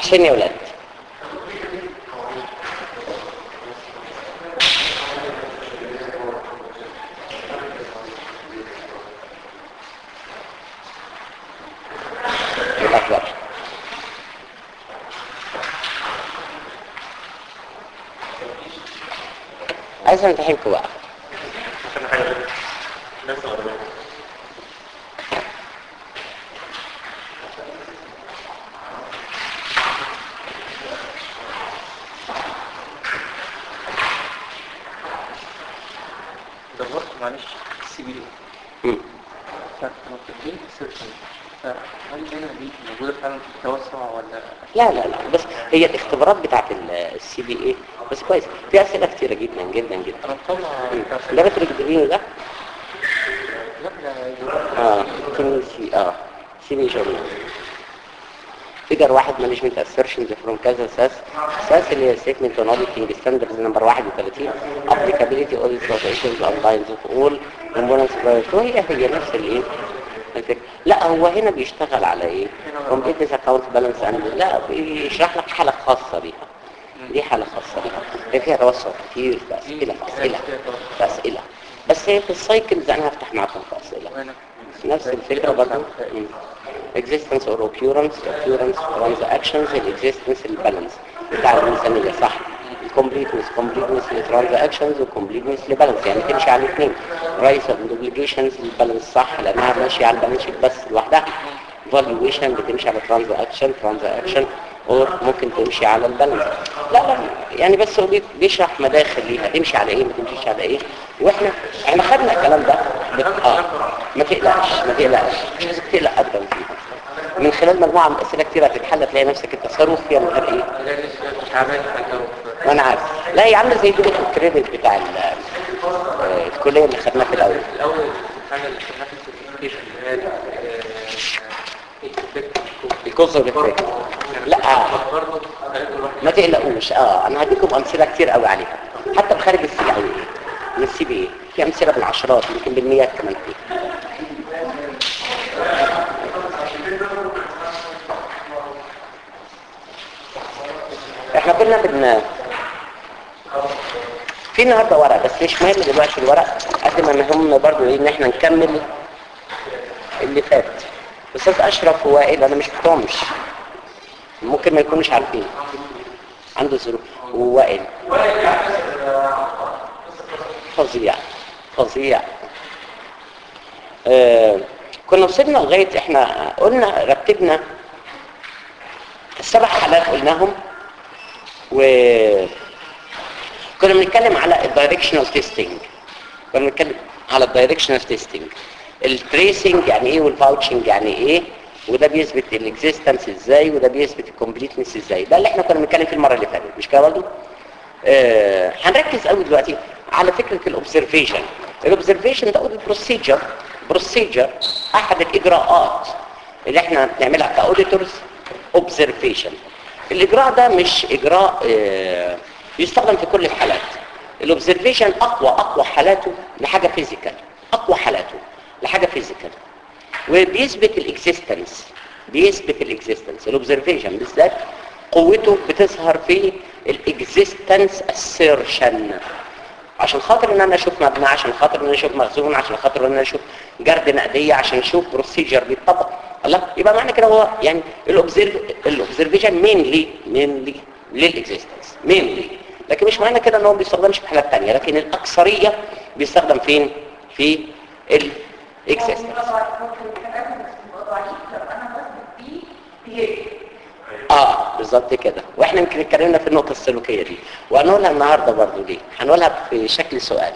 عشان يا ولاد الأكبر عايز امتحنكم بقى عشان حاجة ناس غربية دورت معلش السي بي مم. فكانوا كاتبين سيرشن فهل هنا دي موجودة فعلا في التوسع ولا لا لا لا بس هي الاختبارات بتاعت السي بي اي بس كويس في اسئله كتيره جدا جدا جدا انا مطلع ده بترك الدين ده لا ده اه كان سي اه سي بي جورنال فيجر واحد مانجمنت اسيرشنز فروم كذا ساس ساس اللي هي ستيتمنت اون اوديتنج ستاندردز نمبر 31 ابليكابيلتي اوديت اوبريشنز اوتلاينز اوف اول كومبوننتس هي هي نفس الايه الفكرة. لا هو هنا بيشتغل على ايه كومبليت اكونت بالانس اند لا بيشرح لك حاله خاصه بيها دي حاله خاصه بيها هي فيها توسع كتير في اسئله في اسئله في اسئله بس هي في السايكلز انا هفتح معاكم في اسئله وهنا نفس الفكرة برضه existence or occurrence occurrence transactions existence البالانس بتاع الميزانية صح completeness completeness للترانزاكشنز وcompleteness لبالانس يعني تمشي على الاثنين rise of obligations البالانس صح لانها ماشية على البالانس شيت بس لوحدها valuation بتمشي على transaction transaction or ممكن تمشي على البالانس لا لا يعني بس هو بي- بيشرح مداخل ليها تمشي على ايه ما تمشيش على ايه واحنا احنا خدنا الكلام ده بت... اه ما تقلقش ما تقلقش مش عايزك تقلق ابدا فيها من خلال مجموعه من الاسئله كتير هتتحل تلاقي نفسك التصرف فيها من غير ايه لان تعبان حتى ما انا عارف لا هي عامله زي دول الكريدت بتاع ال- آه، الكليه اللي خدناها في الاول الاول حاجه اللي كنا في السيرتيفيكيشن اللي هي الكوز والإفكت. لا برضه قالت له ما تقلقوش اه انا هديكم امثله كتير قوي عليها حتى بخارج السي يعني من السي بي اي في امثله بالعشرات يمكن بالمئات كمان فيه احنا كنا بن في النهارده ورق بس مش مهم دلوقتي الورق قد ما مهم برضو ايه ان احنا نكمل اللي فات استاذ اشرف ووائل انا مش بتوعمش ممكن ما يكونوش عارفين عنده ظروف ووائل فظيع فظيع آه كنا وصلنا لغايه احنا قلنا رتبنا السبع حالات قلناهم و كنا بنتكلم على الدايركشنال تيستنج كنا بنتكلم على الدايركشنال تيستنج التريسنج يعني ايه والفاوتشنج يعني ايه وده بيثبت الاكزيستنس ازاي وده بيثبت الكومبليتنس ازاي ده اللي احنا كنا بنتكلم فيه المره اللي فاتت مش كده برضه آه هنركز قوي دلوقتي على فكره الاوبزرفيشن الاوبزرفيشن ده البروسيجر بروسيجر احد الاجراءات اللي احنا بنعملها كاوديتورز اوبزرفيشن الاجراء ده مش اجراء آه يستخدم في كل الحالات الاوبزرفيشن اقوى اقوى حالاته لحاجه فيزيكال اقوى حالاته لحاجه فيزيكال وبيثبت الاكزيستنس بيثبت الاكزيستنس الاوبزرفيشن بالذات قوته بتظهر في الاكزيستنس assertion عشان خاطر ان انا اشوف مبنى عشان خاطر ان انا اشوف مخزون عشان خاطر ان انا اشوف جرد نقديه عشان اشوف بروسيجر بيتطبق الله يبقى معنى كده هو يعني الاوبزرف الاوبزرفيشن مينلي مينلي للاكزيستنس مينلي لكن مش معنى كده ان هو ما بيستخدمش في حالات ثانيه لكن الاكثريه بيستخدم فين في الاكزيستنس اه بالظبط كده واحنا يمكن اتكلمنا في النقطه السلوكيه دي وهنقولها النهارده برضو دي هنقولها في شكل سؤال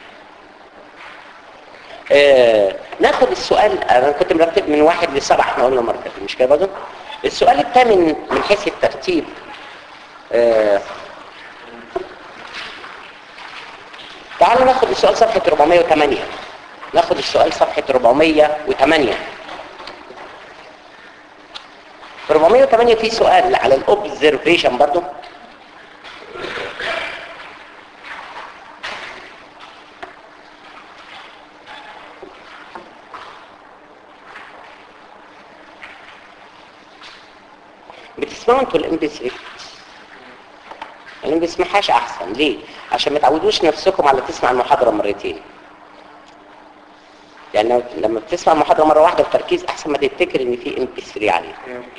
آه ناخد السؤال انا كنت مرتب من واحد لسبعه احنا قلنا مره كده مش كده برضه السؤال الثامن من حيث الترتيب آه تعالوا ناخد السؤال صفحه 408 ناخد السؤال صفحه 408 في 408 في سؤال على الاوبزرفيشن برضو بتسمعوا انتوا الام بي 3 اللي ما بيسمعهاش احسن ليه عشان ما تعودوش نفسكم على تسمع المحاضره مرتين يعني لو- لما بتسمع المحاضره مره واحده بتركيز احسن ما تفتكر ان في ام بي 3 عليه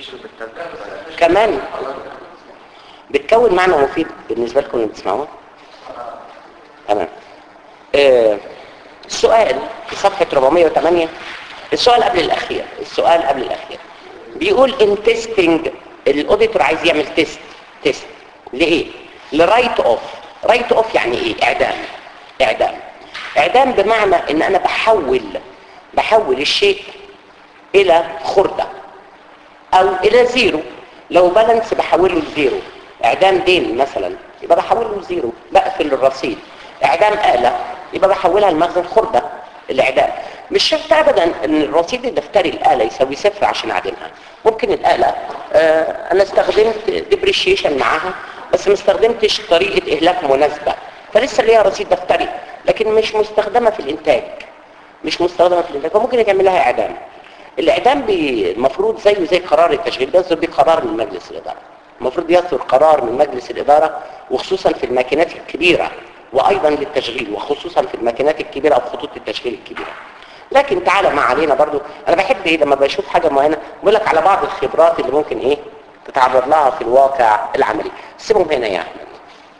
كمان بتكون معنى مفيد بالنسبه لكم اللي بتسمعوه تمام آه، السؤال في صفحه 408 السؤال قبل الاخير السؤال قبل الاخير بيقول ان تيستنج الاوديتور عايز يعمل تيست تيست لايه لرايت اوف رايت اوف يعني ايه اعدام اعدام اعدام بمعنى ان انا بحول بحول الشيء الى خردة او الى زيرو لو بالانس بحوله لزيرو اعدام دين مثلا يبقى بحوله لزيرو بقفل الرصيد اعدام آلة يبقى بحولها لمخزن خردة الاعدام مش شرط ابدا ان الرصيد الدفتري الآلة يساوي صفر عشان اعدمها ممكن الآلة آه انا استخدمت ديبريشيشن معاها بس ما استخدمتش طريقة اهلاك مناسبة فلسه ليها رصيد دفتري لكن مش مستخدمة في الانتاج مش مستخدمة في الانتاج فممكن يتعمل لها اعدام الاعدام بي- المفروض زيه زي قرار التشغيل بيصدر بيه قرار من مجلس الاداره المفروض يصدر قرار من مجلس الاداره وخصوصا في الماكينات الكبيره وايضا للتشغيل وخصوصا في الماكينات الكبيره او خطوط التشغيل الكبيره لكن تعالى ما علينا برضو انا بحب ايه لما بشوف حاجه معينه بقول لك على بعض الخبرات اللي ممكن ايه تتعرض لها في الواقع العملي سيبهم هنا يا احمد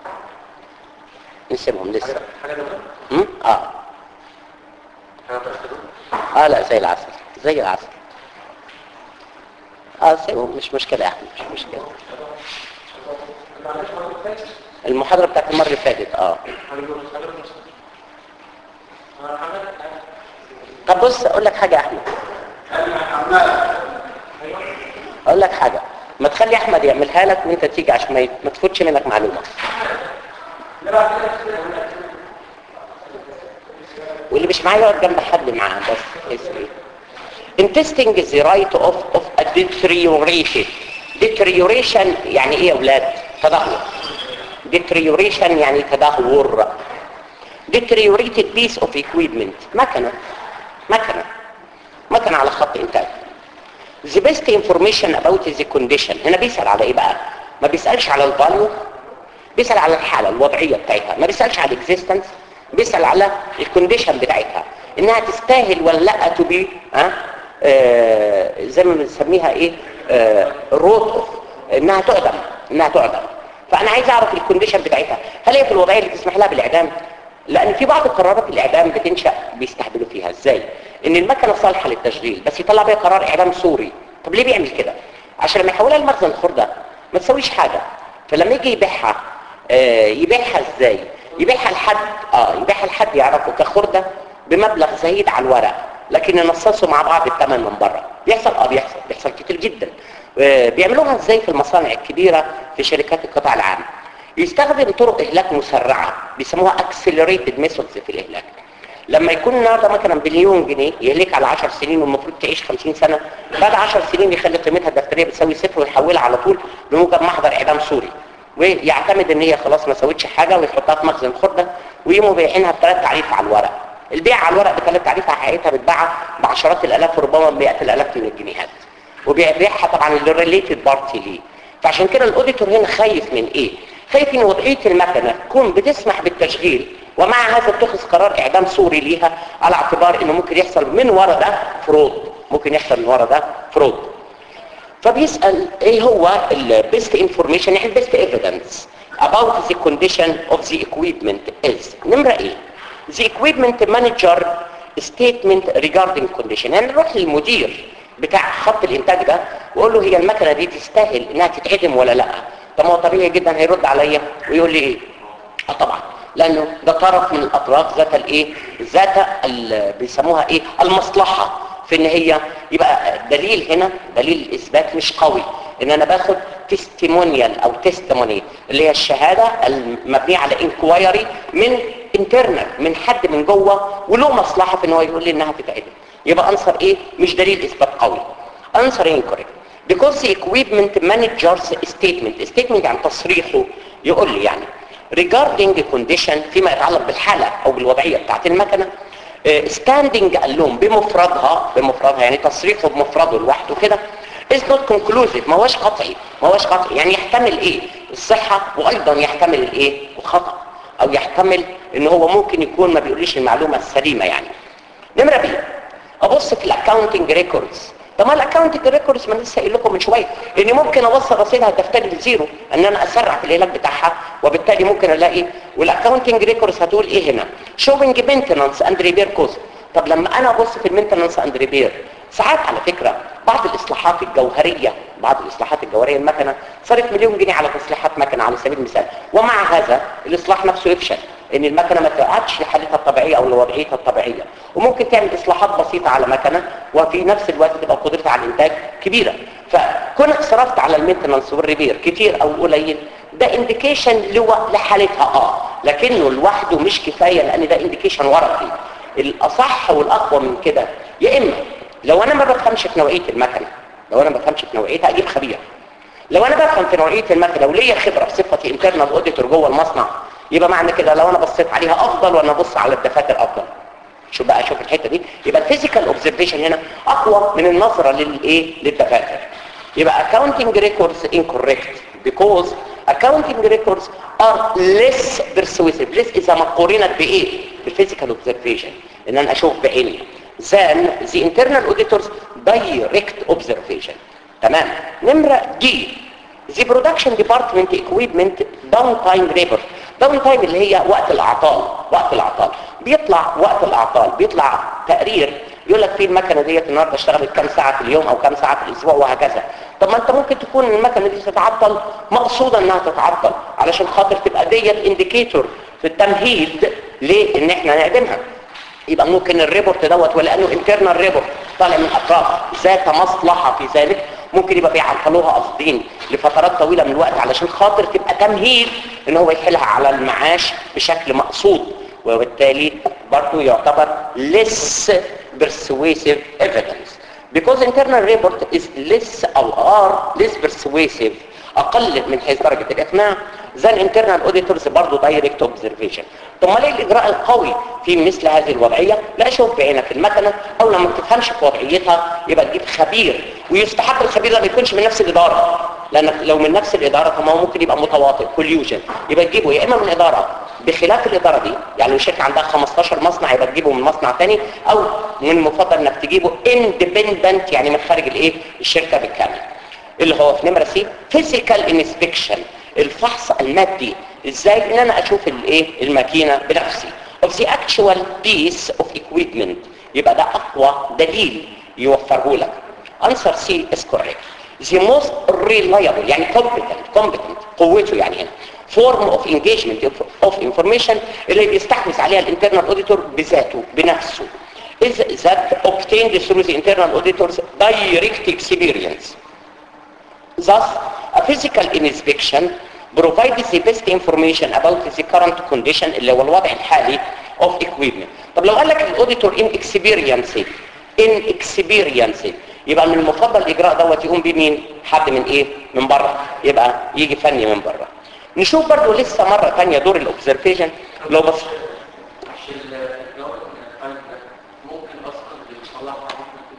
نسيبهم لسه حاجة ده م? اه حاجة تأخذون اه لا زي العسل زي العسل اه سيبهم مش مشكلة يا احمد مش مشكلة المحاضرة بتاعت المرة اللي فاتت اه طب بص اقول لك حاجة يا احمد اقول لك حاجة ما تخلي احمد يعملها لك وانت تيجي عشان ما يت- ما تفوتش منك معلومة واللي مش معايا يقعد جنب حد معاه بس اسمي In testing the right of, of a deterioration deterioration يعني ايه يا اولاد تدهور deterioration يعني تدهور deteriorated piece of equipment مكنة مكنة مكنة على خط انتاج the best information about the condition هنا بيسأل على ايه بقى ما بيسألش على الفاليو بيسأل على الحالة الوضعية بتاعتها ما بيسألش على الاكزيستنس بيسأل على الكونديشن بتاعتها انها تستاهل ولا لا تو بي ها آه زي ما بنسميها ايه آه روت اوف انها تعدم انها تعدم فانا عايز اعرف الكونديشن بتاعتها هل هي في الوضعيه اللي تسمح لها بالاعدام لان في بعض قرارات الاعدام بتنشا بيستهبلوا فيها ازاي ان المكنه صالحه للتشغيل بس يطلع بيها قرار اعدام سوري طب ليه بيعمل كده عشان لما يحولها لمخزن خرده ما تسويش حاجه فلما يجي يبيعها آه يبيعها ازاي يبيعها لحد اه يبيعها لحد يعرفه كخرده بمبلغ زهيد على الورق لكن ينصصوا مع بعض الثمن من بره بيحصل اه بيحصل بيحصل كتير جدا آه بيعملوها ازاي في المصانع الكبيره في شركات القطاع العام يستخدم طرق اهلاك مسرعه بيسموها اكسلريتد ميثودز في الاهلاك لما يكون النهارده مثلا بليون جنيه يهلك على 10 سنين والمفروض تعيش 50 سنه بعد 10 سنين يخلي قيمتها الدفتريه بتساوي صفر ويحولها على طول بموجب محضر اعدام سوري ويعتمد ان هي خلاص ما سوتش حاجه ويحطها في مخزن خرده ويقوموا بايعينها بثلاث تعريف على الورق البيع على الورق بثلاث تعريف حقيقتها بتباع بعشرات الالاف وربما بمئات الالاف من الجنيهات وبيبيعها طبعا للريليتد بارتي ليه فعشان كده الاوديتور هنا خايف من ايه خايف ان وضعيه المكنه تكون بتسمح بالتشغيل ومع هذا اتخذ قرار اعدام سوري ليها على اعتبار انه ممكن يحصل من ورا ده فرود ممكن يحصل من ورا ده فرود فبيسأل ايه هو البيست انفورميشن يعني البيست ايفيدنس about the condition of the equipment is نمرة ايه the equipment manager statement regarding condition يعني نروح للمدير بتاع خط الانتاج ده واقول له هي المكنه دي تستاهل انها تتعدم ولا لا طب ما هو طبيعي جدا هيرد عليا ويقول لي ايه اه طبعا لانه ده طرف من الاطراف ذات الايه ذات ال- بيسموها ايه المصلحه في ان هي يبقى دليل هنا دليل الاثبات مش قوي ان انا باخد تستيمونيال او تستيموني اللي هي الشهاده المبنيه على انكوايري من انترنال من حد من جوه وله مصلحه في ان هو يقول لي انها تتعدم يبقى انصر ايه مش دليل اثبات قوي انصر incorrect because the equipment manager's statement statement يعني تصريحه يقول لي يعني regarding condition فيما يتعلق بالحالة او بالوضعية بتاعت المكنة ستاندنج alone بمفردها بمفردها يعني تصريحه بمفرده لوحده كده is not conclusive ما هوش قطعي ما هوش قطعي يعني يحتمل ايه الصحة وايضا يحتمل الايه الخطأ او يحتمل ان هو ممكن يكون ما بيقوليش المعلومة السليمة يعني نمرة بي ابص في الاكاونتنج ريكوردز طب ما الاكاونتنج ريكوردز ما أنا لسه قايل لكم من شويه اني ممكن اوصل رصيدها تفترض لزيرو ان انا اسرع في العلاج بتاعها وبالتالي ممكن الاقي والاكاونتنج ريكوردز هتقول ايه هنا شوينج مينتنانس اند ريبير كوست طب لما انا ابص في المينتنانس اند ريبير ساعات على فكره بعض الاصلاحات الجوهريه بعض الاصلاحات الجوهريه المكنه صرف مليون جنيه على تصليحات مكنه على سبيل المثال ومع هذا الاصلاح نفسه يفشل ان المكنه ما تقعدش لحالتها الطبيعيه او لوضعيتها الطبيعيه وممكن تعمل اصلاحات بسيطه على مكنه وفي نفس الوقت تبقى قدرتها على الانتاج كبيره فكونك صرفت على المينتنانس والريبير كتير او قليل ده انديكيشن لحالتها اه لكنه لوحده مش كفايه لان ده انديكيشن ورقي الاصح والاقوى من كده يا اما لو انا ما بفهمش في نوعيه المكنه لو انا ما بفهمش في نوعيتها اجيب خبير لو انا بفهم في نوعيه المكنه وليا خبره بصفتي انترنال اوديتور جوه المصنع يبقى معنى كده لو انا بصيت عليها افضل وانا ابص على الدفاتر افضل شو بقى شوف الحته دي يبقى الفيزيكال اوبزرفيشن هنا اقوى من النظره للايه للدفاتر يبقى accounting records incorrect because accounting records are less persuasive less اذا ما قورنت بايه بالفيزيكال اوبزرفيشن ان انا اشوف بعيني than the internal auditors direct observation تمام نمرة دي the production department equipment downtime report downtime اللي هي وقت الاعطال وقت الاعطال بيطلع وقت الاعطال بيطلع تقرير يقول لك في المكنه ديت النهارده اشتغلت كام ساعه في اليوم او كام ساعه في الاسبوع وهكذا طب ما انت ممكن تكون المكنه دي تتعطل مقصوده انها تتعطل علشان خاطر تبقى ديت انديكيتور في التمهيد لان احنا نعدمها يبقى ممكن الريبورت دوت ولانه انترنال ريبورت طالع من اطراف ذات مصلحه في ذلك ممكن يبقى بيعطلوها قاصدين لفترات طويله من الوقت علشان خاطر تبقى تمهيد ان هو يحيلها على المعاش بشكل مقصود وبالتالي برضه يعتبر less persuasive evidence because internal report is less او are less persuasive اقل من حيث درجة الاقناع than internal auditors برضه direct observation طب ما ليه الاجراء القوي في مثل هذه الوضعية لا شوف بعينك المكنة او لما تفهمش في وضعيتها يبقى تجيب خبير ويستحق الخبير ده ما يكونش من نفس الادارة لان لو من نفس الادارة طب ما هو ممكن يبقى متواطئ كوليوجن يبقى تجيبه يا اما من ادارة بخلاف الادارة دي يعني الشركة عندها 15 مصنع يبقى تجيبه من مصنع تاني او من المفضل انك تجيبه independent يعني من خارج الايه الشركة بالكامل اللي هو في نمرة سي physical inspection الفحص المادي ازاي ان انا اشوف الايه الماكينة بنفسي of the actual piece of equipment يبقى ده اقوى دليل يوفره لك answer C is correct the most reliable يعني competent competent قوته يعني هنا form of engagement of information اللي بيستحوذ عليها الانترنال auditor بذاته بنفسه is that obtained through the internal auditor's direct experience Thus, a physical inspection provides the best information about the current condition اللي هو الوضع الحالي of equipment. طب لو قال لك الاوديتور inexperienced inexperienced يبقى من المفضل الاجراء دوت يقوم بيه مين؟ حد من ايه؟ من بره يبقى يجي فني من بره. نشوف برضو لسه مرة تانية دور الاوبزرفيشن لو بص مش الجواب ممكن اصلا بيصلحها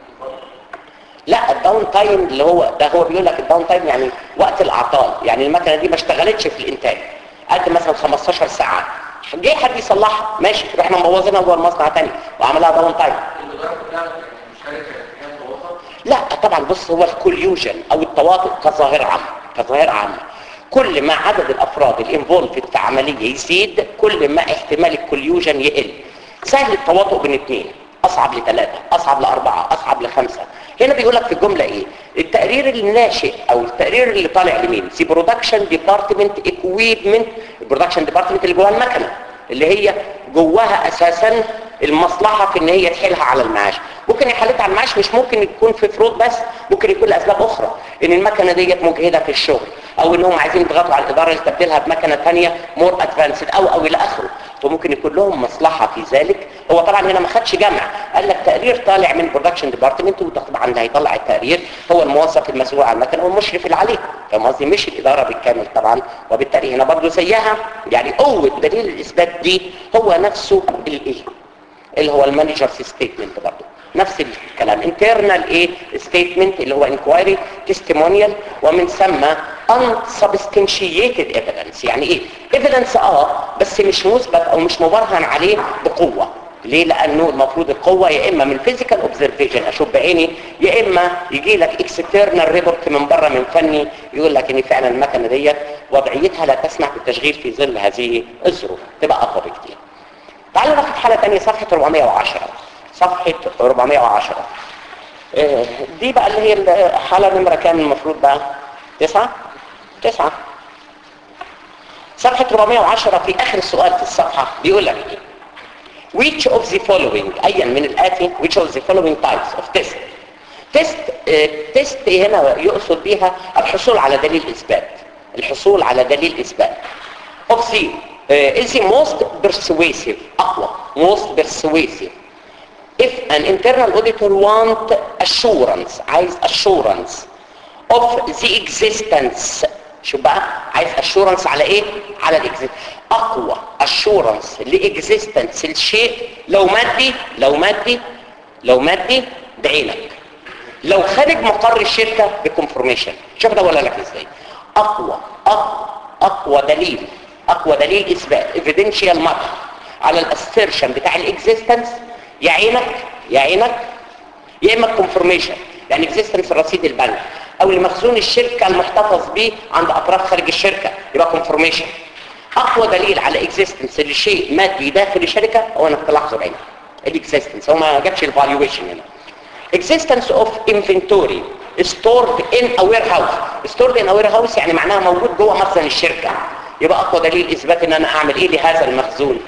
لا الداون تايم اللي هو ده هو بيقول لك الداون تايم يعني وقت الاعطال يعني المكنه دي ما اشتغلتش في الانتاج قد مثلا 15 ساعه جه حد يصلحها ماشي احنا مبوظينها جوه المصنع تاني وعملها داون تايم الاداره بتاعت المشتركه هي الوسط لا طبعا بص هو الكوليوجن او التواطؤ كظاهره عامه كظاهره عامه كل ما عدد الافراد الانفولفد في عمليه يزيد كل ما احتمال الكوليوجن يقل سهل التواطؤ بين اثنين اصعب لثلاثه اصعب لاربعه اصعب لخمسه هنا بيقول لك في الجمله ايه التقرير الناشئ او التقرير اللي طالع لمين سي برودكشن ديبارتمنت اكويبمنت البرودكشن ديبارتمنت اللي جواها المكنه اللي هي جواها اساسا المصلحه في ان هي تحيلها على المعاش ممكن يحيلها على المعاش مش ممكن يكون في فروض بس ممكن يكون لاسباب اخرى ان المكنه ديت مجهده في الشغل او انهم عايزين يضغطوا على الاداره لتبديلها بمكنه ثانيه مور ادفانسد او او الى اخره فممكن يكون لهم مصلحه في ذلك هو طبعا هنا ما خدش جمع قال لك تقرير طالع من برودكشن ديبارتمنت وطبعا اللي هيطلع التقرير هو الموظف المسؤول عن المكنه والمشرف اللي عليه فاهم قصدي مش الاداره بالكامل طبعا وبالتالي هنا برضه زيها يعني قوه دليل الاثبات دي هو نفسه الايه اللي هو المانجر ستيتمنت برضه نفس الكلام internal ايه statement اللي هو inquiry testimonial ومن ثم unsubstantiated evidence يعني ايه evidence اه بس مش مثبت او مش مبرهن عليه بقوة ليه لانه المفروض القوة يا اما من physical observation اشوف بعيني يا اما يجي لك external report من بره من فني يقول لك ان فعلا المكنة ديت وضعيتها لا تسمح بالتشغيل في ظل هذه الظروف تبقى اقوى بكتير تعالوا ناخد حالة تانية صفحة 410 صفحة 410 آه، دي بقى اللي هي الحالة نمرة كام المفروض بقى تسعة تسعة صفحة 410 في آخر السؤال في الصفحة بيقول لك ايه which of the following أيا من الآتي which of the following types of test test آه، test هنا يقصد بيها الحصول على دليل إثبات الحصول على دليل إثبات of the uh, is the most persuasive أقوى most persuasive if an internal auditor want assurance عايز assurance of the existence شو بقى عايز assurance على ايه على الاكزيست اقوى assurance لاكزيستنس الشيء لو مادي لو مادي لو مادي بعينك لو خارج مقر الشركه بكونفورميشن شوف ده ولا لك ازاي اقوى اقوى اقوى دليل اقوى دليل اثبات evidential matter على الاسيرشن بتاع الاكزيستنس يا عينك يا عينك يا اما الكونفورميشن يعني اكزيستنس رصيد البنك او لمخزون الشركه المحتفظ به عند اطراف خارج الشركه يبقى كونفورميشن اقوى دليل على اكزيستنس لشيء مادي داخل الشركه هو انك تلاحظه بعينك الاكزيستنس هو ما جابش الفالويشن هنا existence of inventory stored in a warehouse stored in a warehouse يعني معناها موجود جوه مخزن الشركه يبقى اقوى دليل اثبات ان انا اعمل ايه لهذا المخزون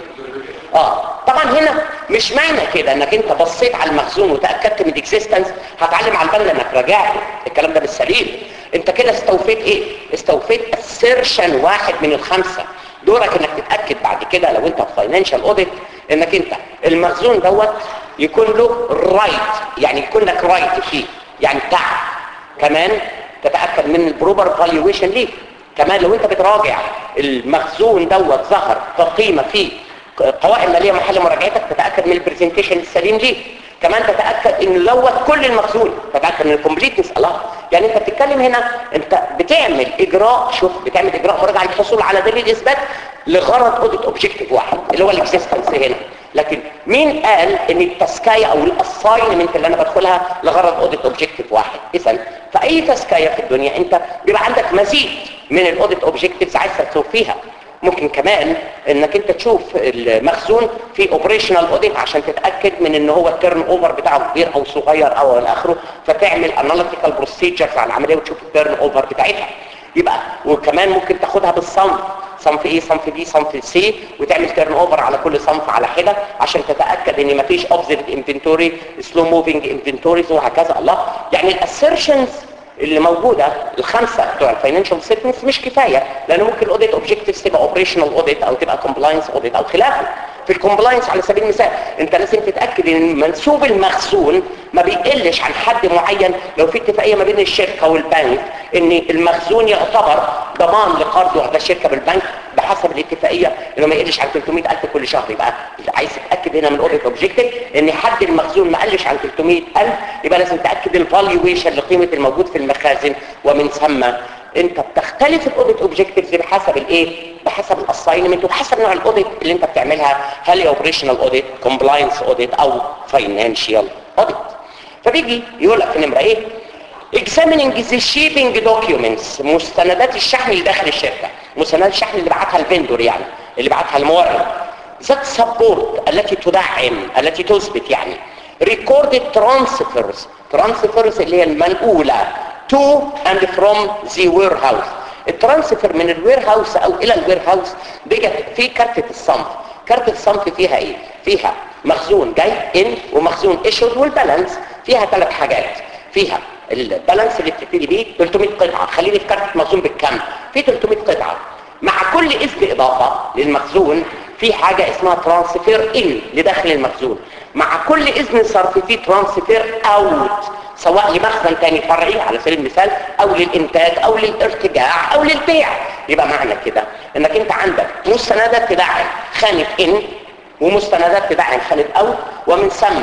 اه طبعا هنا مش معنى كده انك انت بصيت على المخزون وتاكدت من الاكزيستنس هتعلم على البند انك راجعت الكلام ده مش سليم انت كده استوفيت ايه استوفيت assertion واحد من الخمسه دورك انك تتاكد بعد كده لو انت في فاينانشال اوديت انك انت المخزون دوت يكون له رايت يعني يكون لك رايت فيه يعني بتاعك كمان تتاكد من البروبر فالويشن ليه كمان لو انت بتراجع المخزون دوت ظهر كقيمه في قوائم ماليه محل مراجعتك تتاكد من البرزنتيشن السليم ليه كمان تتاكد ان لوت كل المخزون تتاكد من الكومبليتنس الله يعني انت بتتكلم هنا انت بتعمل اجراء شوف بتعمل اجراء مراجعه للحصول على دليل اثبات لغرض اوديت اوبجيكتيف واحد اللي هو الاكزيستنس هنا لكن مين قال ان التسكايه او الاساينمنت اللي انا بدخلها لغرض اوديت اوبجيكتيف واحد اذا في اي تسكايه في الدنيا انت بيبقى عندك مزيد من الاوديت اوبجيكتيفز عايز تشوف فيها ممكن كمان انك انت تشوف المخزون في اوبريشنال اوديت عشان تتاكد من ان هو التيرن اوفر بتاعه كبير او صغير او الى اخره فتعمل اناليتيكال بروسيجرز على العمليه وتشوف التيرن اوفر بتاعتها يبقى وكمان ممكن تاخدها بالصنف صنف ايه صنف بي صنف سي وتعمل تيرن اوفر على كل صنف على حده عشان تتاكد ان مفيش اوبزيت انفنتوري سلو موفينج انفنتوريز وهكذا الله يعني الاسيرشنز اللي موجودة الخمسة بتوع الفاينانشال ستيتمنتس مش كفاية لأنه ممكن الاوديت اوبجكتيفز تبقى اوبريشنال اوديت أو تبقى كومبلاينس اوديت أو خلافه في الكومبلاينس على سبيل المثال انت لازم تتأكد ان منسوب المخزون ما بيقلش عن حد معين لو في اتفاقية ما بين الشركة والبنك ان المخزون يعتبر ضمان لقرض واحدة الشركة بالبنك بحسب الاتفاقية انه ما يقلش عن 300 ألف كل شهر يبقى عايز تتأكد هنا من الاوديت اوبجكتيف ان حد المخزون ما قلش عن 300 ألف يبقى لازم تأكد الفالويشن لقيمة الموجود في المخازن ومن ثم انت بتختلف الاوديت اوبجكتيفز بحسب الايه بحسب الاساينمنت وبحسب نوع الاوديت اللي انت بتعملها هل هي اوبريشنال اوديت كومبلاينس اوديت او فاينانشال اوديت فبيجي يقول لك في نمره ايه examining the shipping documents مستندات الشحن اللي داخل الشركه مستندات الشحن اللي بعتها الفندور يعني اللي بعتها المورد ذات سبورت التي تدعم التي تثبت يعني recorded transfers transfers اللي هي المنقوله to and from the warehouse الترانسفير من الوير هاوس او الى الوير هاوس بيجت في كارتة الصنف كارتة الصنف فيها ايه فيها مخزون جاي ان ومخزون اشور والبالانس فيها ثلاث حاجات فيها البالانس اللي بتبتدي بيه 300 قطعه خليني في كارتة مخزون بالكم في 300 قطعه مع كل اذن اضافه للمخزون في حاجة اسمها ترانسفير ان لداخل المخزون مع كل اذن صرف في ترانسفير اوت سواء لمخزن تاني فرعي على سبيل المثال او للانتاج او للارتجاع او للبيع يبقى معنى كده انك انت عندك مستندات تدعم خانة ان ومستندات تدعم خانة اوت ومن ثم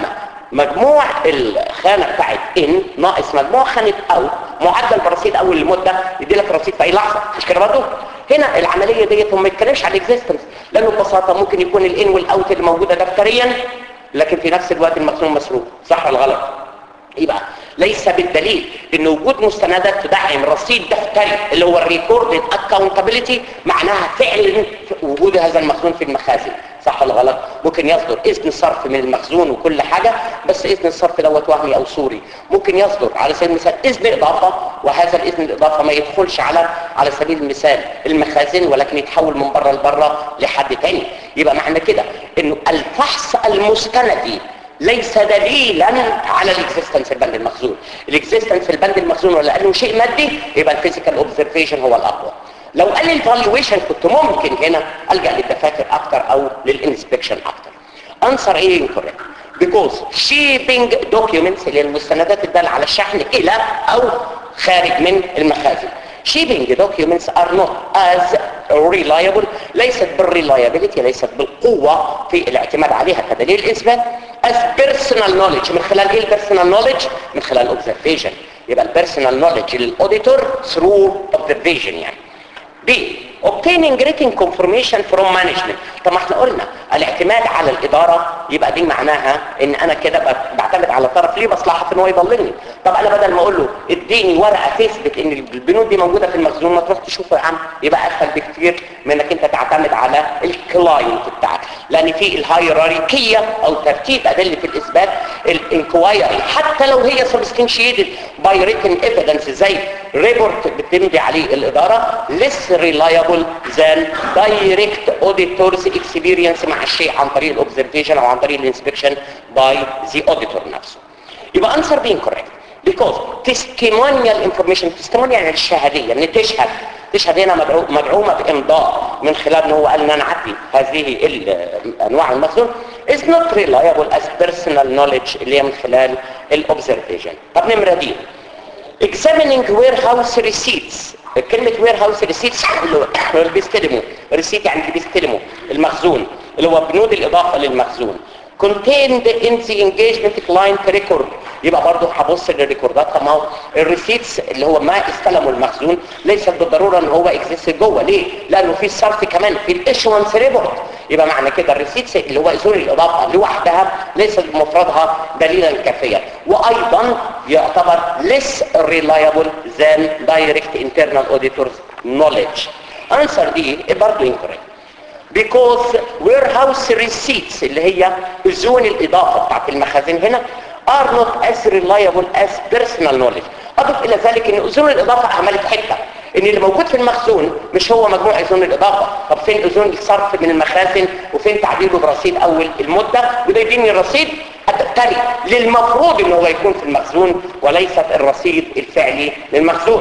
مجموع الخانه بتاعت ان ناقص مجموع خانه اوت معدل برصيد اول المده يدي لك رصيد في اي لحظه مش كده برضه هنا العمليه ديت هم ما يتكلمش على الاكزيستنس لانه ببساطه ممكن يكون الان والاوت اللي موجوده دفتريا لكن في نفس الوقت المخزون مسروق صح ولا غلط يبقى ليس بالدليل ان وجود مستندات تدعم رصيد دفتري اللي هو الريكوردد اكاونتابيلتي معناها فعلا وجود هذا المخزون في المخازن صح ولا غلط ممكن يصدر اذن صرف من المخزون وكل حاجة بس اذن الصرف دوت وهمي او صوري ممكن يصدر على سبيل المثال اذن اضافة وهذا الاذن الاضافة ما يدخلش على على سبيل المثال المخازن ولكن يتحول من بره لبره لحد تاني يبقى معنى كده انه الفحص المستندي ليس دليلا على الاكزيستنس في البند المخزون الاكزيستنس في البند المخزون ولا انه شيء مادي يبقى الفيزيكال اوبزرفيشن هو الاقوى لو قال لي الفالويشن كنت ممكن هنا الجا للدفاتر اكتر او للانسبكشن اكتر انصر ايه انكوريكت because shipping documents اللي هي المستندات الدالة على الشحن الى او خارج من المخازن shipping documents are not as reliable ليست بالريلايابيلتي ليست بالقوة في الاعتماد عليها كدليل اثبات as personal knowledge من خلال ايه البيرسونال knowledge من خلال observation يبقى البيرسونال knowledge للاوديتور through observation يعني B obtaining written confirmation from management طب ما احنا قلنا الاعتماد على الاداره يبقى دي معناها ان انا كده بعتمد على طرف ليه مصلحه في ان هو يضللني طب انا بدل ما اقول له اديني ورقه تثبت ان البنود دي موجوده في المخزون ما تروح تشوفه يا عم يبقى اسهل بكتير من انك انت تعتمد على الكلاينت بتاعك لان في الهيراركيه او ترتيب ادله الاثبات الانكوايري حتى لو هي سبستنشيتد باي ريتن ايفيدنس زي ريبورت بتمضي عليه الاداره less reliable than direct auditors experience مع الشيء عن طريق الاوبزرفيشن او عن طريق الانسبكشن باي ذا auditor نفسه يبقى answer being correct because testimonial information testimonial يعني الشهاديه ان تشهد تشهد هنا مدعو مدعومه بامضاء من خلال ان هو قال ان انا عندي هذه انواع المخزون is not reliable as personal knowledge اللي هي من خلال الاوبزرفيشن طب نمره دي examining warehouse receipts كلمة warehouse receipts اللي بيستلموا ريسيت يعني اللي بيستلموا المخزون اللي هو بنود الإضافة للمخزون contained in the engagement client record يبقى برضه هبص للريكوردات طب ما هو الريسيتس اللي هو ما استلموا المخزون ليست بالضروره ان هو اكزيست جوه ليه؟ لانه في الصرف كمان في الايشوانس ريبورت يبقى معنى كده الريسيتس اللي هو اذون الاضافه لوحدها ليست بمفردها دليلا كافيا وايضا يعتبر less reliable than direct internal auditors knowledge answer دي برضه incorrect because warehouse receipts اللي هي اذون الاضافه بتاعت المخازن هنا are not as reliable as personal knowledge اضف الى ذلك ان اذون الاضافه اهملت حته ان اللي موجود في المخزون مش هو مجموع اذون الاضافه طب فين اذون الصرف من المخازن وفين تعديله برصيد اول المده وده يديني الرصيد التالي للمفروض ان هو يكون في المخزون وليست الرصيد الفعلي للمخزون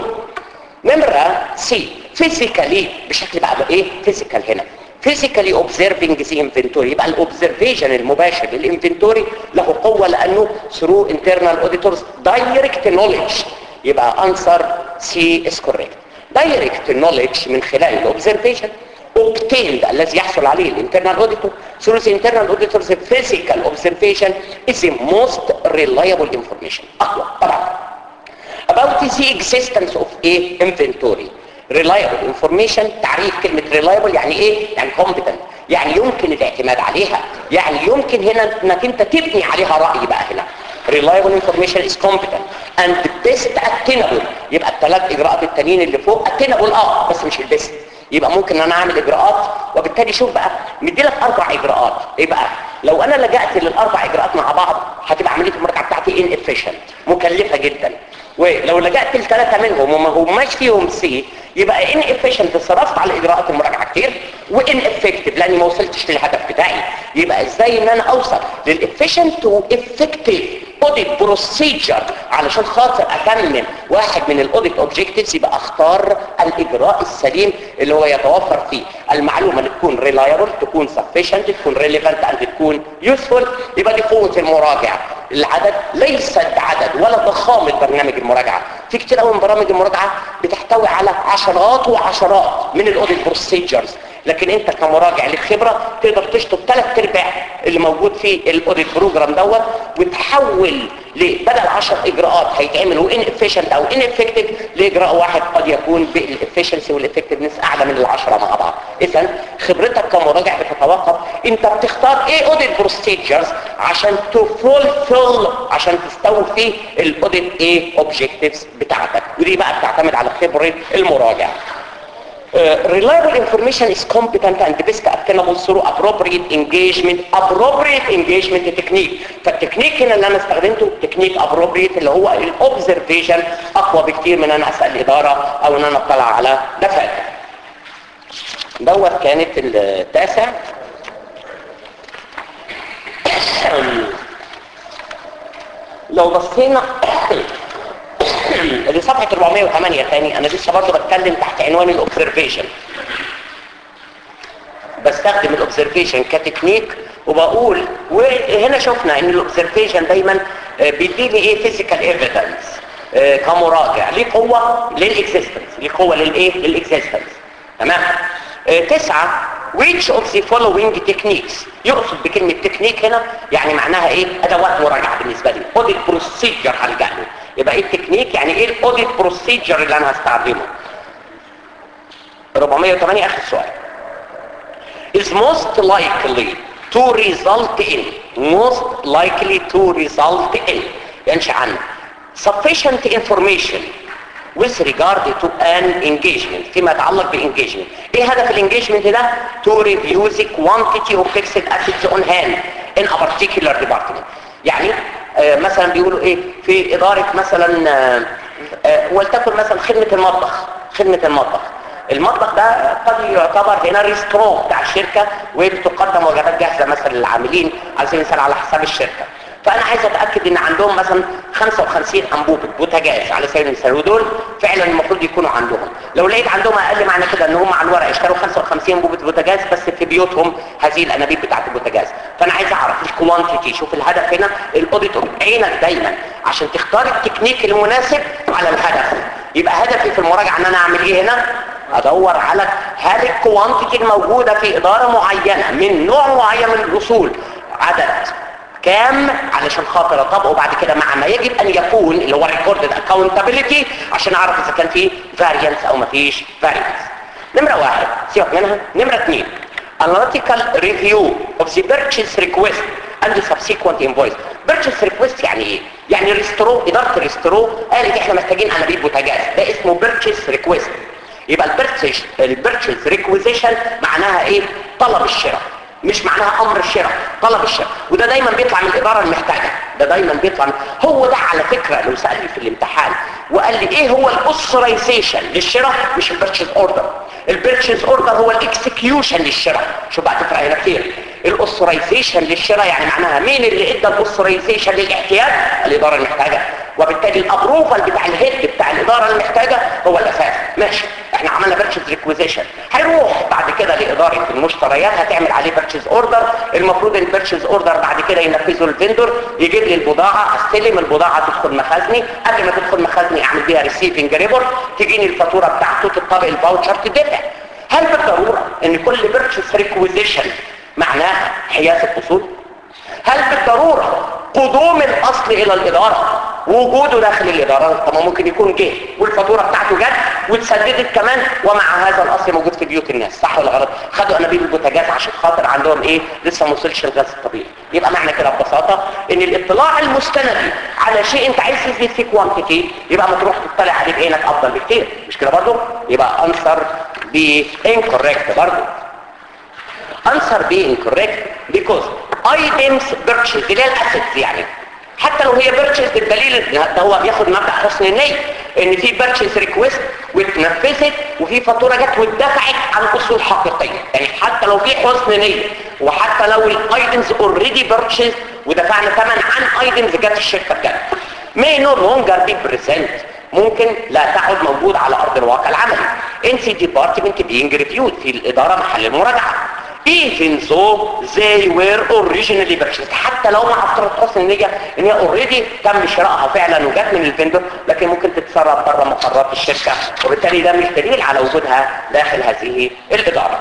نمره سي فيزيكالي بشكل بقى ايه فيزيكال هنا physically observing the inventory يبقى الاوبزرفيشن المباشر للانفنتوري له قوة لانه through internal auditors direct knowledge يبقى answer C is correct direct knowledge من خلال الاوبزرفيشن obtained الذي يحصل عليه الانترنال auditor through the internal auditors physical observation is the most reliable information اقوى طبعا about the existence of a inventory reliable information تعريف كلمة reliable يعني ايه؟ يعني competent يعني يمكن الاعتماد عليها يعني يمكن هنا انك انت تبني عليها رأي بقى هنا reliable information is competent and best attainable يبقى الثلاث اجراءات التانيين اللي فوق attainable اه بس مش البست يبقى ممكن ان انا اعمل اجراءات وبالتالي شوف بقى مدي لك اربع اجراءات يبقى لو انا لجأت للاربع اجراءات مع بعض هتبقى عمليه المراجعه بتاعتي inefficient مكلفه جدا ولو لجأت لثلاثه منهم وما هماش فيهم سي يبقى ان افيشنت صرفت على اجراءات المراجعه كتير وان افكتيف لاني ما وصلتش للهدف بتاعي يبقى ازاي ان انا اوصل للافيشنت وافكتيف اوديت بروسيجر علشان خاطر اكمل واحد من الاوديت اوبجكتيفز يبقى اختار الاجراء السليم اللي هو يتوفر فيه المعلومه اللي تكون ريلايبل تكون سفيشنت تكون ريليفنت اند تكون يوسفول يبقى دي قوه المراجع العدد ليست عدد ولا ضخامه برنامج المراجعه في كتير قوي من برامج المراجعه بتحتوي على عشرات وعشرات من الاوديت بروسيجرز لكن انت كمراجع لك خبره تقدر تشطب ثلاث ارباع اللي موجود في الاوديت بروجرام دوت وتحول بدل 10 اجراءات هيتعملوا ان افيشنت او ان افكتيف لاجراء واحد قد يكون بالافشنسي والافكتفنس اعلى من العشره مع بعض اذا خبرتك كمراجع بتتوقف انت بتختار ايه اوديت بروسيجرز عشان تفولفل عشان تستوفي الاوديت ايه اوبجكتيفز بتاعتك ودي بقى بتعتمد على خبره المراجع Uh, reliable information is competent and best obtainable through appropriate engagement appropriate engagement technique فالتكنيك هنا اللي انا استخدمته تكنيك appropriate اللي هو الاوبزرفيشن اقوى بكتير من ان انا اسال الاداره او ان انا اطلع على دفاتر دوت كانت التاسع لو بصينا لصفحة 408 تاني انا لسه برضه بتكلم تحت عنوان الاوبزرفيشن بستخدم الاوبزرفيشن كتكنيك وبقول وهنا شفنا ان الاوبزرفيشن دايما بيديني ايه فيزيكال ايفيدنس كمراجع ليه قوة للاكزيستنس ليه قوة للايه للاكزيستنس تمام آه، تسعة which of the following techniques يقصد بكلمة تكنيك هنا يعني معناها ايه ادوات مراجعة بالنسبة لي audit procedure هلجأ له يبقى ايه التكنيك يعني ايه الاوديت بروسيجر اللي انا هستخدمه 408 اخر سؤال is most likely to result in most likely to result in ينشأ عن sufficient information with regard to an engagement فيما يتعلق بانجيجمنت ايه هدف الانجيجمنت ده to review the quantity of fixed assets on hand in a particular department يعني آه مثلا بيقولوا ايه في ادارة مثلا آه آه ولتكن مثلا خدمة المطبخ خدمة المطبخ المطبخ ده قد يعتبر هنا ريسترو بتاع الشركة وبتقدم وجبات جاهزة مثلا للعاملين على سبيل المثال على حساب الشركة فانا عايز اتاكد ان عندهم مثلا 55 انبوبه بوتاجاز على سبيل المثال ودول فعلا المفروض يكونوا عندهم لو لقيت عندهم اقل معنى كده ان هم على الورق اشتروا 55 انبوبه بوتاجاز بس في بيوتهم هذه الانابيب بتاعه البوتاجاز فانا عايز اعرف الكوانتيتي شوف الهدف هنا الاوديت عينك دايما عشان تختار التكنيك المناسب على الهدف يبقى هدفي في المراجعه ان انا اعمل ايه هنا ادور على هل الكوانتيتي الموجوده في اداره معينه من نوع معين من الاصول عدد كام علشان خاطر اطبقه بعد كده مع ما يجب ان يكون اللي هو ريكوردد اكاونتابيلتي عشان اعرف اذا كان في فاريانس او ما فيش فاريانس نمره واحد سيبك منها نمره اثنين analytical review of the purchase request and the subsequent invoice purchase request يعني ايه يعني ريسترو اداره ريسترو قالت احنا محتاجين انابيب بوتاجاز ده اسمه purchase request يبقى البيرتشيز البيرتشيز ريكويزيشن معناها ايه طلب الشراء مش معناها امر الشراء طلب الشراء وده دايما بيطلع من الاداره المحتاجه ده دايما بيطلع من هو ده على فكره لو سالني في الامتحان وقال لي ايه هو الاوثرايزيشن للشراء مش البيرتشيز اوردر البيرتشيز اوردر هو الاكسكيوشن للشراء شوف بقى تفرق هنا كتير الاوثرايزيشن للشراء يعني معناها مين اللي ادى الاوثرايزيشن للاحتياج الاداره المحتاجه وبالتالي الابروفال بتاع الهيد بتاع الاداره المحتاجه هو الاساس ماشي احنا عملنا بيرتشيز ريكويزيشن هيروح بعد كده لاداره المشتريات هتعمل عليه بيرتشيز اوردر المفروض البيرتشيز اوردر بعد كده ينفذه الفندور يجيب لي البضاعه استلم البضاعه تدخل مخازني قبل ما تدخل مخازني اعمل بيها ريسيفنج ريبورت تجيني الفاتوره بتاعته تطبق الفاوتشر تدفع هل بالضروره ان كل بيرتشيز ريكويزيشن معناها حيازه اصول هل بالضروره قدوم الاصل الى الاداره وجوده داخل الاداره طب ممكن يكون جه والفاتوره بتاعته جت واتسددت كمان ومع هذا الاصل موجود في بيوت الناس صح ولا غلط خدوا انابيب البوتاجاز عشان خاطر عندهم ايه لسه ما وصلش الغاز الطبيعي يبقى معنى كده ببساطه ان الاطلاع المستندي على شيء انت عايز تثبت فيه كوانتيتي يبقى ما تروح تطلع عليه بعينك افضل بكتير مش كده برضه يبقى انسر بي انكوريكت برضه answer be incorrect because items purchased اللي هي الاسيتس يعني حتى لو هي purchased الدليل ده هو بياخد مبدأ حسن النية ان في purchase request واتنفذت وفي فاتورة جت واتدفعت عن اصول حقيقية يعني حتى لو في حسن نية وحتى لو الايتمز اوريدي purchased ودفعنا ثمن عن ايتمز جت الشركة بجد may no longer be present ممكن لا تعد موجود على ارض الواقع العملي NC department being reviewed في الادارة محل المراجعة even though they were originally purchased حتى لو مع افترض حسن النية ان هي اوريدي تم شرائها فعلا وجات من الفندر لكن ممكن تتسرب بره مقرات الشركة وبالتالي ده مش دليل على وجودها داخل هذه الادارة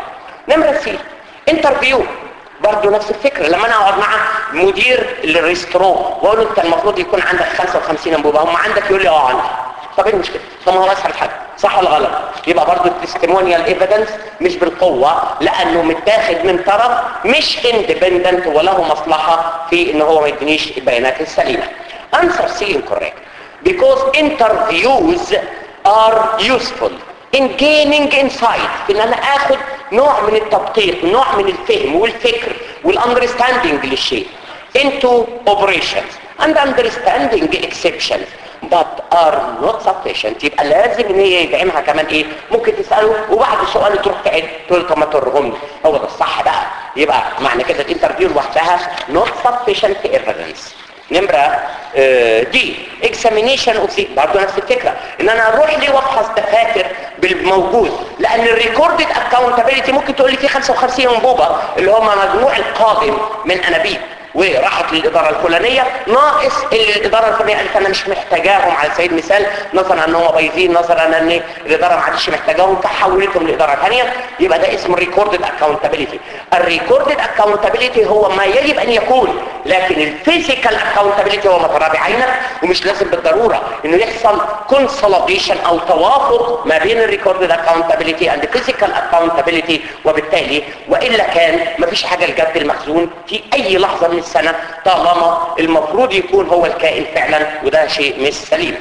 نمرة سي انترفيو برضه نفس الفكرة لما انا اقعد مع مدير الريستوران واقول له انت المفروض يكون عندك 55 انبوبة هم عندك يقول لي اه عندي طب ايه المشكلة طب ما هو اسهل حاجة صح ولا غلط يبقى برضه التستيمونيال ايفيدنس مش بالقوة لانه متاخد من طرف مش اندبندنت وله مصلحة في ان هو ما يدينيش البيانات السليمة answer C incorrect because interviews are useful in gaining insight في ان انا اخد نوع من التدقيق نوع من الفهم والفكر والاندرستاندينج للشيء into operations and understanding exceptions but are not sufficient يبقى لازم ان هي يدعمها كمان ايه ممكن تساله وبعد السؤال تروح تعد تقول له طب ما توريهم لي هو ده الصح بقى يبقى معنى كده الانترفيو لوحدها not sufficient evidence نمرة آه، دي examination of the برضه نفس الفكرة ان انا اروح لي وافحص دفاتر بالموجود لان الريكوردد accountability ممكن تقول لي في 55 انبوبة اللي هم مجموع القادم من انابيب وراحت للإدارة الفلانية ناقص اللي الإدارة الفلانية قالت أنا مش محتاجاهم على سبيل المثال نظرا أن هم بايظين نظرا أن الإدارة ما عادش محتاجاهم فحولتهم لإدارة ثانية يبقى ده اسمه الريكوردد اكاونتابيلتي الريكوردد اكاونتابيلتي هو ما يجب أن يكون لكن الفيزيكال اكاونتابيلتي هو مترابع عينك ومش لازم بالضرورة انه يحصل كونسوليديشن او توافق ما بين الريكوردد اكاونتابيلتي اند فيزيكال اكاونتابيلتي وبالتالي والا كان مفيش حاجة الجد المخزون في اي لحظة من السنة طالما المفروض يكون هو الكائن فعلا وده شيء مش سليم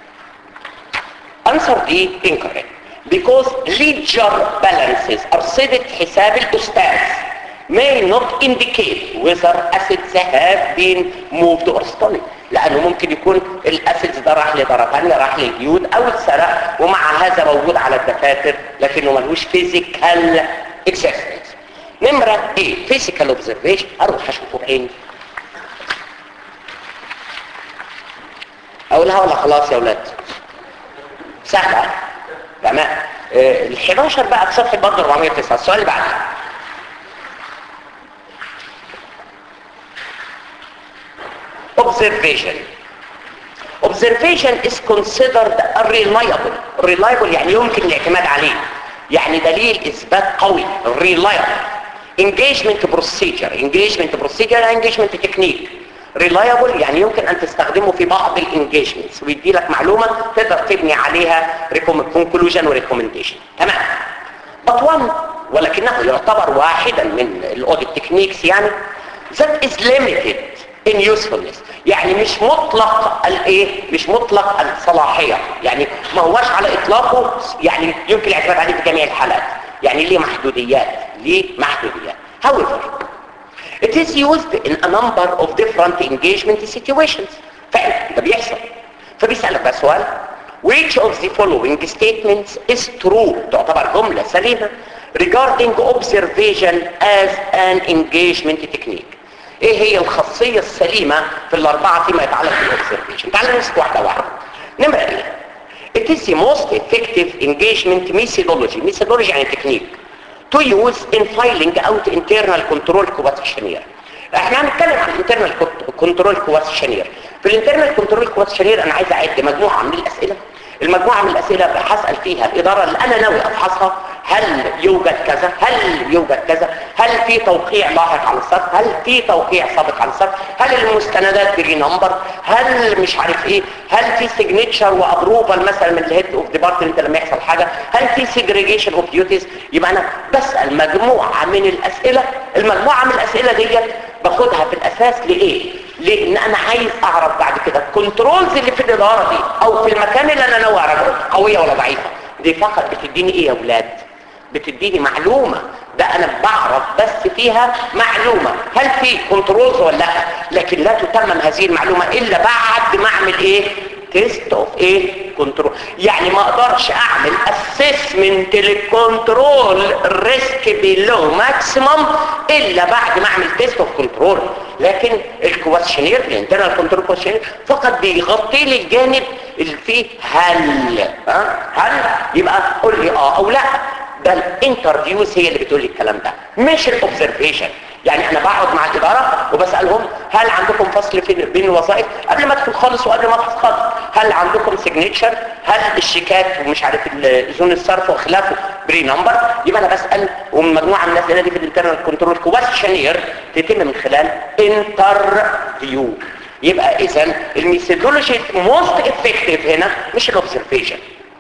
answer D incorrect because ledger balances أرصدة حساب الأستاذ may not indicate whether assets have been moved or stolen لأنه ممكن يكون الأسيتس ده راح لإدارة ثانية راح للجيود أو اتسرق ومع هذا موجود على الدفاتر لكنه ملهوش physical existence نمرة ايه physical observation اروح اشوفه بعيني اقولها ولا خلاص يا ولاد سهلة تمام ال 11 بقى في صفحة برضه 409 السؤال اللي بعده observation observation is considered reliable reliable يعني يمكن الاعتماد عليه يعني دليل اثبات قوي reliable engagement procedure engagement procedure engagement technique reliable يعني يمكن ان تستخدمه في بعض الانجيجمنتس ويدي لك معلومة تقدر تبني عليها conclusion و recommendation تمام but one ولكنه يعتبر واحدا من الاوديت تكنيكس يعني that is limited in usefulness يعني مش مطلق الايه مش مطلق الصلاحية يعني ما هواش على اطلاقه يعني يمكن الاعتماد عليه في جميع الحالات يعني ليه محدوديات ليه محدوديات however it is used in a number of different engagement situations فعلا ده بيحصل فبيسألك بقى سؤال which of the following statements is true تعتبر جملة سليمة regarding observation as an engagement technique ايه هي الخاصية السليمة في الاربعة فيما يتعلق بالاوبزرفيشن تعال نمسك واحدة واحدة نمرة ايه it is the most effective engagement methodology methodology يعني تكنيك to use in filing out internal control questionnaire احنا هنتكلم عن الانترنال كنترول كويشنير في الانترنال كنترول كويشنير انا عايز اعد مجموعه من الاسئله المجموعه من الاسئله هسال فيها الاداره اللي انا ناوي افحصها هل يوجد كذا هل يوجد كذا هل في توقيع لاحق على السطح هل في توقيع سابق على السطح هل المستندات بري نمبر هل مش عارف ايه هل في سيجنتشر وابروفال مثلا من الهيد اوف ديبارتمنت لما يحصل حاجه هل في سيجريجيشن اوف ديوتيز يبقى انا بسال مجموعه من الاسئله المجموعه من الاسئله ديت باخدها في الاساس لايه لان انا عايز اعرف بعد كده الكنترولز اللي في الاداره دي او في المكان اللي انا ناوي اراجعه قويه ولا ضعيفه دي فقط بتديني ايه يا اولاد بتديني معلومة ده انا بعرف بس فيها معلومة هل في كنترولز ولا لا لكن لا تتمم هذه المعلومة الا بعد ما اعمل ايه تيست اوف ايه كنترول يعني ما اقدرش اعمل اسسمنت للكنترول ريسك بيلو ماكسيمم الا بعد ما اعمل تيست اوف كنترول لكن الكويشنير الانترنال كنترول كويشنير فقط بيغطي لي الجانب اللي فيه هل ها هل يبقى قول لي اه او لا ده الانترفيوز هي اللي بتقول لي الكلام ده مش الاوبزرفيشن يعني انا بقعد مع الاداره وبسالهم هل عندكم فصل في بين الوظائف قبل ما ادخل خالص وقبل ما ادخل خالص هل عندكم سيجنتشر هل الشيكات ومش عارف ال- زون الصرف وخلافه بري نمبر يبقى انا بسال ومن مجموعه من الاسئله دي في الانترنال كنترول كويشنير تتم من خلال انترفيو يبقى اذا الميثودولوجي موست افكتيف هنا مش الاوبزرفيشن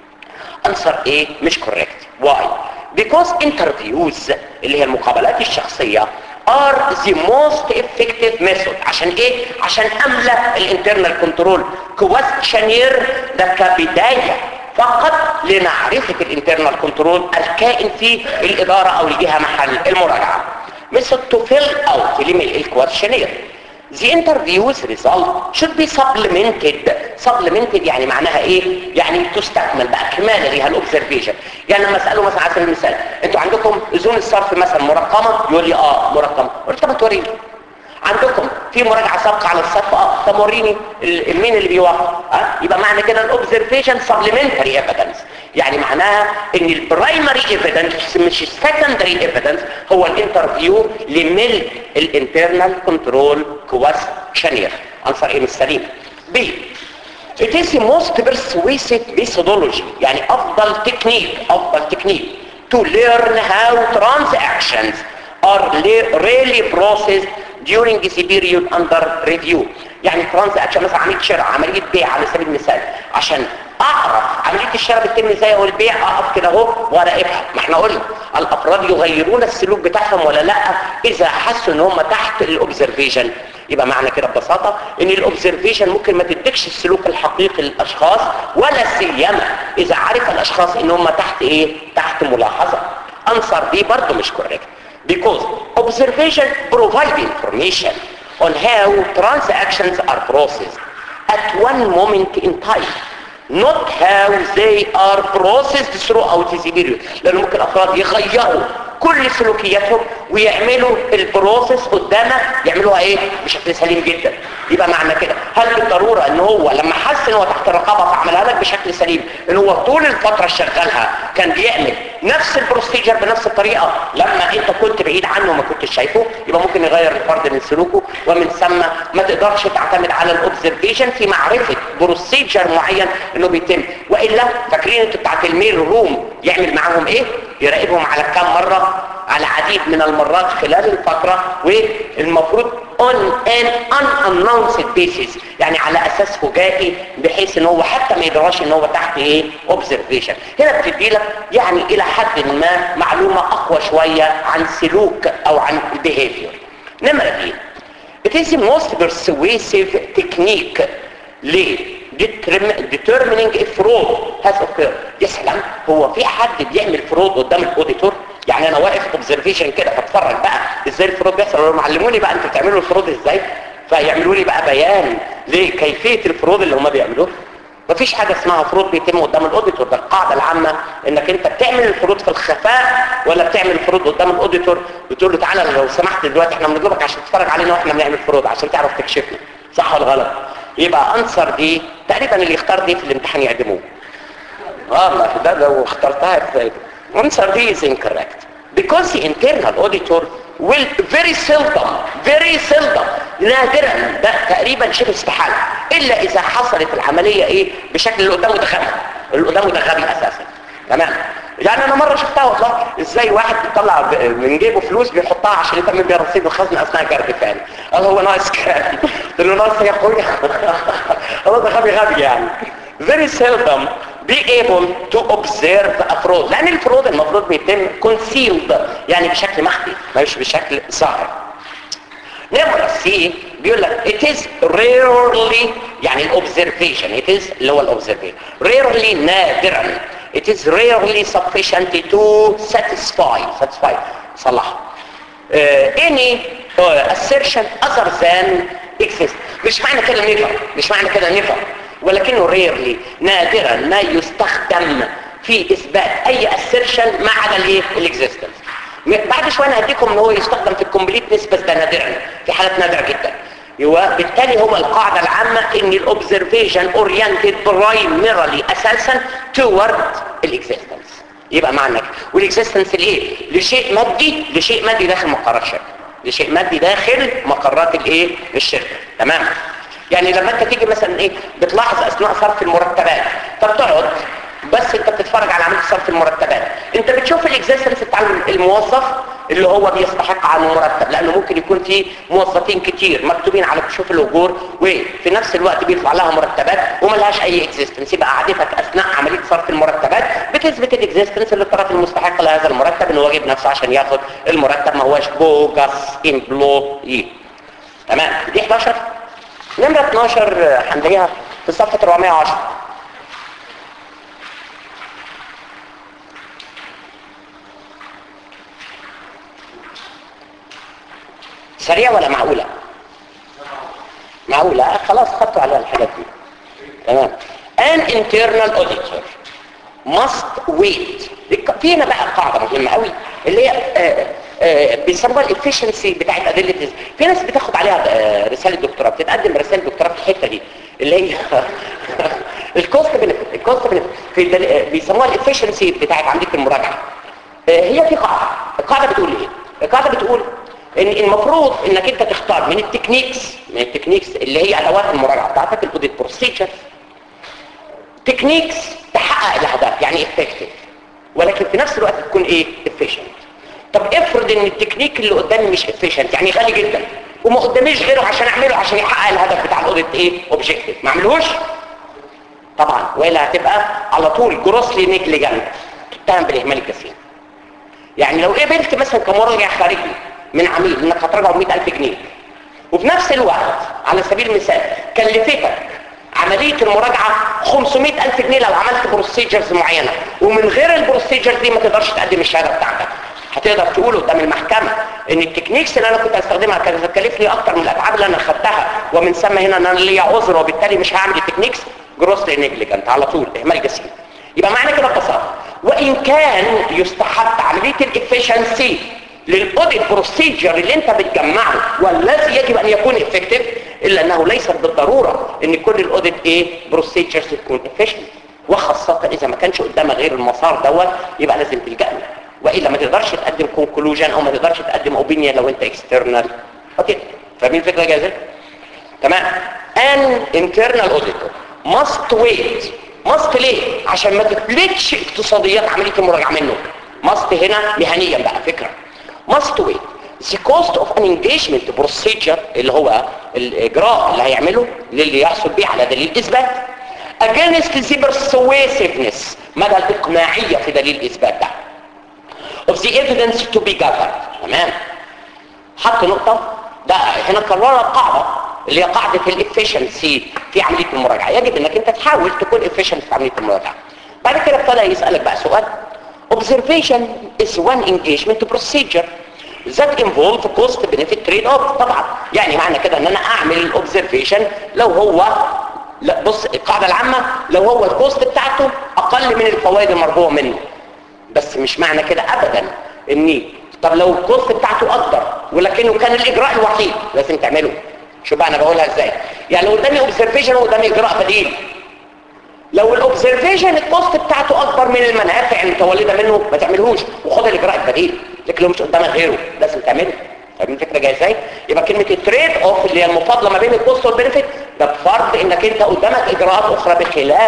انسر ايه مش كوريكت واي because interviews اللي هي المقابلات الشخصية are the most effective method عشان ايه عشان املى الانترنال كنترول questionnaire ده كبداية فقط لمعرفة الانترنال كنترول الكائن في الادارة او الجهة محل المراجعة method to fill out الكويشنير The interview's result should be supplemented supplemented يعني معناها ايه يعني تستكمل بقى كمالة ليها الاوبزرفيشن يعني لما اساله مثلا على سبيل المثال انتوا عندكم زون الصرف مثلا مرقمه يقول لي اه مرقمه قلت طب ما توريني عندكم في مراجعه سابقه على الصف اه طب وريني ال- مين اللي بيوافق اه يبقى معنى كده الاوبزرفيشن سبلمنتري ايفيدنس يعني معناها ان البرايمري ايفيدنس مش السكندري ايفيدنس هو الانترفيو لملء الانترنال كنترول كويشنير انصر ايه مش سليم بي It is the most persuasive methodology يعني أفضل تكنيك أفضل تكنيك to learn how transactions are le- really processed during the period under review يعني transaction مثلا عملية شراء عملية بيع على سبيل المثال عشان أعرف عملية الشراء بتتم ازاي او البيع أقف كده اهو وأراقبها ما احنا قلنا الأفراد يغيرون السلوك بتاعهم ولا لا إذا حسوا إن هم تحت الأوبزرفيشن يبقى معنى كده ببساطة ان الاوبزرفيشن ممكن ما تديكش السلوك الحقيقي للاشخاص ولا سيما اذا عرف الاشخاص ان هم تحت ايه تحت ملاحظة انصر دي برضو مش correct because observation provide information on how transactions are processed at one moment in time not how they are processed throughout the period لان ممكن افراد يغيروا كل سلوكياتهم ويعملوا البروسيس قدامك يعملوها ايه بشكل سليم جدا يبقى معنى كده هل بالضروره ان هو لما حس ان هو تحت الرقابه فعملها لك بشكل سليم ان هو طول الفتره اللي شغالها كان بيعمل نفس البروسيجر بنفس الطريقه لما انت كنت بعيد عنه وما كنتش شايفه يبقى ممكن يغير الفرد من سلوكه ومن ثم ما تقدرش تعتمد على الاوبزرفيشن في معرفه بروسيجر معين انه بيتم والا فاكرين انتوا بتاعت الميل روم يعمل معاهم ايه يراقبهم على كام مره على عديد من المرات خلال الفترة والمفروض on an unannounced basis يعني على اساس فجائي بحيث ان هو حتى ما يدراش ان هو تحت ايه observation هنا بتدي لك يعني الى حد ما معلومة اقوى شوية عن سلوك او عن behavior نمرة اثنين It is the most persuasive technique ليه determining if fraud has occurred يا سلام هو في حد بيعمل فرود قدام الاوديتور يعني انا واقف اوبزرفيشن كده بتفرج بقى ازاي الفرود بيحصل يقولوا علموني بقى انتوا بتعملوا الفرود ازاي فيعملوا لي بقى بيان لكيفيه الفرود اللي هم بيعملوه مفيش حاجه اسمها فروض بيتم قدام الاوديتور ده القاعده العامه انك انت بتعمل الفروض في الخفاء ولا بتعمل الفروض قدام الاوديتور بتقول له تعالى لو سمحت دلوقتي احنا بنطلبك عشان تتفرج علينا واحنا بنعمل فروض عشان تعرف تكشفنا صح ولا غلط يبقى انصر دي تقريبا اللي يختار دي في الامتحان يعدموه والله ده لو اخترتها في answer D is incorrect because the internal auditor will very seldom very seldom نادرا ده تقريبا شبه استحالة الا اذا حصلت العملية ايه بشكل اللي قدامه ده غبي اللي قدامه ده غبي اساسا تمام يعني انا مرة شفتها والله ازاي واحد بيطلع ب- من جيبه فلوس بيحطها عشان يتم بيها رصيد الخزنة اثناء جرد فعلا قال هو ناقص كام قلت له ناقص يا اخويا هو ده غبي غبي يعني very seldom be able to observe a fraud لان الفرود المفروض بيتم concealed يعني بشكل مخفي مش بشكل ظاهر نمرة سي بيقول لك it is rarely يعني الاوبزرفيشن it is اللي هو الاوبزرفيشن rarely نادرا it is rarely sufficient to satisfy satisfy صلح uh, any uh, assertion other than exist مش معنى كده never مش معنى كده never ولكنه rarely نادرا ما يستخدم في اثبات اي assertion ما عدا الايه الاكزيستنس بعد شويه انا هديكم ان هو يستخدم في الكومبليتنس بس ده نادرا في حالات نادره جدا وبالتالي هو القاعده العامه ان الاوبزرفيشن اورينتد برايمرلي اساسا توورد الاكزيستنس يبقى معنى كده والاكزيستنس لايه لشيء مادي لشيء مادي داخل مقرر شركه لشيء مادي داخل مقرات الايه الشركه تمام يعني لما انت تيجي مثلا ايه بتلاحظ اثناء صرف المرتبات طب تقعد بس انت بتتفرج على عمليه صرف المرتبات انت بتشوف الاكزيستنس بتاع الموظف اللي هو بيستحق عنه مرتب لانه ممكن يكون في موظفين كتير مكتوبين على كشوف الاجور وفي نفس الوقت بيدفع لها مرتبات وما لهاش اي اكزيستنس يبقى قعدتك اثناء عمليه صرف المرتبات بتثبت الاكزيستنس للطرف المستحق لهذا المرتب انه واجب نفسه عشان ياخد المرتب ما هوش بوجس امبلوي تمام دي 11 نمره 12 هنلاقيها في صفحه 410 سريع ولا معقولة معقولة خلاص خدتوا على الحاجات دي تمام an internal auditor must wait في هنا بقى قاعدة مهمة قوي اللي هي آه آه بيسموها الافشنسي بتاعت ادله في ناس بتاخد عليها آه رساله دكتوراه بتتقدم رساله دكتوراه في الحته دي اللي هي الكوست بنفيت الكوست بنفيت في بيسموها الافشنسي بتاعت عمليه المراجعه هي في قاعده القاعده بتقول ايه القاعده بتقول ان المفروض انك انت تختار من التكنيكس من التكنيكس اللي هي ادوات المراجعه بتاعتك الاوديت بروسيجر تكنيكس تحقق الاهداف يعني افكتيف ولكن في نفس الوقت تكون ايه افيشنت طب افرض ان التكنيك اللي قدامي مش افيشنت يعني غالي جدا وما قداميش غيره عشان اعمله عشان يحقق الهدف بتاع الاوديت ايه اوبجيكتيف ما اعملهوش طبعا والا هتبقى على طول جروسلي نيجليجنت تتهم بالاهمال الكثير يعني لو قبلت مثلا كمراجع خارجي من عميل انك هتراجعه 100000 جنيه وفي نفس الوقت على سبيل المثال كلفتك عملية المراجعة 500000 جنيه لو عملت بروسيجرز معينة ومن غير البروسيجرز دي ما تقدرش تقدم الشهادة بتاعتك هتقدر تقول قدام المحكمة ان التكنيكس اللي انا كنت هستخدمها كانت هتكلفني اكتر من الاتعاب اللي انا خدتها ومن ثم هنا ان انا ليا عذر وبالتالي مش هعمل التكنيكس جروس نيجليجنت على طول اهمال جسيم يبقى معنى كده ببساطه وان كان يستحب عمليه الافشنسي للاوديت بروسيجر اللي انت بتجمعه والذي يجب ان يكون افكتيف الا انه ليس بالضروره ان كل الاوديت ايه بروسيجرز تكون افيشنت وخاصه اذا ما كانش قدامك غير المسار دوت يبقى لازم تلجا له والا ما تقدرش تقدم كونكلوجن او ما تقدرش تقدم اوبينيون لو انت اكسترنال اوكي فاهمين الفكره جاهزه تمام ان انترنال اوديتور ماست ويت ماست ليه عشان ما تفلتش اقتصاديات عمليه المراجعه منه ماست هنا مهنيا بقى فكره must wait the cost of an engagement procedure اللي هو الاجراء اللي هيعمله للي يحصل بيه على دليل اثبات against the persuasiveness مدى الاقناعيه في دليل الاثبات ده of the evidence to be gathered تمام حط نقطه ده هنا كررها قاعده اللي هي قاعده الافشنسي في عمليه المراجعه يجب انك انت تحاول تكون efficient في عمليه المراجعه بعد كده ابتدى يسالك بقى سؤال observation is one engagement procedure that involve cost benefit trade off طبعا يعني معنى كده ان انا اعمل الاوبزرفيشن لو هو لا بص القاعده العامه لو هو الكوست بتاعته اقل من الفوائد المرجوه منه بس مش معنى كده ابدا اني طب لو الكوست بتاعته اكبر ولكنه كان الاجراء الوحيد لازم تعمله شوف بقى انا بقولها ازاي يعني لو قدامي اوبزرفيشن وقدامي اجراء بديل لو الاوبزرفيشن الكوست بتاعته اكبر من المنافع المتولده منه ما تعملهوش وخد الاجراء البديل لكن لو مش قدامك غيره لازم تعمله فاهمين الفكره جايه ازاي يبقى كلمه التريد اوف اللي هي المفاضله ما بين الكوست والبنفيت ده بفرض انك انت قدامك اجراءات اخرى بخلاف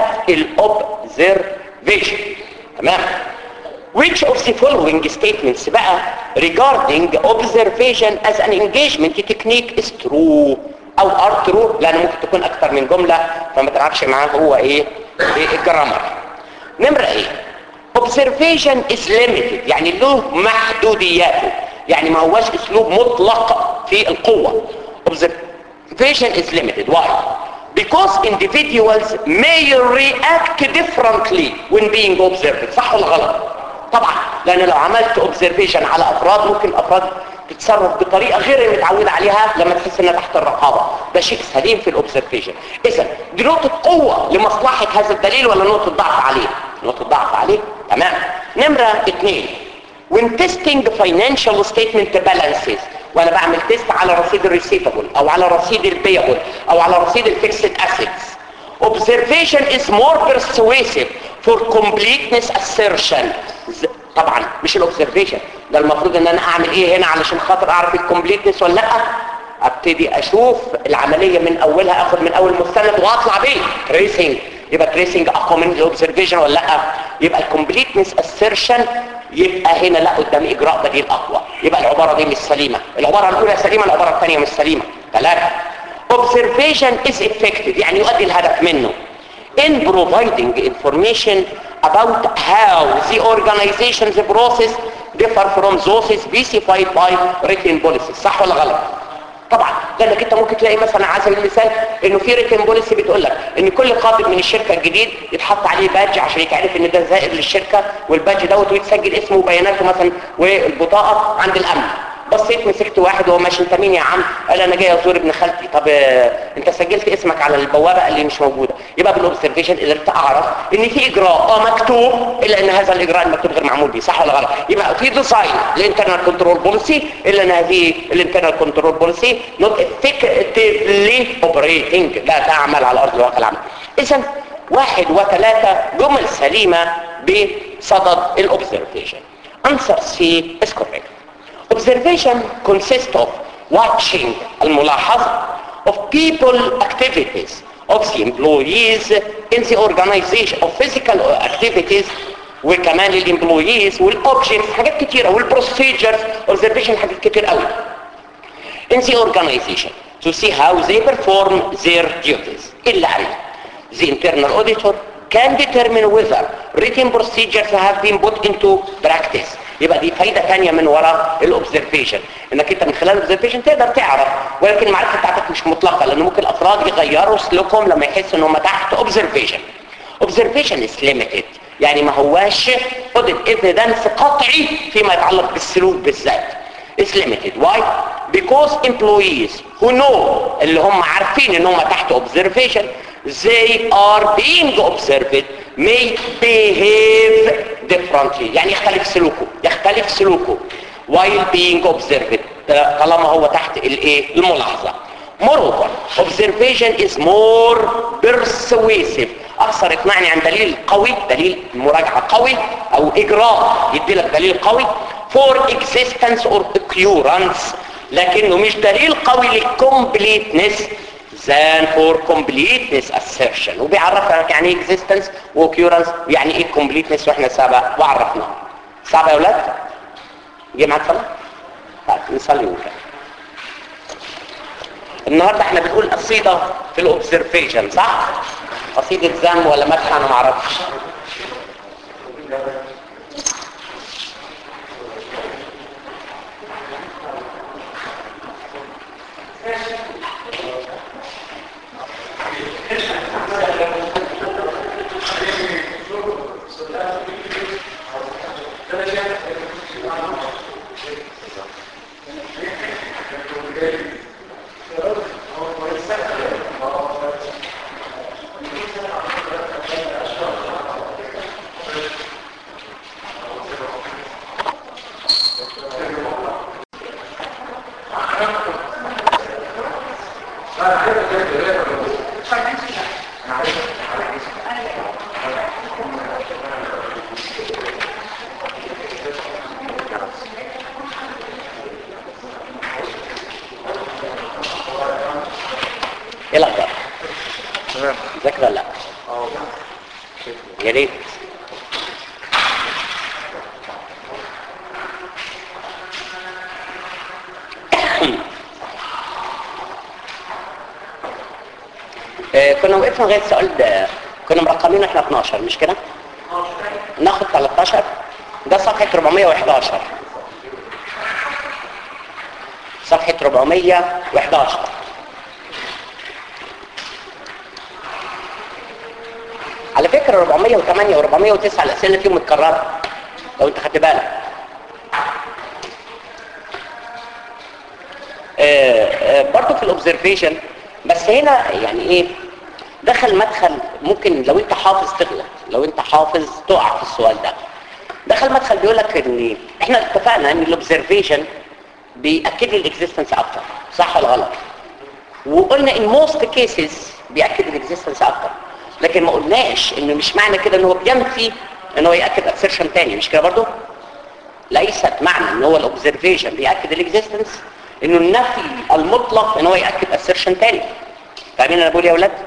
الاوبزرفيشن تمام which of the following statements بقى regarding observation as an engagement technique is true او are true لان ممكن تكون اكتر من جمله فما تعرفش معاه هو ايه ايه الجرامر نمرة ايه observation is limited يعني له محدودياته يعني ما هوش اسلوب مطلق في القوة observation is limited why because individuals may react differently when being observed صح ولا غلط طبعا لان لو عملت observation على افراد ممكن افراد تتصرف بطريقة غير المتعودة عليها لما تحس انها تحت الرقابة ده شيء سليم في الاوبزرفيشن اذا دي نقطة قوة لمصلحة هذا الدليل ولا نقطة ضعف عليه نقطة ضعف عليه تمام نمرة اثنين when testing financial statement balances وانا بعمل تيست على رصيد الريسيفبل او على رصيد البيبل او على رصيد الفيكسد assets observation is more persuasive for completeness assertion طبعا مش الاوبزرفيشن ده المفروض ان انا اعمل ايه هنا علشان خاطر اعرف الكومبليتنس ولا لا ابتدي اشوف العمليه من اولها اخد من اول مستند واطلع بيه تريسنج يبقى تريسنج اقوى من الاوبزرفيشن ولا لا يبقى الكومبليتنس اسيرشن يبقى هنا لا قدام اجراء بديل اقوى يبقى العباره دي مش سليمه العباره الاولى سليمه العباره الثانيه مش سليمه ثلاثه observation is effective يعني يؤدي الهدف منه in providing information about how the organization's process differ from those specified by written policies صح ولا غلط طبعا لانك انت ممكن تلاقي مثلا على سبيل المثال انه في ريتن بوليسي بتقول لك ان كل قادم من الشركه الجديد يتحط عليه بادج عشان يتعرف ان ده زائر للشركه والبادج دوت ويتسجل اسمه وبياناته مثلا والبطاقه عند الامن بصيت مسكت واحد وهو ماشي انت مين يا عم قال انا جاي ازور ابن خالتي طب اه انت سجلت اسمك على البوابه قال لي مش موجوده يبقى بالاوبزرفيشن قدرت اعرف ان في اجراء اه مكتوب الا ان هذا الاجراء المكتوب غير معمول بيه صح ولا غلط يبقى في ديزاين الانترنال كنترول بوليسي الا ان هذه الانترنال كنترول بوليسي نوت افكتفلي اوبريتنج لا تعمل على ارض الواقع العمل اذا واحد وثلاثه جمل سليمه بصدد الاوبزرفيشن answer C is correct observation consists of watching الملاحظة of people activities of the employees in the organization of physical activities وكمان الامبلويز والاوبجكتس حاجات كتيرة والبروسيجرز observation حاجات كتير قوي in the organization to see how they perform their duties إلا عليه the internal auditor can determine whether written procedures have been put into practice يبقى دي فايدة تانية من وراء الاوبزرفيشن انك انت من خلال الاوبزرفيشن تقدر تعرف ولكن المعرفة بتاعتك مش مطلقة لان ممكن الافراد يغيروا سلوكهم لما يحسوا ان هم تحت اوبزرفيشن اوبزرفيشن is limited يعني ما هواش audit evidence قطعي فيما يتعلق بالسلوك بالذات is limited why because employees who know اللي هم عارفين ان هم تحت observation they are being observed may behave differently يعني يختلف سلوكه يختلف سلوكه while being observed طالما هو تحت الايه الملاحظه moreover observation is more persuasive اكثر اقناعني عن دليل قوي دليل مراجعه قوي او اجراء يدي لك دليل قوي for existence or occurrence لكنه مش دليل قوي للcompleteness than for completeness assertion وبيعرفك يعني ايه existence واoccurrence ويعني ايه completeness واحنا سبق وعرفناه صعب يا اولاد جه معاك صلاه طيب نصلي ونكمل النهارده احنا بنقول قصيده في الاوبزرفيشن صح قصيده ذم ولا مدح انا ما اعرفش ايه الاخبار تمام ذاكر ولا لا اه يا ريت آه، كنا وقفنا لغايه السؤال ده كنا مرقمين احنا 12 مش كده ناخد 13 ده صفحه 411 صفحه 411 على فكرة 408 و409 الأسئلة فيهم متكررة لو انت خدت بالك آه، آه، برضو في الاوبزرفيشن بس هنا يعني ايه دخل مدخل ممكن لو انت حافظ تغلط لو انت حافظ تقع في السؤال ده دخل مدخل بيقول لك ان احنا اتفقنا ان الاوبزرفيشن بيأكد لي الاكزيستنس اكتر صح ولا غلط وقلنا ان موست كيسز بيأكد الاكزيستنس اكتر لكن ما قلناش انه مش معنى كده ان هو بينفي ان هو يأكد assertion تاني مش كده برضو ليست معنى ان هو الاوبزرفيشن بياكد الاكزيستنس انه النفي المطلق ان هو ياكد اسيرشن تاني فاهمين انا بقول يا اولاد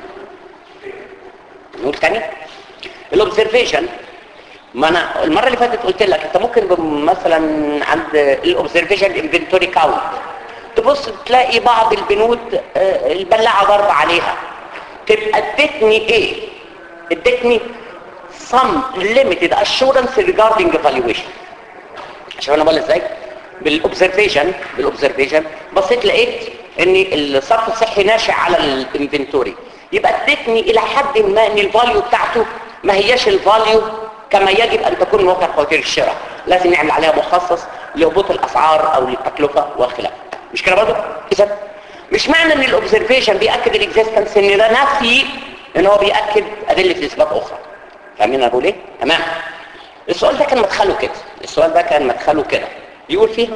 نقول تاني الاوبزرفيشن ما انا المره اللي فاتت قلت لك انت ممكن بم- مثلا عند الاوبزرفيشن انفنتوري كاونت تبص تلاقي بعض البنود آه، البلاعه ضرب عليها تبقى ادتني ايه ادتني some limited assurance regarding evaluation عشان انا بقول ازاي بالاوبزرفيشن بالاوبزرفيشن بصيت لقيت ان الصرف الصحي ناشئ على الانفنتوري يبقى ادتني الى حد ما ان الفاليو بتاعته ما هياش الفاليو كما يجب ان تكون موقع فواتير الشراء لازم نعمل عليها مخصص لهبوط الاسعار او للتكلفه والخلاف مش كده برضه اذا مش معنى ان الاوبزرفيشن بياكد الاكزيستنس ان ده نفي ان هو بياكد ادله اثبات اخرى فاهمين انا بقول ايه تمام السؤال ده كان مدخله كده السؤال ده كان مدخله كده يقول فيها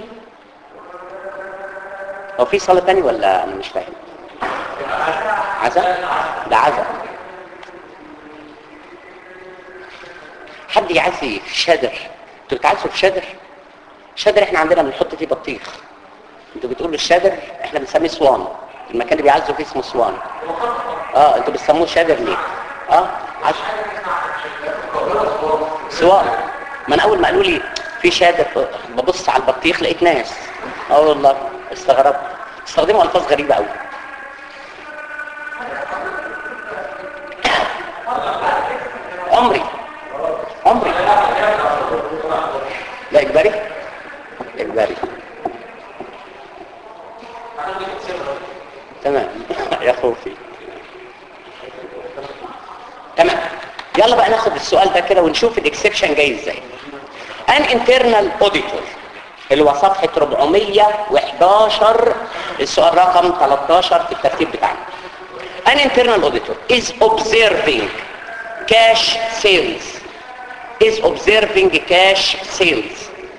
هو في صلاة تاني ولا انا مش فاهم عزا ده عزا حد يعزي في شادر انتوا بتعزوا في شادر شادر احنا عندنا بنحط فيه بطيخ انتوا بتقولوا الشادر احنا بنسميه سوان المكان اللي بيعزوا فيه اسمه سوان اه انتوا بتسموه شادر ليه اه عز... سوان ما انا اول ما قالوا لي في شادر ببص على البطيخ لقيت ناس اه والله استغربت استخدموا الفاظ غريبه قوي عمري عمري لا اجباري اجباري تمام يا خوفي تمام يلا بقى ناخد السؤال ده كده ونشوف الاكسبشن جاي ازاي ان انترنال اوديتور اللي هو صفحه 411 السؤال رقم 13 في الترتيب بتاعنا an internal auditor is observing cash sales is observing cash sales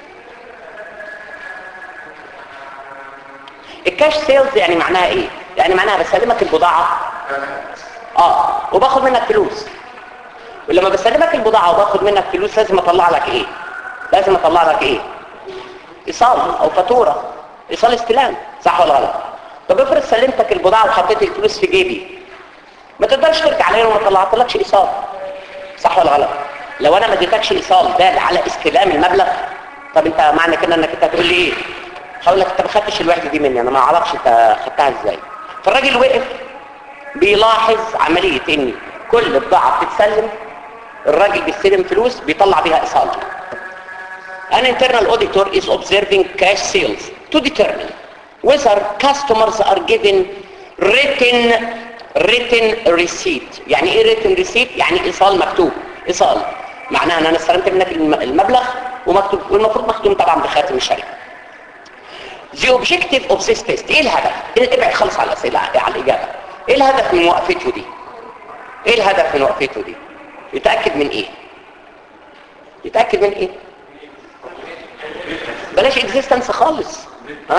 الكاش سيلز يعني معناها ايه يعني معناها بسلمك البضاعه اه وباخد منك فلوس ولما بسلمك البضاعه وباخد منك فلوس لازم اطلع لك ايه لازم اطلع لك ايه ايصال او فاتوره ايصال استلام صح ولا غلط طب افرض سلمتك البضاعه وحطيت الفلوس في جيبي ما تقدرش ترجع عليا وما طلعتلكش ايصال صح ولا غلط لو انا ما اديتكش ايصال دال على استلام المبلغ طب انت معنى كده انك انت هتقول لي ايه هقول لك انت ما خدتش الوحده دي مني انا ما اعرفش انت خدتها ازاي فالراجل وقف بيلاحظ عمليه ان كل بضاعه بتتسلم الراجل بيستلم فلوس بيطلع بيها ايصال An internal auditor is observing cash sales to determine whether customers are given written written receipt يعني ايه written receipt يعني ايصال مكتوب ايصال معناها ان انا استلمت منك الم- المبلغ ومكتوب والمفروض مختوم طبعا بخاتم الشركه The objective of this test ايه الهدف؟ إيه- ابعد خالص على الاسئله على الاجابه ايه الهدف من وقفته دي؟ ايه الهدف من وقفته دي؟ يتاكد من ايه؟ يتاكد من ايه؟ بلاش اكزيستنس خالص ها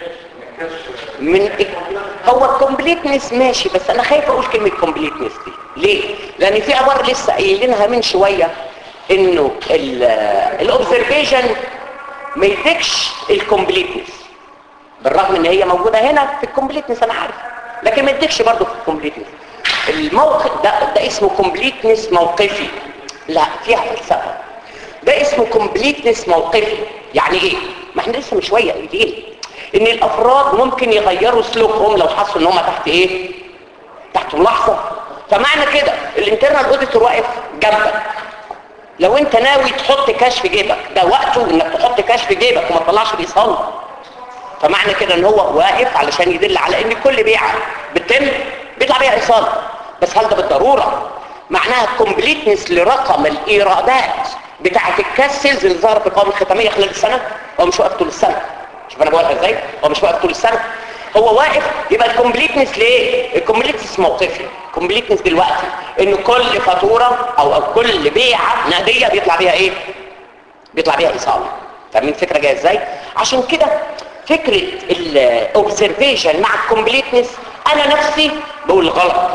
من هو الكومبليتنس ماشي بس انا خايف اقول كلمه كومبليتنس دي ليه لان في عباره لسه قايلينها من شويه انه الاوبزرفيشن ما يديكش الكومبليتنس بالرغم ان هي موجوده هنا في الكومبليتنس انا عارف لكن ما يديكش برضه في الكومبليتنس الموقف ده ده اسمه كومبليتنس موقفي لا فيها فلسفه ده اسمه كومبليتنس موقفي يعني ايه ما احنا لسه من شويه قايلين ان الافراد ممكن يغيروا سلوكهم لو حسوا ان هم تحت ايه تحت ملاحظه فمعنى كده الانترنال اوديتور واقف جنبك لو انت ناوي تحط كاش في جيبك ده وقته انك تحط كاش في جيبك وما تطلعش بيصلي فمعنى كده ان هو واقف علشان يدل على ان كل بيعه بتتم بيطلع بيها ايصال بس هل ده بالضروره معناها كومبليتنس لرقم الايرادات بتاعه الكاس سيلز اللي ظهر في القوائم الختاميه خلال السنه هو مش واقف طول السنه شوف انا بقولها ازاي هو مش واقف طول السنه هو واقف يبقى الكومبليتنس ليه الكومبليتنس موقفي الكومبليتنس دلوقتي ان كل فاتوره او, أو كل بيعه نقديه بيطلع بيها ايه بيطلع بيها ايصال فاهمين الفكره جايه ازاي عشان كده فكره الاوبزرفيشن مع الكومبليتنس انا نفسي بقول غلط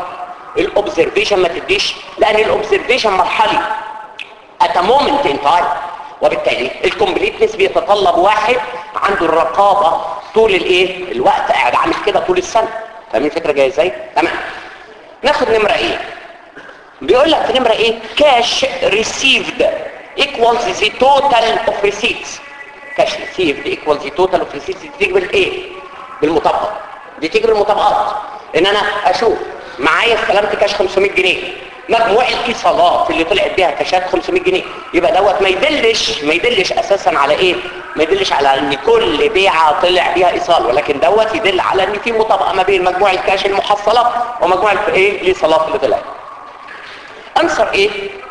الاوبزرفيشن ما تديش لان الاوبزرفيشن مرحلي at a moment in time وبالتالي الكومبليتنس بيتطلب واحد عنده الرقابه طول الايه الوقت قاعد عامل كده طول السنه فاهمين الفكره جايه ازاي تمام ناخد نمره ايه بيقول لك في نمره ايه كاش ريسيفد equals the total of receipts كاش received equals the total of receipts دي تيجي بالايه بالمطابقه دي تيجي بالمطابقات ان انا اشوف معايا استلمت كاش 500 جنيه مجموع الايصالات اللي طلعت بيها كاشات 500 جنيه يبقى دوت ما يدلش ما يدلش اساسا على ايه ما يدلش على ان كل بيعه طلع بيها ايصال ولكن دوت يدل على ان في مطابقه ما بين مجموع الكاش المحصلات ومجموع الايه الايصالات اللي طلعت answer A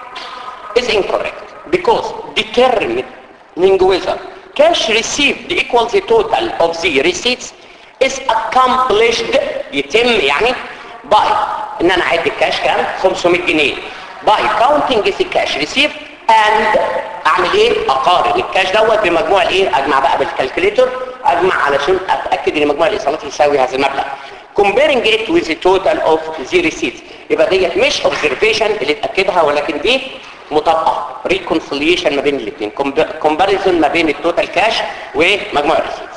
is incorrect because determining whether cash received equals the total of the receipts is accomplished يتم يعني by ان انا اعد الكاش كام 500 جنيه by counting the cash received and اعمل ايه اقارن الكاش دوت بمجموع الايه اجمع بقى بالكالكوليتر اجمع علشان اتاكد ان مجموع الايصالات يساوي هذا المبلغ comparing it with the total of the receipts يبقى ديت مش observation اللي اتاكدها ولكن دي مطابقه reconciliation ما بين الاثنين comparison ما بين التوتال كاش ومجموع الريسيتس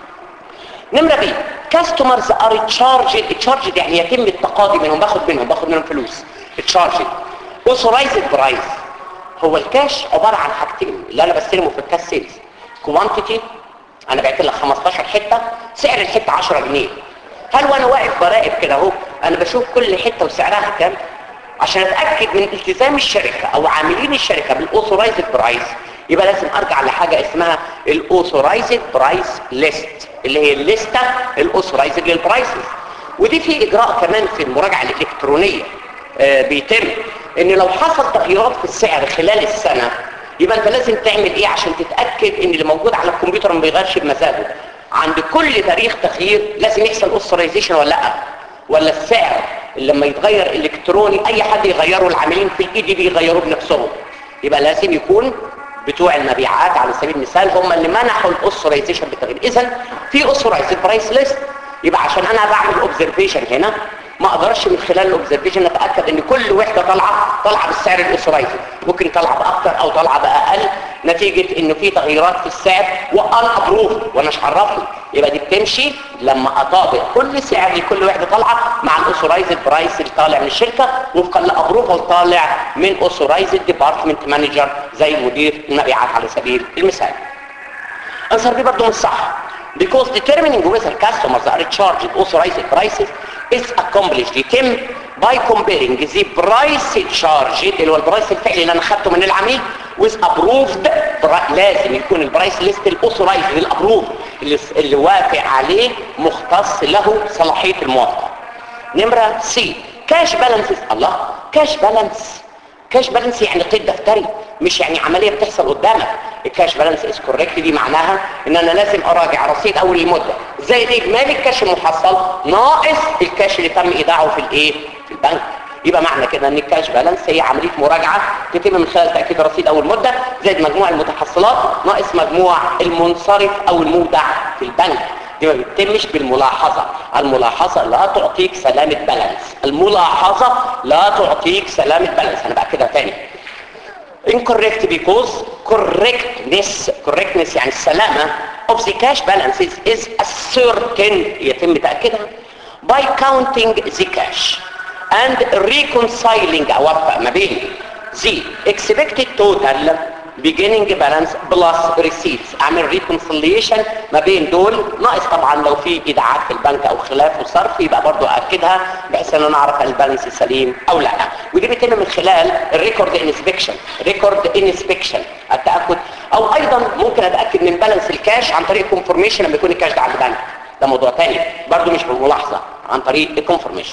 نمره بي customers are charged charged يعني يتم التقاضي منهم باخد منهم باخد منهم فلوس charged authorized price هو الكاش عباره عن حاجتين اللي انا بستلمه في الكاش سيلز كوانتيتي انا بعت لك 15 حته سعر الحته 10 جنيه هل وانا واقف براقب كده اهو انا بشوف كل حته وسعرها كام عشان اتاكد من التزام الشركه او عاملين الشركه بالاوثورايزد برايس يبقى لازم ارجع لحاجه اسمها الاوثورايزد برايس ليست اللي هي الليسته الاوثورايزد للبرايسز ودي في اجراء كمان في المراجعه الالكترونيه آه بيتم ان لو حصل تغييرات في السعر خلال السنه يبقى انت لازم تعمل ايه عشان تتاكد ان اللي موجود على الكمبيوتر ما بيغيرش بمزاجه عند كل تاريخ تغيير لازم يحصل اوثرايزيشن ولا لا ولا السعر اللي لما يتغير الكتروني اي حد يغيره العاملين في الاي دي بي يغيروه بنفسهم يبقى لازم يكون بتوع المبيعات على سبيل المثال هم اللي منحوا الاوثرايزيشن بالتغيير اذا في اوثرايزد برايس ليست يبقى عشان انا بعمل اوبزرفيشن هنا ما اقدرش من خلال الاوبزرفيشن اتاكد ان كل وحده طالعه طالعه بالسعر الاوثرايزد ممكن طالعه باكتر او طالعه باقل نتيجه انه في تغييرات في السعر وان ابروف وانا مش عرفني يبقى دي بتمشي لما اطابق كل سعر لكل وحده طالعه مع الاوثرايزد برايس اللي طالع من الشركه وفقا لابروفال طالع من اوثرايزد ديبارتمنت مانجر زي مدير المبيعات على سبيل المثال انصر دي برضه مش صح because determining whether customers are charged authorized prices is accomplished يتم by comparing the price charged اللي هو البرايس الفعلي اللي انا خدته من العميل with approved لازم يكون البرايس ليست الاوثورايزد الابروف اللي, اللي وافق عليه مختص له صلاحيه الموافقه نمره سي كاش بالانس الله كاش بالانس كاش بالانس يعني قيد دفتري مش يعني عمليه بتحصل قدامك الكاش بالانس از كوريكت دي معناها ان انا لازم اراجع رصيد اول المده زي اجمالي الكاش المحصل ناقص الكاش اللي تم ايداعه في الايه في البنك يبقى معنى كده ان الكاش بالانس هي عمليه مراجعه تتم من خلال تاكيد رصيد اول مده زائد مجموع المتحصلات ناقص مجموع المنصرف او المودع في البنك دي ما بتتمش بالملاحظة الملاحظة لا تعطيك سلامة بالانس الملاحظة لا تعطيك سلامة بالانس انا بقى كده تاني incorrect because correctness correctness يعني السلامة of the cash balances is ascertain يتم تأكيدها by counting the cash and reconciling اوفق ما بين the expected total beginning balance plus receipts اعمل reconciliation ما بين دول ناقص طبعا لو في ايداعات في البنك او خلاف وصرف يبقى برضو اكدها بحيث ان انا اعرف البالانس سليم او لا ودي بيتم من خلال الريكورد انسبكشن ريكورد انسبكشن التاكد او ايضا ممكن اتاكد من بالانس الكاش عن طريق كونفورميشن لما يكون الكاش ده عند البنك ده موضوع تاني برضو مش بالملاحظه عن طريق الكونفورميشن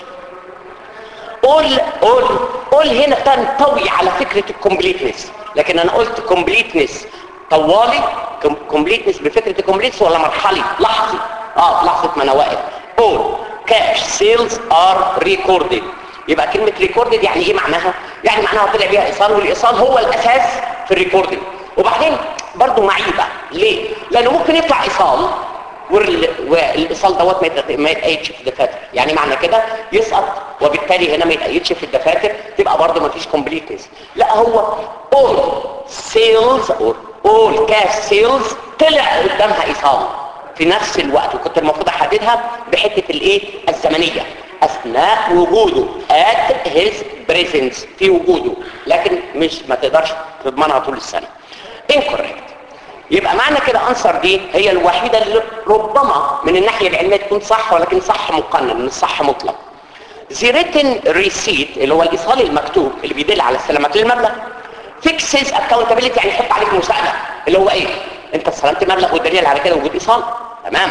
قول قول قول هنا تنطوي على فكرة الكومبليتنس لكن انا قلت كومبليتنس طوالي كومبليتنس بفكرة الكومبليتنس ولا مرحلي لحظي اه في لحظة ما انا واقف قول كاش سيلز ار ريكوردد يبقى كلمة ريكوردد يعني ايه معناها يعني معناها طلع بيها ايصال والايصال هو الاساس في الريكوردد وبعدين برضو معيبة ليه لانه ممكن يطلع ايصال والايصال دوت ما يتقيدش في الدفاتر يعني معنى كده يسقط وبالتالي هنا ما يتقيدش في الدفاتر تبقى برضه ما فيش كومبليتنس لا هو all sales or all cash sales طلع قدامها ايصال في نفس الوقت وكنت المفروض احددها بحته الايه الزمنيه اثناء وجوده at his presence في وجوده لكن مش ما تقدرش تضمنها طول السنه incorrect يبقى معنى كده انصر دي هي الوحيده اللي ربما من الناحيه العلميه تكون صح ولكن صح مقنن مش صح مطلق The written receipt اللي هو الايصال المكتوب اللي بيدل على استلامك للمبلغ fixes accountability يعني يحط عليك مساءله اللي هو ايه انت استلمت مبلغ والدليل على كده وجود ايصال تمام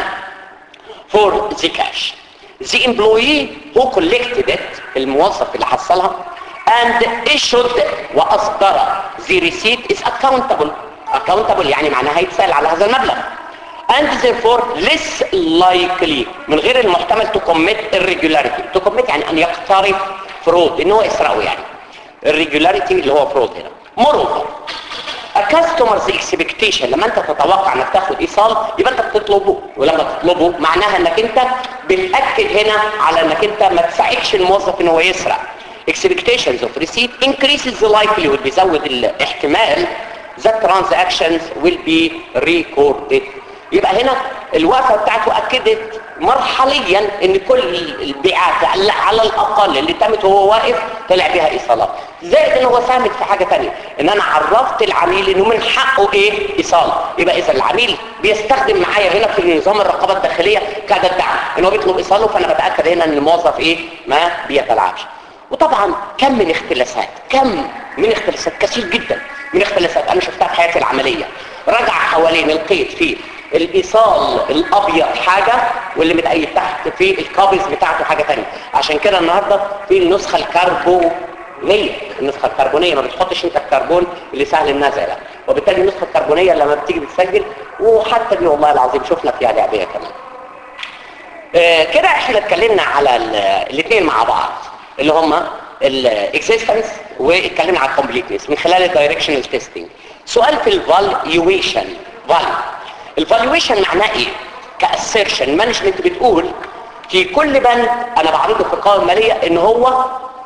for the cash the employee who collected it الموظف اللي حصلها and issued واصدر the receipt is accountable accountable يعني معناها هيتسال على هذا المبلغ and therefore less likely من غير المحتمل to commit irregularity to commit يعني ان يقترف fraud ان هو يسرقه يعني irregularity اللي هو fraud هنا moreover a customer's expectation لما انت تتوقع انك تاخد ايصال يبقى انت بتطلبه ولما تطلبه معناها انك انت بتاكد هنا على انك انت ما تساعدش الموظف ان هو يسرق expectations of receipt increases the likelihood بيزود الاحتمال that transactions will be recorded يبقى هنا الوقفة بتاعته أكدت مرحليا ان كل البيعات على الأقل اللي تمت وهو واقف طلع بها إيصالات زائد ان هو ساهمت في حاجة تانية ان انا عرفت العميل انه من حقه ايه إيصال يبقى اذا العميل بيستخدم معايا هنا في نظام الرقابة الداخلية كأداة دعم ان هو بيطلب إيصاله فانا بتأكد هنا ان الموظف ايه ما بيتلعبش وطبعا كم من اختلاسات كم من اختلاسات كثير جدا من اختلاسات انا شفتها في حياتي العملية رجع حوالين القيد في الايصال الابيض حاجة واللي متقيد تحت في القابض بتاعته حاجة تانية عشان كده النهاردة في النسخة الكربونية النسخة الكربونية ما بتحطش انت الكربون اللي سهل النزع ده وبالتالي النسخة الكربونية لما بتيجي بتسجل وحتى دي والله العظيم شفنا فيها لعبية كمان آه كده احنا اتكلمنا على الاثنين مع بعض اللي هما الاكزيستنس واتكلمنا على الكومبليتنس من خلال الدايركشنال تيستنج سؤال في الفاليويشن فاليو الفالويشن معناه ايه كاسيرشن مانجمنت بتقول في كل بند انا بعرضه في القوائم الماليه ان هو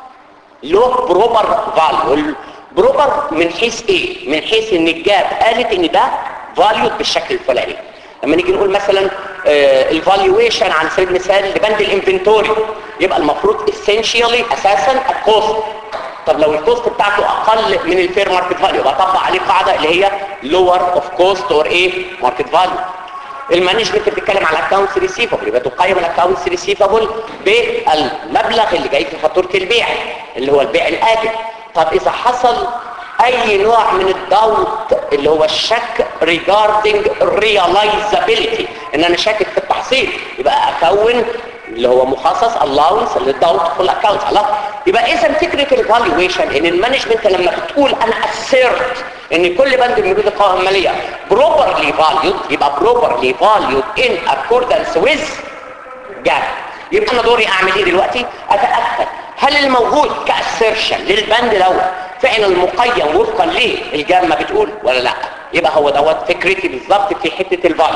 له بروبر فاليو البروبر من حيث ايه من حيث ان الجاب قالت ان ده فاليو بالشكل الفلاني لما نيجي نقول مثلا الفالويشن على سبيل المثال لبند الانفنتوري يبقى المفروض اسينشيالي اساسا الكوست طب لو الكوست بتاعته اقل من الفير ماركت فاليو يبقى اطبق عليه قاعده اللي هي لور اوف كوست اور ايه ماركت فاليو المانجمنت بتتكلم على اكونتس ريسيفبل يبقى تقيم الاكونتس ريسيفبل بالمبلغ اللي جاي في فاتوره البيع اللي هو البيع الاجل طب اذا حصل اي نوع من الضغط اللي هو الشك regarding realizability ان انا شاكك في التحصيل يبقى اكون اللي هو مخصص allowance للضغط في الاكونت الله يبقى اذا فكره الفالويشن ان المانجمنت لما بتقول انا assert ان كل بند من بنود القوائم الماليه properly valued يبقى properly valued in accordance with gap يبقى انا دوري اعمل ايه دلوقتي اتاكد هل الموجود كاسيرشن للبند دوت فعلا مقيم وفقا للجام ما بتقول ولا لا يبقى هو دوت فكرتي بالظبط في حته الفاليو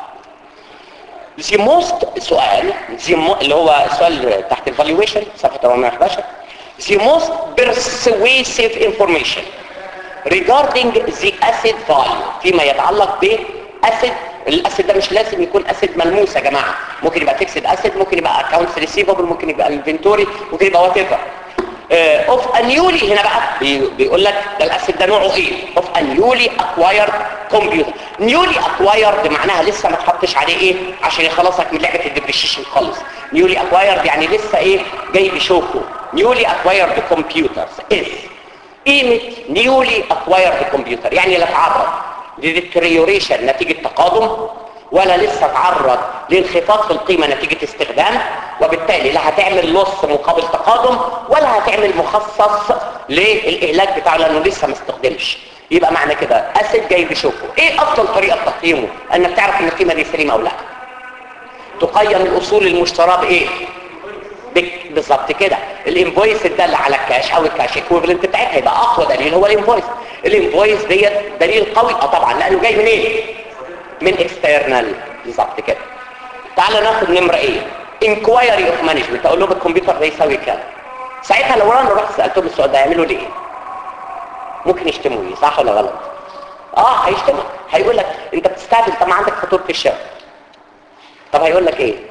the most سؤال the mo اللي هو السؤال تحت الفالويشن صفحه 411 the most persuasive information regarding the asset value فيما يتعلق باسيد الاسيد ده مش لازم يكون اسيد ملموس يا جماعه ممكن يبقى فيكسد اسيد ممكن يبقى اكونتس ريسيفبل ممكن يبقى انفنتوري ممكن يبقى وات ايفر اوف انيولي هنا بقى بي بيقول لك ده الاسيد ده نوعه ايه اوف انيولي اكوايرد كمبيوتر نيولي اكوايرد معناها لسه ما تحطش عليه ايه عشان يخلصك من لعبه الديبريشيشن خالص نيولي اكوايرد يعني لسه ايه جاي بشوكه نيولي اكوايرد كمبيوترز از قيمه نيولي اكوايرد كمبيوتر يعني لا تعرض لديتريوريشن نتيجه تقادم ولا لسه تعرض لانخفاض في القيمة نتيجة استخدام وبالتالي لا هتعمل لص مقابل تقادم ولا هتعمل مخصص للإهلاك بتاعه لأنه لسه ما استخدمش يبقى معنى كده أسد جاي بشوكه ايه أفضل طريقة تقييمه انك تعرف ان القيمة دي سليمة او لا تقيم الأصول المشتراه بايه بالظبط كده الانفويس الدل على الكاش او الكاش ايكويفالنت بتاعتها يبقى اقوى دليل هو الانفويس الانفويس ديت دليل قوي اه طبعا لانه جاي منين إيه؟ من اكسترنال بالظبط كده تعال ناخد نمره ايه انكوايري اوف مانجمنت اقول لهم الكمبيوتر ده يساوي كام ساعتها لو انا رحت سالتهم السؤال ده يعملوا لي ايه ممكن يشتموني صح ولا غلط اه هيشتمك هيقول لك انت بتستعجل طب ما عندك فاتوره الشقه طب هيقول لك ايه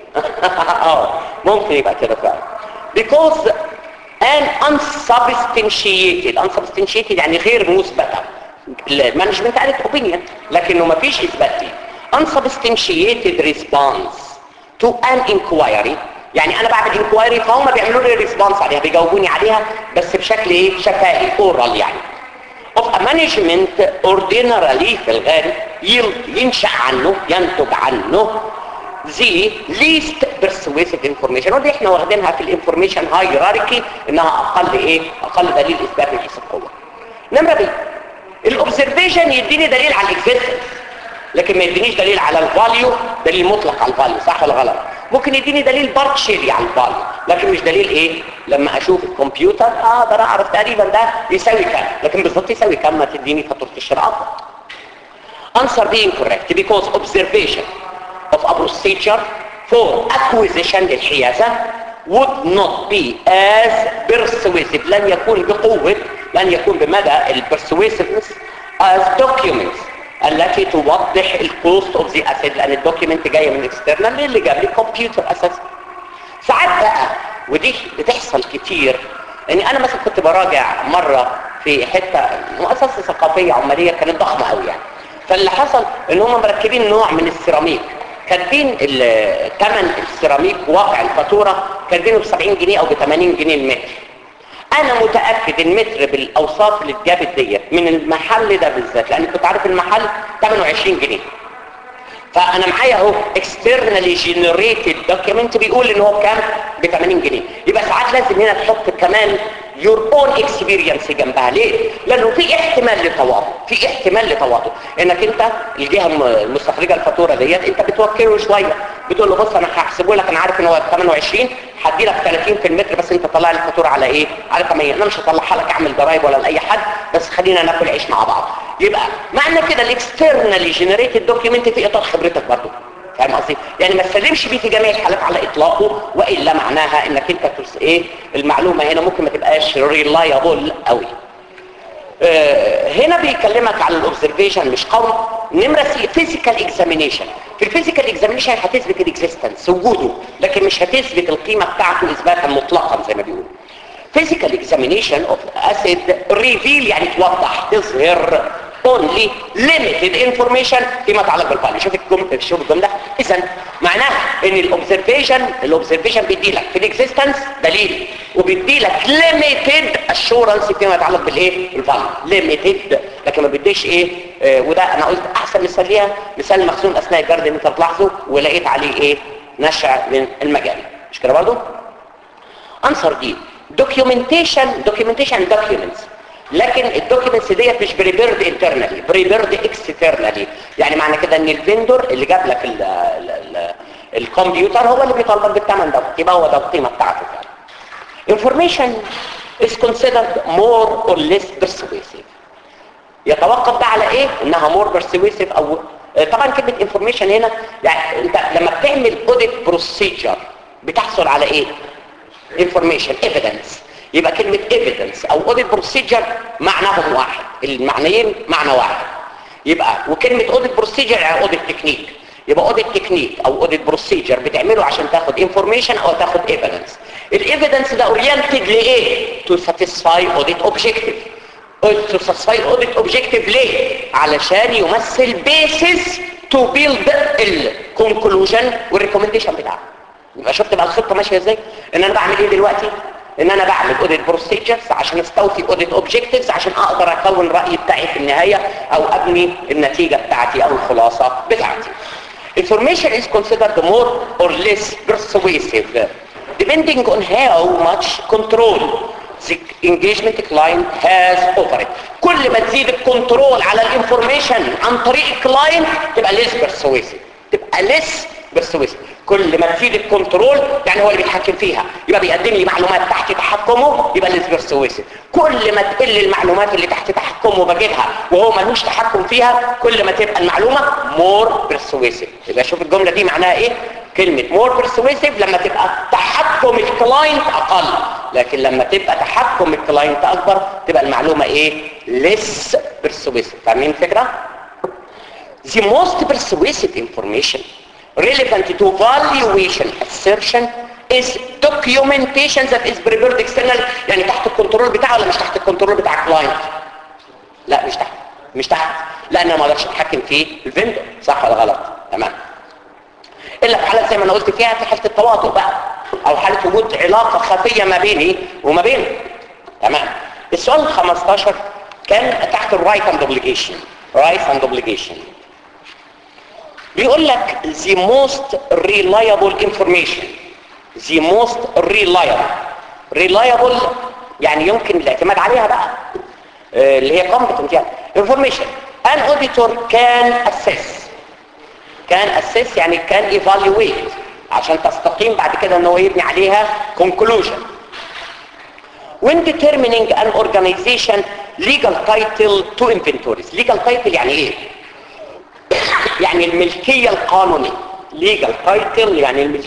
اه ممكن يبقى كده فعلا because an unsubstantiated unsubstantiated يعني غير مثبته المانجمنت قالت opinion لكنه ما فيش اثبات ليه unsubstantiated response to an inquiry يعني انا بعمل inquiry فهم بيعملوا لي response عليها بيجاوبوني عليها بس بشكل ايه شفهي oral يعني of a management ordinarily في الغالب يل- ينشأ عنه ينتج عنه the least persuasive information ودي احنا واخدينها في الانفورميشن hierarchy انها اقل ايه اقل دليل اثبات من حيث القوه نمره بي الاوبزرفيشن يديني دليل على الاكزيستنس لكن ما يدينيش دليل على الفاليو دليل مطلق على الفاليو صح ولا غلط ممكن يديني دليل بارتشيلي على الفاليو لكن مش دليل ايه لما اشوف الكمبيوتر اقدر اعرف تقريبا ده يساوي كام لكن بالظبط يساوي كام ما تديني فاتوره الشراء افضل answer being correct because observation of a procedure for acquisition للحيازة would not be as persuasive لن يكون بقوة لن يكون بمدى ال persuasiveness as documents التي توضح الكوست اوف ذا اسيد لان الدوكيمنت جايه من اكسترنال اللي جاب لي كمبيوتر اساسا ساعات بقى ودي بتحصل كتير يعني انا مثلا كنت براجع مره في حته مؤسسه ثقافيه عماليه كانت ضخمه قوي يعني فاللي حصل ان هم مركبين نوع من السيراميك كاتبين ال- ثمن السيراميك واقع الفاتوره كاتبينه ب 70 جنيه او ب 80 جنيه المتر انا متاكد المتر بالاوصاف اللي اتجابت ديت من المحل ده بالذات لان كنت عارف المحل ثمنه 20 جنيه فانا معايا اهو externally generated document بيقول ان هو بكام ب 80 جنيه يبقى ساعات لازم هنا تحط كمان your own experience جنبها ليه لانه في احتمال لتواطؤ في احتمال لتواطؤ انك انت الجهه الم- المستخرجه الفاتوره ديت انت بتوكله شويه بتقول له بص انا هحسبه لك انا عارف ان هو 28 هدي لك 30 في المتر بس انت طلع لي الفاتوره على ايه على 8 انا مش هطلعها لك اعمل ضرايب ولا لاي حد بس خلينا ناكل عيش مع بعض يبقى معنى كده الاكسترنالي جنريتد دوكيمنت في اطار خبرتك برضه فاهم قصدي يعني ما تسلمش بيه في جميع الحالات على اطلاقه والا معناها انك انت ترس ايه المعلومه هنا ممكن ما تبقاش ريلايبل قوي آه، هنا بيكلمك على الاوبزرفيشن مش قول نمره سي فيزيكال اكزامينيشن في الفيزيكال اكزامينيشن هتثبت الاكزيستنس وجوده لكن مش هتثبت القيمه بتاعته اثباتا مطلقا زي ما بيقولوا physical examination of acid reveal يعني توضح تظهر only limited information فيما يتعلق بالفاليو شوف الجمله شوف الجمله اذا معناها ان الاوبزرفيشن الاوبزرفيشن بيدي لك في الاكزيستنس دليل وبيدي لك limited assurance فيما يتعلق بالايه بالفاليو limited لكن ما بيديش ايه آه وده انا قلت احسن مثال ليها مثال مخزون اثناء الجرد اللي انت تلاحظه ولقيت عليه ايه نشع من المجال مش كده برضه انسر دي دوكيومنتيشن دوكيومنتيشن دوكيومنتس لكن الدوكيومنتس ديت مش بريبيرد انترنالي بريبيرد اكسترنالي يعني معنى كده ان الفندور اللي جاب لك ال ال ال الكمبيوتر هو اللي بيطالبك بالثمن ده يبقى هو ده القيمه بتاعته فعلا information is considered more or less persuasive يتوقف ده على ايه انها مور persuasive او طبعا كلمه information هنا يعني انت لما بتعمل audit procedure بتحصل على ايه information evidence يبقى كلمة evidence او audit procedure معناهم واحد المعنيين معنى واحد يبقى وكلمة audit procedure يعني audit technique يبقى audit technique او audit procedure بتعمله عشان تاخد information او تاخد evidence الايفيدنس ده oriented لايه to satisfy audit objective to satisfy audit objective ليه علشان يمثل basis to build الكونكلوجن والريكومنديشن بتاعه يبقى شفت بقى الخطه ماشيه ازاي ان انا بعمل ايه دلوقتي ان انا بعمل اوديت بروسيجرز عشان استوفي اوديت اوبجكتيفز عشان اقدر اكون رايي بتاعي في النهايه او ابني النتيجه بتاعتي او الخلاصه بتاعتي information is considered more or less persuasive depending on how much control the engagement client has over it كل ما تزيد الكنترول على الانفورميشن عن طريق الكلاينت تبقى less persuasive تبقى less persuasive كل ما تزيد الكنترول يعني هو اللي بيتحكم فيها يبقى بيقدم لي معلومات تحت تحكمه يبقى less persuasive كل ما تقل المعلومات اللي تحت تحكمه بجيبها وهو ملوش تحكم فيها كل ما تبقى المعلومة more persuasive يبقى شوف الجملة دي معناها ايه كلمة more persuasive لما تبقى تحكم الكلاينت اقل لكن لما تبقى تحكم الكلاينت اكبر تبقى المعلومة ايه less persuasive فاهمين الفكرة the most persuasive information relevant to valuation assertion is documentation that is prepared external يعني تحت الكنترول بتاعه ولا مش تحت الكنترول بتاع الكلاينت لا مش تحت مش تحت لان انا ما اقدرش اتحكم في الفندور صح ولا غلط تمام الا في حالات زي ما انا قلت فيها في حاله التواطؤ بقى او حاله وجود علاقه خفيه ما بيني وما بينه تمام السؤال 15 كان تحت الرايت اند اوبليجيشن رايت اند اوبليجيشن بيقول لك the most reliable information the most reliable reliable يعني يمكن الاعتماد عليها بقى آه، اللي هي competent يعني information an auditor can assess كان assess يعني كان evaluate عشان تستقيم بعد كده ان هو يبني عليها conclusion when determining an organization legal title to inventories legal title يعني ايه يعني الملكية القانونية legal title يعني الملك...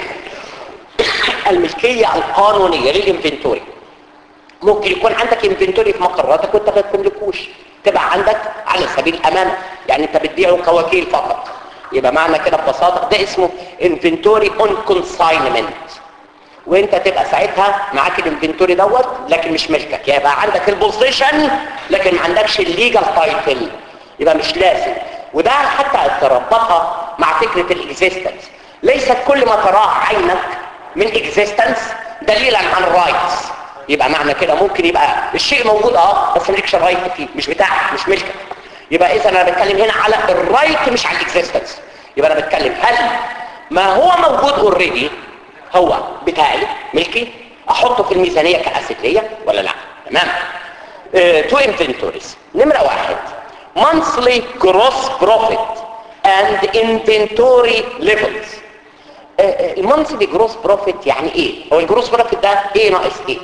الملكية القانونية للانفنتوري ممكن يكون عندك انفنتوري في مقراتك وانت ما تملكوش تبقى عندك على سبيل الامانه يعني انت بتبيعه كوكيل فقط يبقى معنى كده ببساطه ده اسمه انفنتوري اون كونساينمنت وانت تبقى ساعتها معاك الانفنتوري دوت لكن مش ملكك يبقى عندك البوزيشن لكن ما عندكش الليجال تايتل يبقى مش لازم وده حتى تربطها مع فكره الاكزيستنس ليست كل ما تراه عينك من اكزيستنس دليلا عن الرايتس يبقى معنى كده ممكن يبقى الشيء موجود اه بس مالكش الرايت فيه مش بتاعك مش ملكك يبقى اذا انا بتكلم هنا على الرايت مش على الاكزيستنس يبقى انا بتكلم هل ما هو موجود اوريدي هو بتاعي ملكي احطه في الميزانيه كاسيت ليا ولا لا تمام تو انفنتوريز نمره واحد monthly gross profit and inventory levels المونثلي جروس بروفيت يعني ايه هو الجروس بروفيت ده ايه ناقص ايه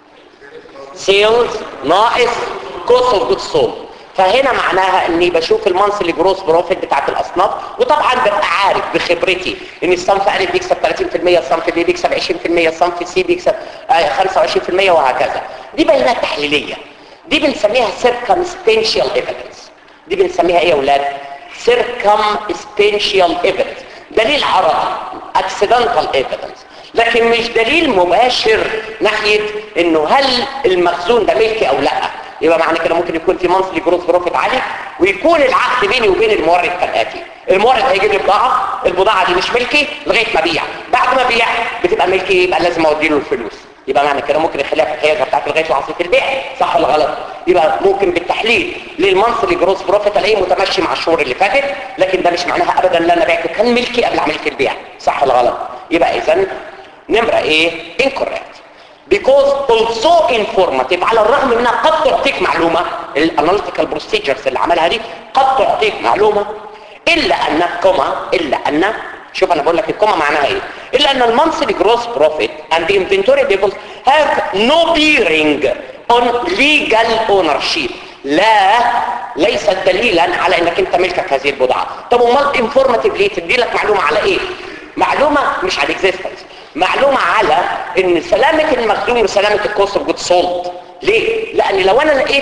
سيلز ناقص كوست اوف جودز سولد فهنا معناها اني بشوف المنثلي جروس بروفيت بتاعت الاصناف وطبعا ببقى عارف بخبرتي ان الصنف ا بيكسب 30% الصنف ب بيكسب 20% الصنف سي بيكسب 25% وهكذا دي بيانات تحليليه دي بنسميها circumstantial evidence دي بنسميها ايه يا اولاد circumstantial evidence دليل عرضي accidental evidence لكن مش دليل مباشر ناحية انه هل المخزون ده ملكي او لا يبقى معنى كده ممكن يكون في منصلي جروس بروفيت عالي ويكون العقد بيني وبين المورد كالاتي المورد هيجيب لي بضاعة البضاعة دي مش ملكي لغاية ما بيع بعد ما بيع بتبقى ملكي يبقى لازم اودي له الفلوس يبقى معنى كده ممكن يخليها في الحيازه بتاعته لغايه لحظه البيع صح ولا غلط يبقى ممكن بالتحليل للمنصلي جروس بروفيت الاقيه متمشي مع الشهور اللي فاتت لكن ده مش معناها ابدا ان انا بعته كان ملكي قبل عمليه البيع صح ولا غلط يبقى اذا نمره ايه incorrect because also informative على الرغم منها قد تعطيك معلومه الاناليتيكال بروسيجرز اللي عملها دي قد تعطيك معلومه الا ان كوما الا ان شوف انا بقول لك الكوما معناها ايه الا ان المنثلي جروس بروفيت and the inventory levels have no bearing on legal ownership لا ليست دليلا على انك انت ملكك هذه البضاعه طب امال انفورماتيف ليه تدي لك معلومه على ايه معلومه مش على الاكزيستنس معلومه على ان سلامه المخزون وسلامه الكوست اوف جود سولد ليه لان لو انا لقيت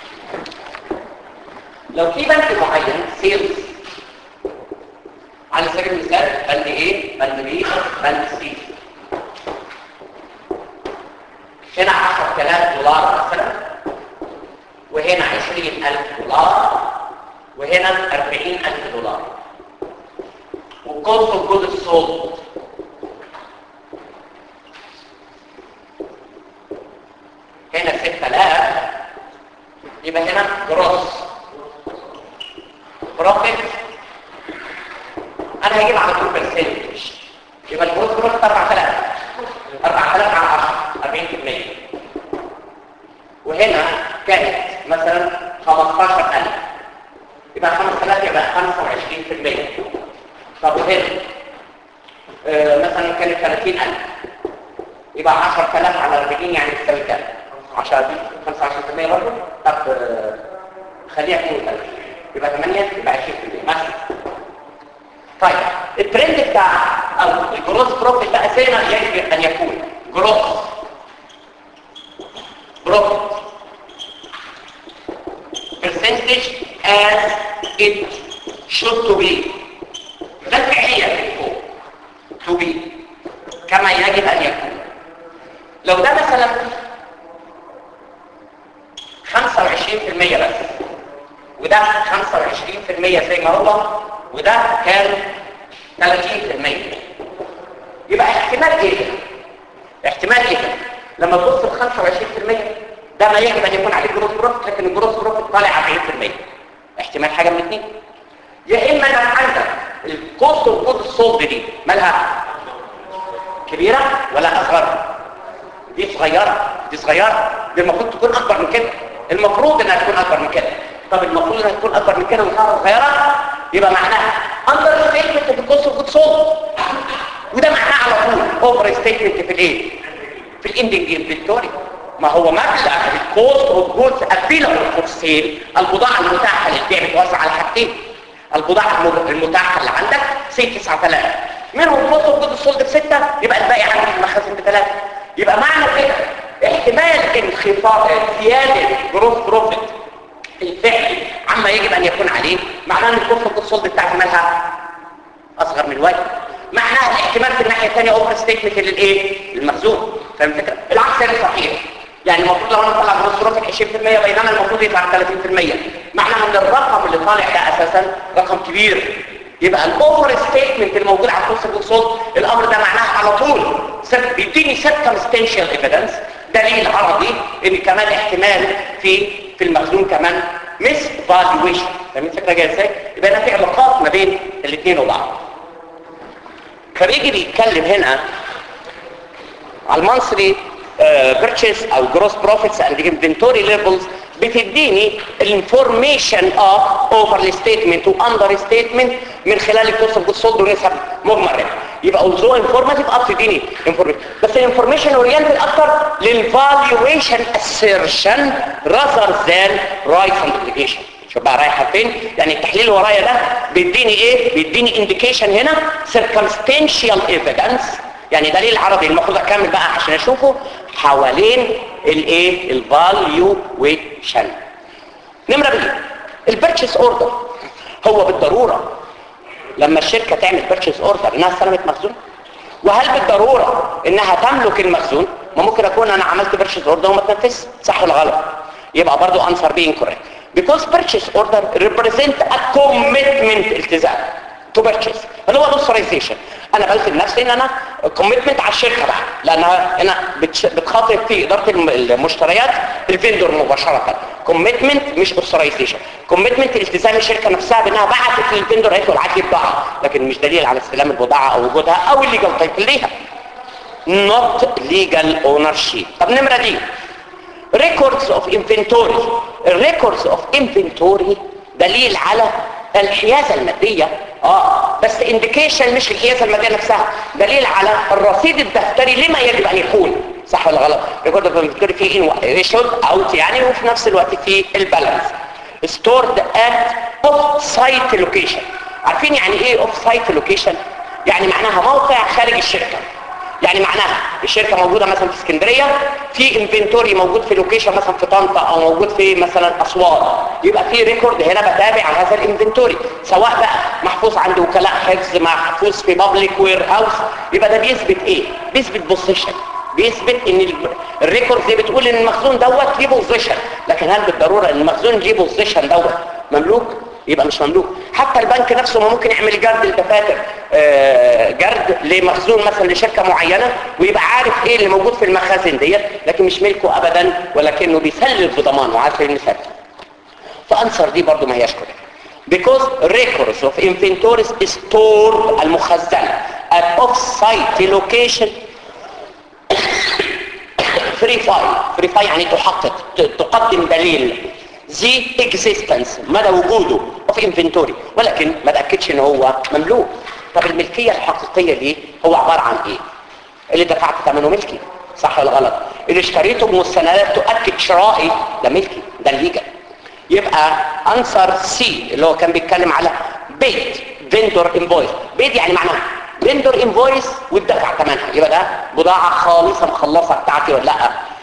لو في بنك معين سيلز على سبيل المثال بند ايه بند بي بند سي هنا 10000 دولار مثلا وهنا 20000 دولار وهنا 40000 دولار والكوست اوف جود سولد هنا 6000 يبقى هنا جروس بروفيت انا هجيب على طول برسنتج يبقى الجروس بروفيت 4000 4000 على 10 40% وهنا كانت مثلا 15000 يبقى 5000 يبقى 25% طب وهنا آه مثلا كانت 30000 يبقى 10000 على 40 يعني تساوي كام 10 دي 25% برضه طب آه خليها 32 يبقى 8 يبقى 20% مثلا طيب الترند بتاع او الجروس بروفيت بقى زي ما يجب ان يكون جروس بروفيت percentage as it should to be ده الفعلية اللي فوق to be كما يجب أن يكون لو ده مثلا 25% بس وده 25% زي ما هو وده كان 30% يبقى احتمال ايه ده؟ احتمال ايه ده؟ لما تبص ل 25% ده ما يجب ان يكون عليه جروس بروفيت لكن الجروس بروفيت طالع 40% احتمال حاجه من الاثنين يا اما انك عندك الكوست اوف جود الصلب دي مالها كبيره ولا اصغر دي صغيره دي صغيره دي المفروض تكون اكبر من كده المفروض انها تكون اكبر من كده طب المفروض انها تكون اكبر من كده وصارت صغيره يبقى معناها اندر ستيتمنت في الكوست اوف جود صلب وده معناه على طول اوفر ستيتمنت في الايه في الاندنج انفنتوري ما هو مبلغ الكوست اوف جودز افيلابل فور سيل البضاعه المتاحه للبيع بتوزع على حاجتين البضاعه الم- المتاحه اللي عندك سي 9000 منهم كوست اوف جودز سولد بسته يبقى الباقي عندك في المخازن بثلاثه يبقى معنى كده احتمال انخفاض زياده جروث بروفيت الفعلي عما يجب ان يكون عليه معناه ان الكوست اوف جودز سولد بتاعتي مالها اصغر من الواجب معناها الاحتمال في الناحيه الثانيه اوفر ستيتمنت للايه المخزون فاهم الفكره العكس غير صحيح يعني المفروض لو انا طلع جروس بروفيت 20% بينما المفروض يطلع 30% معناها ان الرقم اللي طالع ده اساسا رقم كبير يبقى الاوفر ستيتمنت الموجود على الكورس بالصوت الامر ده معناه على طول سب- بيديني سيركمستنشال ايفيدنس دليل عرضي ان كمان احتمال في في المخزون كمان مس فالويشن فاهم الفكره جايه ازاي يبقى هنا في علاقات ما بين الاثنين وبعض فبيجي بيتكلم هنا على المنصري بيرتشيس او جروس بروفيتس اند انفنتوري ليفلز بتديني الانفورميشن اوف اوفر ستيتمنت واندر ستيتمنت من خلال الكورس اوف جود سولد ونسب مجمل ربح يبقى although انفورماتيف اب تديني انفورميشن بس الانفورميشن اورينتد اكتر للفالويشن assertion rather than rights and obligation شوف بقى رايحه فين يعني التحليل اللي ورايا ده بيديني ايه بيديني انديكيشن هنا circumstantial evidence يعني دليل عربي المفروض اكمل بقى عشان اشوفه حوالين الايه الفاليويشن نمره بي البيرتشيس اوردر هو بالضروره لما الشركه تعمل بيرتشيس اوردر انها استلمت مخزون وهل بالضروره انها تملك المخزون ما ممكن اكون انا عملت بيرتشيس اوردر وما تنفذش صح ولا غلط يبقى برضو انسر بي incorrect because purchase order represent a commitment التزام to purchase اللي هو authorization انا بلزم نفسي ان انا commitment على الشركه بقى لانها انا بتش- بتخاطب في اداره الم- المشتريات الفندور مباشره commitment مش authorization commitment التزام الشركه نفسها بانها بعتت للفندور قالت له ابعت لي بضاعه لكن مش دليل على استلام البضاعه او وجودها او الليجال تايتل ليها not legal ownership طب نمره دي records of inventory records of inventory دليل على الحيازة المادية اه بس indication مش الحيازة المادية نفسها دليل على الرصيد الدفتري لما يجب ان يكون صح ولا غلط record of inventory فيه in issued out يعني وفي نفس الوقت في البالانس stored at off site location عارفين يعني ايه off site location يعني معناها موقع خارج الشركة يعني معناها الشركه موجوده مثلا في اسكندريه في انفنتوري موجود في لوكيشن مثلا في طنطا او موجود في مثلا اسوان يبقى في ريكورد هنا بتابع هذا الانفنتوري سواء بقى محفوظ عند وكلاء حفظ محفوظ في بابليك وير هاوس يبقى ده بيثبت ايه بيثبت بوزيشن بيثبت ان ال- الريكورد دي بتقول ان المخزون دوت ليه بوزيشن لكن هل بالضروره ان المخزون ليه بوزيشن دوت مملوك يبقى مش مملوك حتى البنك نفسه ما ممكن يعمل جرد الدفاتر آه، جرد لمخزون مثلا لشركة معينة ويبقى عارف ايه اللي موجود في المخازن ديت لكن مش ملكه ابدا ولكنه بيسلف بضمانه على سبيل المثال فانسر دي برضو ما هياش كده because records of inventories is stored المخزنة at off-site location free file free file يعني تحقق ت- تقدم دليل the existence مدى وجوده of inventory ولكن ما تأكدش ان هو مملوك طب الملكية الحقيقية ليه هو عبارة عن ايه اللي دفعت ثمنه ملكي صح ولا غلط اللي اشتريته بمستندات تؤكد شرائي ده ملكي ده الليجل يبقى انسر سي اللي هو كان بيتكلم على بيت فيندور انفويس بيت يعني معناها فيندور انفويس والدفع ثمنها يبقى ده بضاعه خالصه مخلصه بتاعتي ولا لا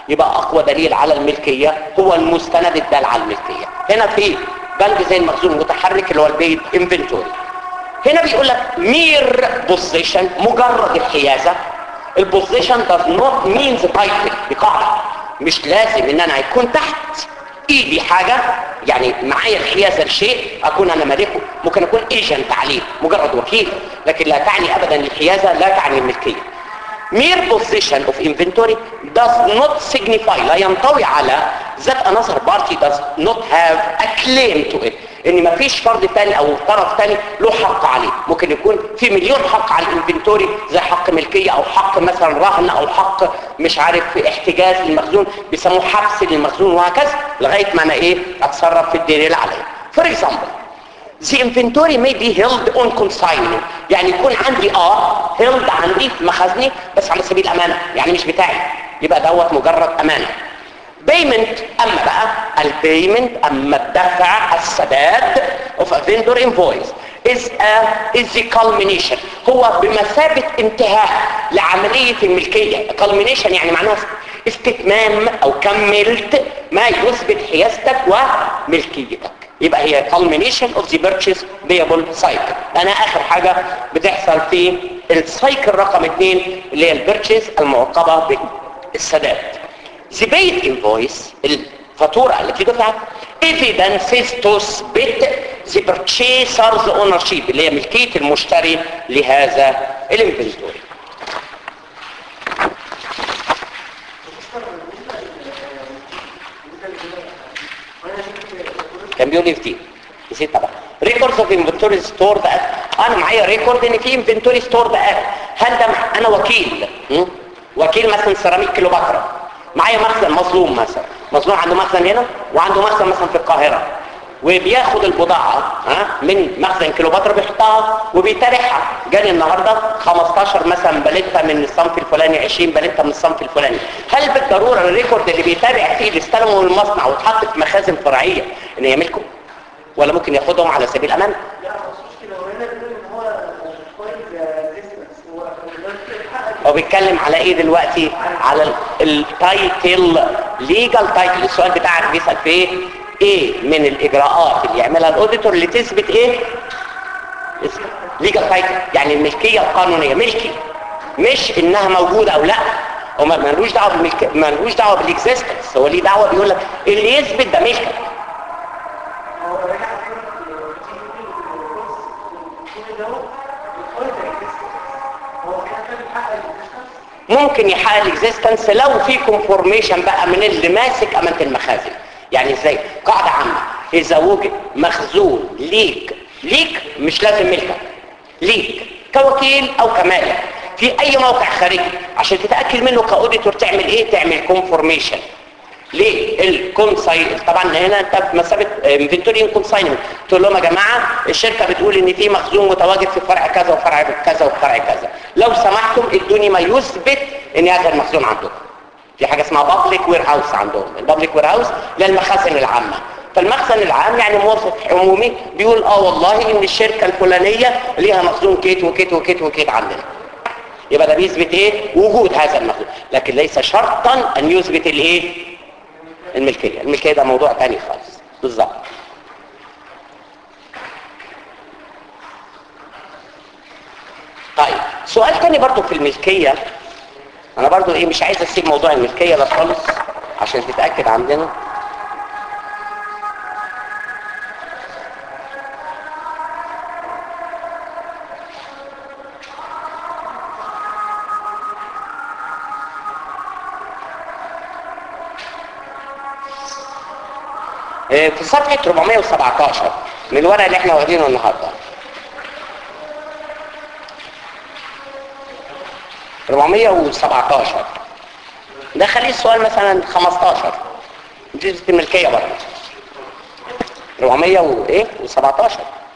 يبقى اقوى دليل على الملكيه هو المستند الدال على الملكيه هنا في بند زي المخزون المتحرك اللي هو البيت انفنتوري هنا بيقول لك مير بوزيشن مجرد الحيازه البوزيشن does not mean the title دي قاعده مش لازم ان انا يكون تحت ايدي حاجه يعني معايا الحيازه لشيء اكون انا مالكه ممكن اكون ايجنت عليه مجرد وكيل لكن لا تعني ابدا الحيازه لا تعني الملكيه mere possession of inventory does not signify لا ينطوي على that another party does not have a claim to it ان مفيش فرد تاني او طرف تاني له حق عليه ممكن يكون في مليون حق على الانفنتوري زي حق ملكية او حق مثلا رهن او حق مش عارف احتجاز للمخزون بيسموه حبس للمخزون وهكذا لغاية ما انا ايه اتصرف في الدين اللي عليا for example the inventory may be held on consignment يعني يكون عندي اه held عندي في مخزني بس على سبيل الامانه يعني مش بتاعي يبقى دوت مجرد امانه payment اما بقى البيمنت اما الدفع السداد of a vendor invoice is a is the culmination هو بمثابة انتهاء لعملية الملكية culmination يعني معناها استتمام او كملت ما يثبت حيازتك وملكيتك يبقى هي culmination of the purchase payable cycle انا اخر حاجة بتحصل في السايكل رقم اثنين اللي هي البيرتشيز المعقبة بالسداد the paid invoice الفاتورة التي دفعت evidences تثبت the purchaser's ownership اللي هي ملكية المشتري لهذا الانفنتوري كان بيقول لي في دي نسيت طبعا ريكوردز اوف انفنتوري ستور ده انا معايا ريكورد ان في انفنتوري ستور ده هل ده مع- انا وكيل م? وكيل مثلا سيراميك كيلوباترا معايا مخزن مظلوم مثلا مظلوم عنده مخزن هنا وعنده مخزن مثلا في القاهره وبياخد البضاعة ها من مخزن كيلوباترا بيحطها وبيترحها جاني النهاردة 15 مثلا باليتا من الصنف الفلاني 20 باليتا من الصنف الفلاني هل بالضرورة الريكورد اللي بيتابع فيه اللي استلمه من المصنع واتحط في مخازن فرعية ان هي ملكه ولا ممكن ياخدهم على سبيل الامان لا مخصوص كده هو هنا بيقول ان هو كويس ديستنس هو هو بيتكلم على ايه دلوقتي على التايتل ليجال تايتل السؤال بتاعك بيسأل في ايه ايه من الاجراءات اللي يعملها الاوديتور اللي تثبت ايه ليجال تايتل يعني الملكيه القانونيه ملكي مش انها موجوده او لا هو ما- ملوش دعوه بالملك ملوش دعوه بالاكزيستنس هو ليه دعوه بيقول لك اللي يثبت ده ملكك هو راجع كل ده كويس هو كان بيحقق الديستنس ممكن يحقق الاكزيستنس لو في كونفورميشن بقى من اللي ماسك امانه المخازن يعني ازاي قاعده عامه اذا وجد مخزون ليك ليك مش لازم ملكك ليك كوكيل او كمالك في اي موقع خارجي عشان تتاكد منه كاوديتور تعمل ايه تعمل كونفورميشن ليه الكونساين طبعا هنا انت بمثابه انفنتوري كونساينمنت تقول لهم يا جماعه الشركه بتقول ان في مخزون متواجد في فرع كذا وفرع كذا وفرع كذا لو سمحتم ادوني ما يثبت ان هذا المخزون عندكم في حاجه اسمها بابليك وير هاوس عندهم البابليك وير هاوس للمخازن العامه فالمخزن العام يعني موظف عمومي بيقول اه والله ان الشركه الفلانيه ليها مخزون كيت وكيت وكيت وكيت عندنا يبقى ده بيثبت ايه وجود هذا المخزون لكن ليس شرطا ان يثبت الايه الملكيه الملكيه ده موضوع تاني خالص بالظبط طيب سؤال تاني برضو في الملكيه انا برضو ايه مش عايز اسيب موضوع الملكيه ده خالص عشان تتاكد عندنا إيه، في صفحة 417 من الورق اللي احنا واخدينه النهارده 417 ده خليه السؤال مثلا 15 دي الملكية برضه 400 وايه و17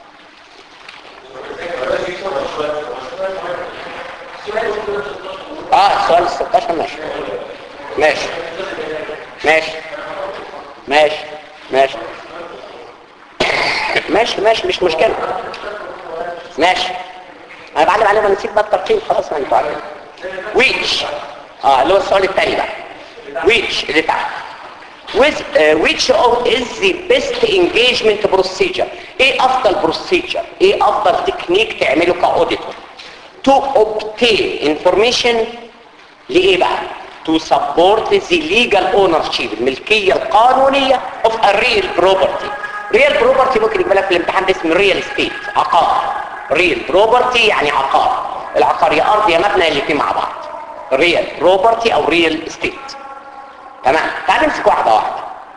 اه السؤال 16 ماشي ماشي ماشي ماشي ماشي ماشي ماشي مش مشكلة ماشي انا بعلم عليه نسيت بقى الترقيم خلاص ما انتوا عارفين ويتش اه اللي هو السؤال الثاني بقى which اللي تحت with uh, which of is the best engagement procedure ايه افضل procedure ايه افضل تكنيك تعمله كاوديتور to obtain information لايه بقى to support the legal ownership الملكية القانونية of a real property real property ممكن يبقى لك في الامتحان ده اسمه real estate عقار real property يعني عقار العقار يا ارض يا مبنى الاثنين مع بعض real property او real estate تمام تعال نمسك واحدة واحدة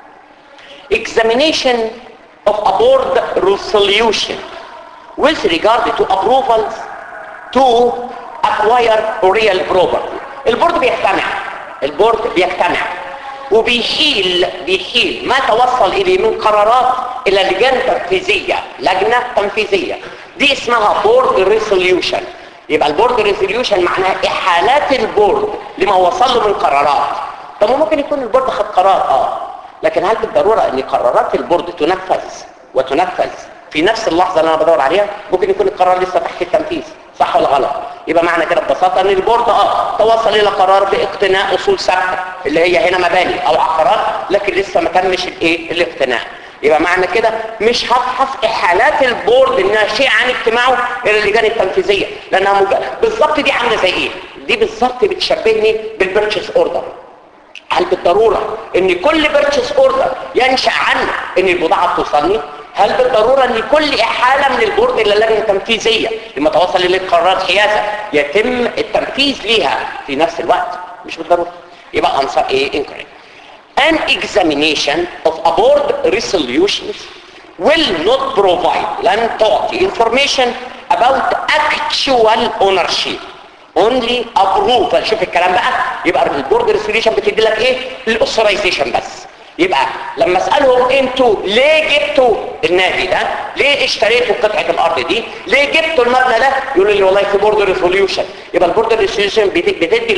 examination of a board resolution with regard to approvals to acquire real property البورد بيجتمع البورد بيجتمع وبيحيل بيحيل ما توصل اليه من قرارات الى لجان تنفيذيه لجنه تنفيذيه دي اسمها بورد ريسوليوشن يبقى البورد ريسوليوشن معناها احالات البورد لما وصل له من قرارات طب ما ممكن يكون البورد خد قرار اه لكن هل بالضروره ان قرارات البورد تنفذ وتنفذ في نفس اللحظه اللي انا بدور عليها ممكن يكون القرار لسه تحت التنفيذ صح ولا غلط يبقى معنى كده ببساطه ان البورد اه توصل الى قرار باقتناء اصول ثابته اللي هي هنا مباني او عقارات لكن لسه ما تمش الايه الاقتناء يبقى معنى كده مش هفحص احالات البورد الناشئه عن اجتماعه الى اللجان التنفيذيه لانها مج... بالظبط دي عامله زي ايه دي بالظبط بتشبهني بالبيرتشيز اوردر هل بالضروره ان كل بيرتشيز اوردر ينشا عنه ان البضاعه توصلني هل بالضرورة ان كل احالة من البورد الى اللجنة التنفيذية لما توصل لقرارات حيازة يتم التنفيذ ليها في نفس الوقت مش بالضرورة يبقى انصر ايه incorrect an examination of a board resolutions will not provide لن تعطي information about actual ownership only approval شوف الكلام بقى يبقى البورد ريسوليوشن بتدي لك ايه الاوثرايزيشن بس يبقى لما اسالهم انتوا ليه جبتوا النادي ده ليه اشتريتوا قطعه الارض دي ليه جبتوا المبنى ده يقولوا لي والله في بورد ريسوليوشن يبقى البورد ريسوليوشن بتدي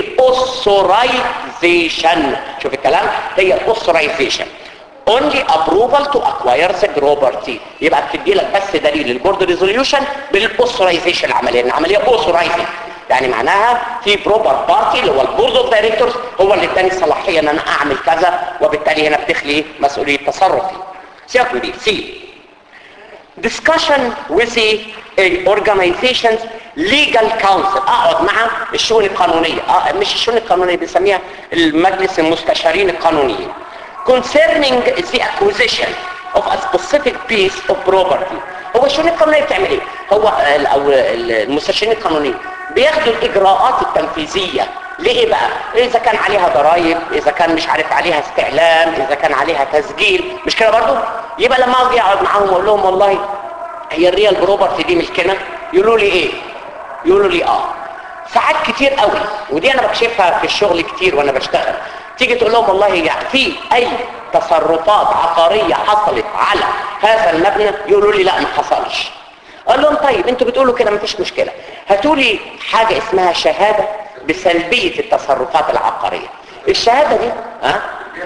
الاوثرايزيشن شوف الكلام هي الاوثرايزيشن only approval to acquire the property يبقى بتدي لك بس دليل البورد ريزوليوشن بالاوثرايزيشن العمليه العمليه اوثرايزنج يعني معناها في بروبر بارتي اللي هو البورد اوف دايركتورز هو اللي اداني الصلاحيه ان انا اعمل كذا وبالتالي هنا بتخلي مسؤوليه تصرفي سيبك من دي سي discussion with the uh, organization's legal counsel اقعد مع الشؤون القانونيه اه مش الشؤون القانونيه بنسميها المجلس المستشارين القانونيين concerning the acquisition of a specific piece of property هو الشؤون القانونيه بتعمل ايه هو او المستشارين القانونيين بياخدوا الاجراءات التنفيذيه ليه بقى اذا كان عليها ضرائب اذا كان مش عارف عليها استعلام اذا كان عليها تسجيل مش كده برضو يبقى لما اجي اقعد معاهم واقول لهم والله هي الريال بروبرتي دي ملكنا يقولوا لي ايه يقولوا لي اه ساعات كتير قوي ودي انا بكشفها في الشغل كتير وانا بشتغل تيجي تقول لهم والله يعني في اي تصرفات عقاريه حصلت على هذا المبنى يقولوا لي لا ما حصلش قال لهم طيب انتوا بتقولوا كده مفيش مشكله هاتوا لي حاجه اسمها شهاده بسلبيه التصرفات العقاريه الشهاده دي ها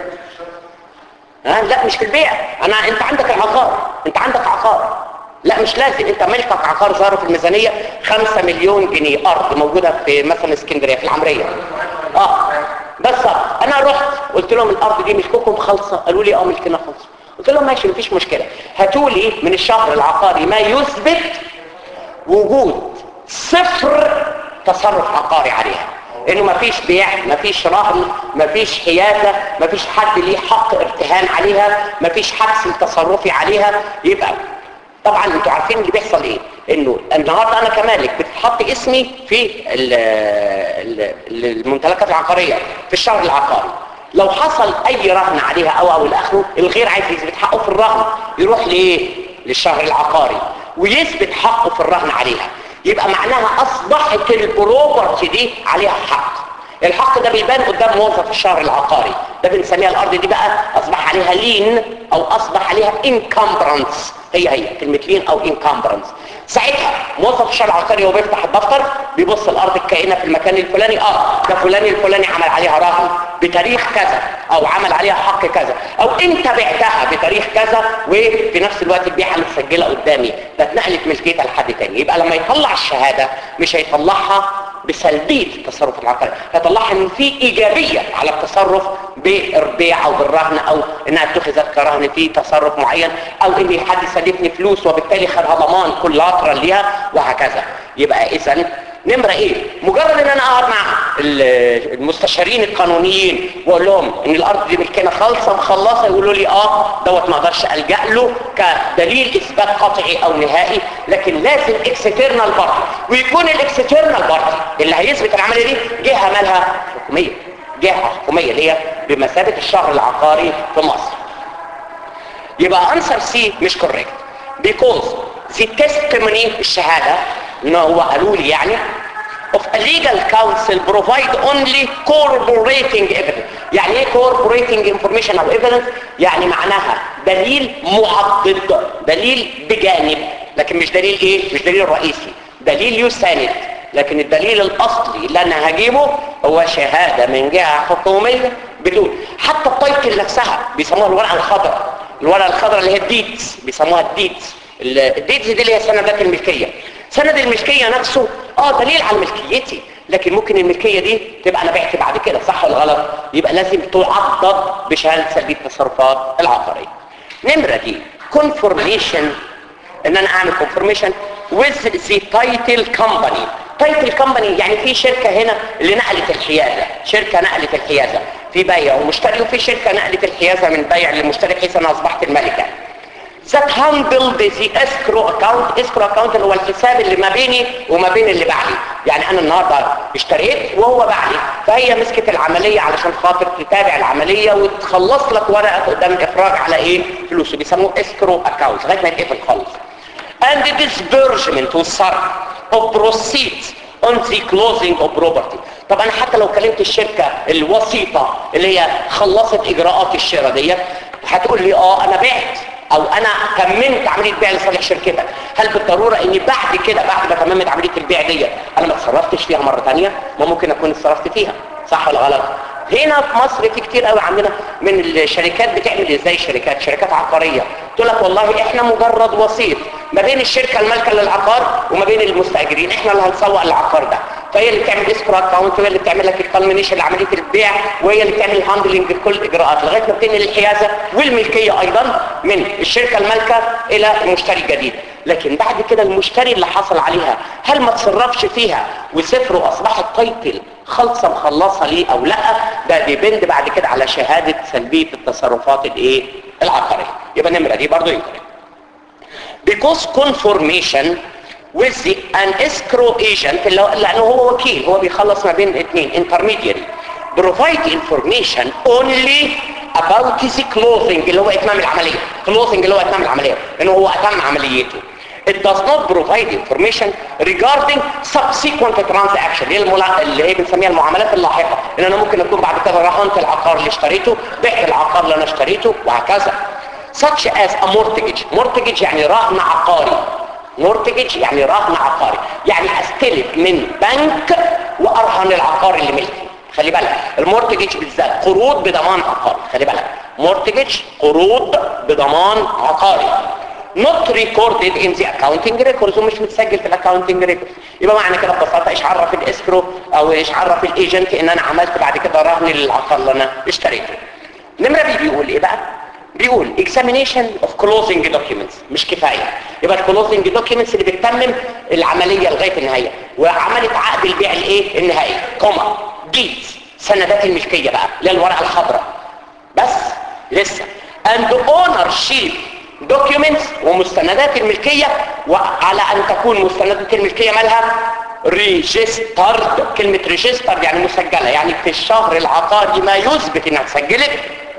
ها لا مش في البيع انا انت عندك العقار انت عندك عقار لا مش لازم انت ملكك عقار ظهر في الميزانيه 5 مليون جنيه ارض موجوده في مثلا اسكندريه في العمريه اه بس انا رحت قلت لهم الارض دي ملككم خالصه قالوا لي اه ملكنا خالصه قلت لهم ماشي مفيش مشكله هاتوا لي من الشهر العقاري ما يثبت وجود صفر تصرف عقاري عليها انه مفيش بيع مفيش رهن مفيش حيازه مفيش حد ليه حق ارتهان عليها مفيش حبس تصرفي عليها يبقى طبعا انتوا عارفين اللي بيحصل ايه انه النهارده انا كمالك بتحط اسمي في ال ال الممتلكات العقاريه في الشهر العقاري لو حصل اي رهن عليها او او الاخره الغير عايز يثبت حقه في الرهن يروح لايه للشهر العقاري ويثبت حقه في الرهن عليها يبقى معناها اصبحت البروبرتي دي عليها حق الحق ده بيبان قدام موظف الشهر العقاري ده بنسميها الارض دي بقى اصبح عليها لين او اصبح عليها انكمبرنس هي هي كلمه لين او انكمبرنس ساعتها موظف الشهر العقاري وهو بيفتح الدفتر بيبص الارض الكائنه في المكان الفلاني اه ده فلان الفلاني عمل عليها رهن بتاريخ كذا او عمل عليها حق كذا او انت بعتها بتاريخ كذا وفي نفس الوقت البيعه متسجله قدامي ده اتنقلت ملكيتها لحد تاني يبقى لما يطلع الشهاده مش هيطلعها بسلبيه التصرف العقاري هيطلعها ان في ايجابيه على التصرف بالبيع او بالرهن او انها اتخذت كرهن في تصرف معين او ان حد سلفني فلوس وبالتالي خدها ضمان كولاترال ليها وهكذا يبقى اذا نمرة ايه مجرد ان انا اقعد مع ال- المستشارين القانونيين واقول لهم ان الارض دي ملكنا خالصه مخلصه يقولوا لي اه دوت ما اقدرش الجا له كدليل اثبات قطعي او نهائي لكن لازم اكسترنال بارتي ويكون الاكسترنال بارتي اللي هيثبت العمليه دي جهه مالها حكوميه جهه حكوميه اللي هي بمثابه الشهر العقاري في مصر يبقى انسر سي مش كوريكت because the testimony الشهادة ان هو قالوا لي يعني of a legal counsel provide only corroborating evidence يعني ايه corroborating information او evidence يعني معناها دليل معضد دليل بجانب لكن مش دليل ايه مش دليل رئيسي دليل يساند لكن الدليل الاصلي اللي انا هجيبه هو شهادة من جهة حكومية بدون حتى التايتل نفسها بيسموها الورقة الخضراء الورقة الخضراء اللي هي الديتس بيسموها الديتس الديتس دي اللي هي سندات الملكية سند الملكية نفسه اه دليل على ملكيتي لكن ممكن الملكية دي تبقى انا بعت بعد كده صح ولا غلط يبقى لازم تعضد بشهادة سلبية التصرفات العقارية نمرة دي confirmation ان انا اعمل confirmation with the title company title company يعني في شركة هنا اللي نقلت الحيازة شركة نقلت الحيازة في بيع ومشتري وفي شركة نقلت الحيازة من بيع لمشتري بحيث انا اصبحت الملكة that handled the escrow account escrow account اللي هو الحساب اللي ما بيني وما بين اللي باعلي يعني انا النهارده اشتريت وهو باعلي فهي مسكت العمليه علشان خاطر تتابع العمليه وتخلص لك ورقه قدام الافراج على ايه فلوسه بيسموه escrow account لغايه ما يتقفل خالص and the disbursement والصرف of proceeds on the closing of property طب انا حتى لو كلمت الشركه الوسيطه اللي هي خلصت اجراءات الشراء ديت هتقول لي اه انا بعت او انا تممت عمليه بيع لصالح شركتك هل بالضروره اني بعد كده بعد ما تممت عمليه البيع دي انا ما اتصرفتش فيها مره ثانيه ما ممكن اكون اتصرفت فيها صح ولا غلط هنا في مصر في كتير قوي عندنا من الشركات بتعمل ازاي شركات شركات عقاريه تقول لك والله احنا مجرد وسيط ما بين الشركه المالكه للعقار وما بين المستاجرين احنا اللي هنسوق العقار ده فهي اللي بتعمل اسكرو اكونت وهي اللي بتعمل لك الكالمينيشن لعمليه البيع وهي اللي بتعمل الهاندلنج لكل الاجراءات لغايه ما بتنقل الحيازه والملكيه ايضا من الشركه المالكه الى المشتري الجديد لكن بعد كده المشتري اللي حصل عليها هل ما تصرفش فيها وسفره اصبحت تايتل خالصه مخلصه ليه او لا ده ديبند بعد كده على شهاده سلبيه التصرفات الايه العقاريه يبقى النمره دي برضه ينكر because confirmation with the an escrow agent اللي هو- لانه هو وكيل هو بيخلص ما بين اثنين intermediary provide information only about the closing اللي هو اتمام العمليه closing اللي هو اتمام العمليه انه هو اتم عمليته It does not provide information regarding subsequent transaction اللي هي الملا... اللي هي بنسميها المعاملات اللاحقه ان انا ممكن اكون بعد كده رهنت العقار اللي اشتريته بعت العقار اللي انا اشتريته وهكذا such as a mortgage mortgage يعني رهن عقاري mortgage يعني رهن عقاري يعني استلف من بنك وارهن العقار اللي ملكي خلي بالك المورتجج بالذات قروض بضمان عقاري خلي بالك مورتجج قروض بضمان عقاري not recorded in the accounting records ومش متسجل في الاكاونتنج ريكوردز يبقى معنى كده ببساطه ايش عرف الاسكرو او ايش عرف الايجنت ان انا عملت بعد كده رهن للعقار اللي انا اشتريته نمره بي بيقول ايه بقى بيقول examination of closing documents مش كفاية يبقى الكلوزنج documents اللي بتتمم العملية لغاية النهاية وعملت عقد البيع الايه النهائي كوما جيتس سندات الملكية بقى اللي هي الورقة الخضراء بس لسه and ownership documents ومستندات الملكية وعلى ان تكون مستندات الملكية مالها ريجسترد كلمة ريجسترد يعني مسجلة يعني في الشهر العقاري ما يثبت انها اتسجلت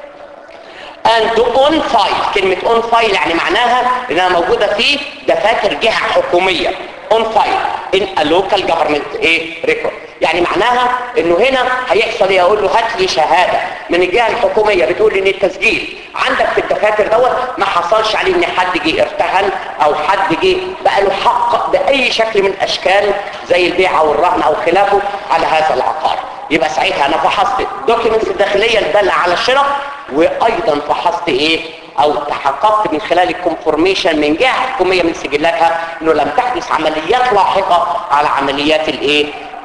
and on file كلمة on file يعني معناها انها موجودة في دفاتر جهة حكومية on file in a local government ايه record يعني معناها انه هنا هيحصل ايه اقول له هات لي شهادة من الجهة الحكومية بتقول ان التسجيل عندك في الدفاتر دوت ما حصلش عليه ان حد جه ارتهن او حد جه بقى له حق باي شكل من اشكال زي البيع او الرهن او خلافه على هذا العقار يبقى ساعتها انا فحصت الدوكيومنتس الداخليه الداله على الشراء وايضا فحصت ايه او تحققت من خلال الكونفورميشن من جهه حكوميه من سجلاتها انه لم تحدث عمليات لاحقه على عمليات الايه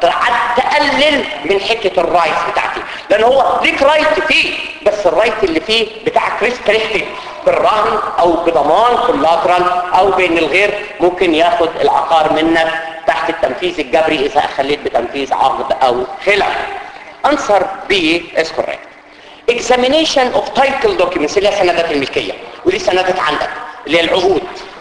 تقلل من حته الرايت بتاعتي لان هو ليك رايت فيه بس الرايت اللي فيه بتاعك ريستريكتد بالرهن او بضمان كولاترال او بان الغير ممكن ياخد العقار منك تحت التنفيذ الجبري اذا اخليت بتنفيذ عقد او خلاف answer B is correct examination of title documents اللي هي سندات الملكيه ودي سندات عندك اللي هي العقود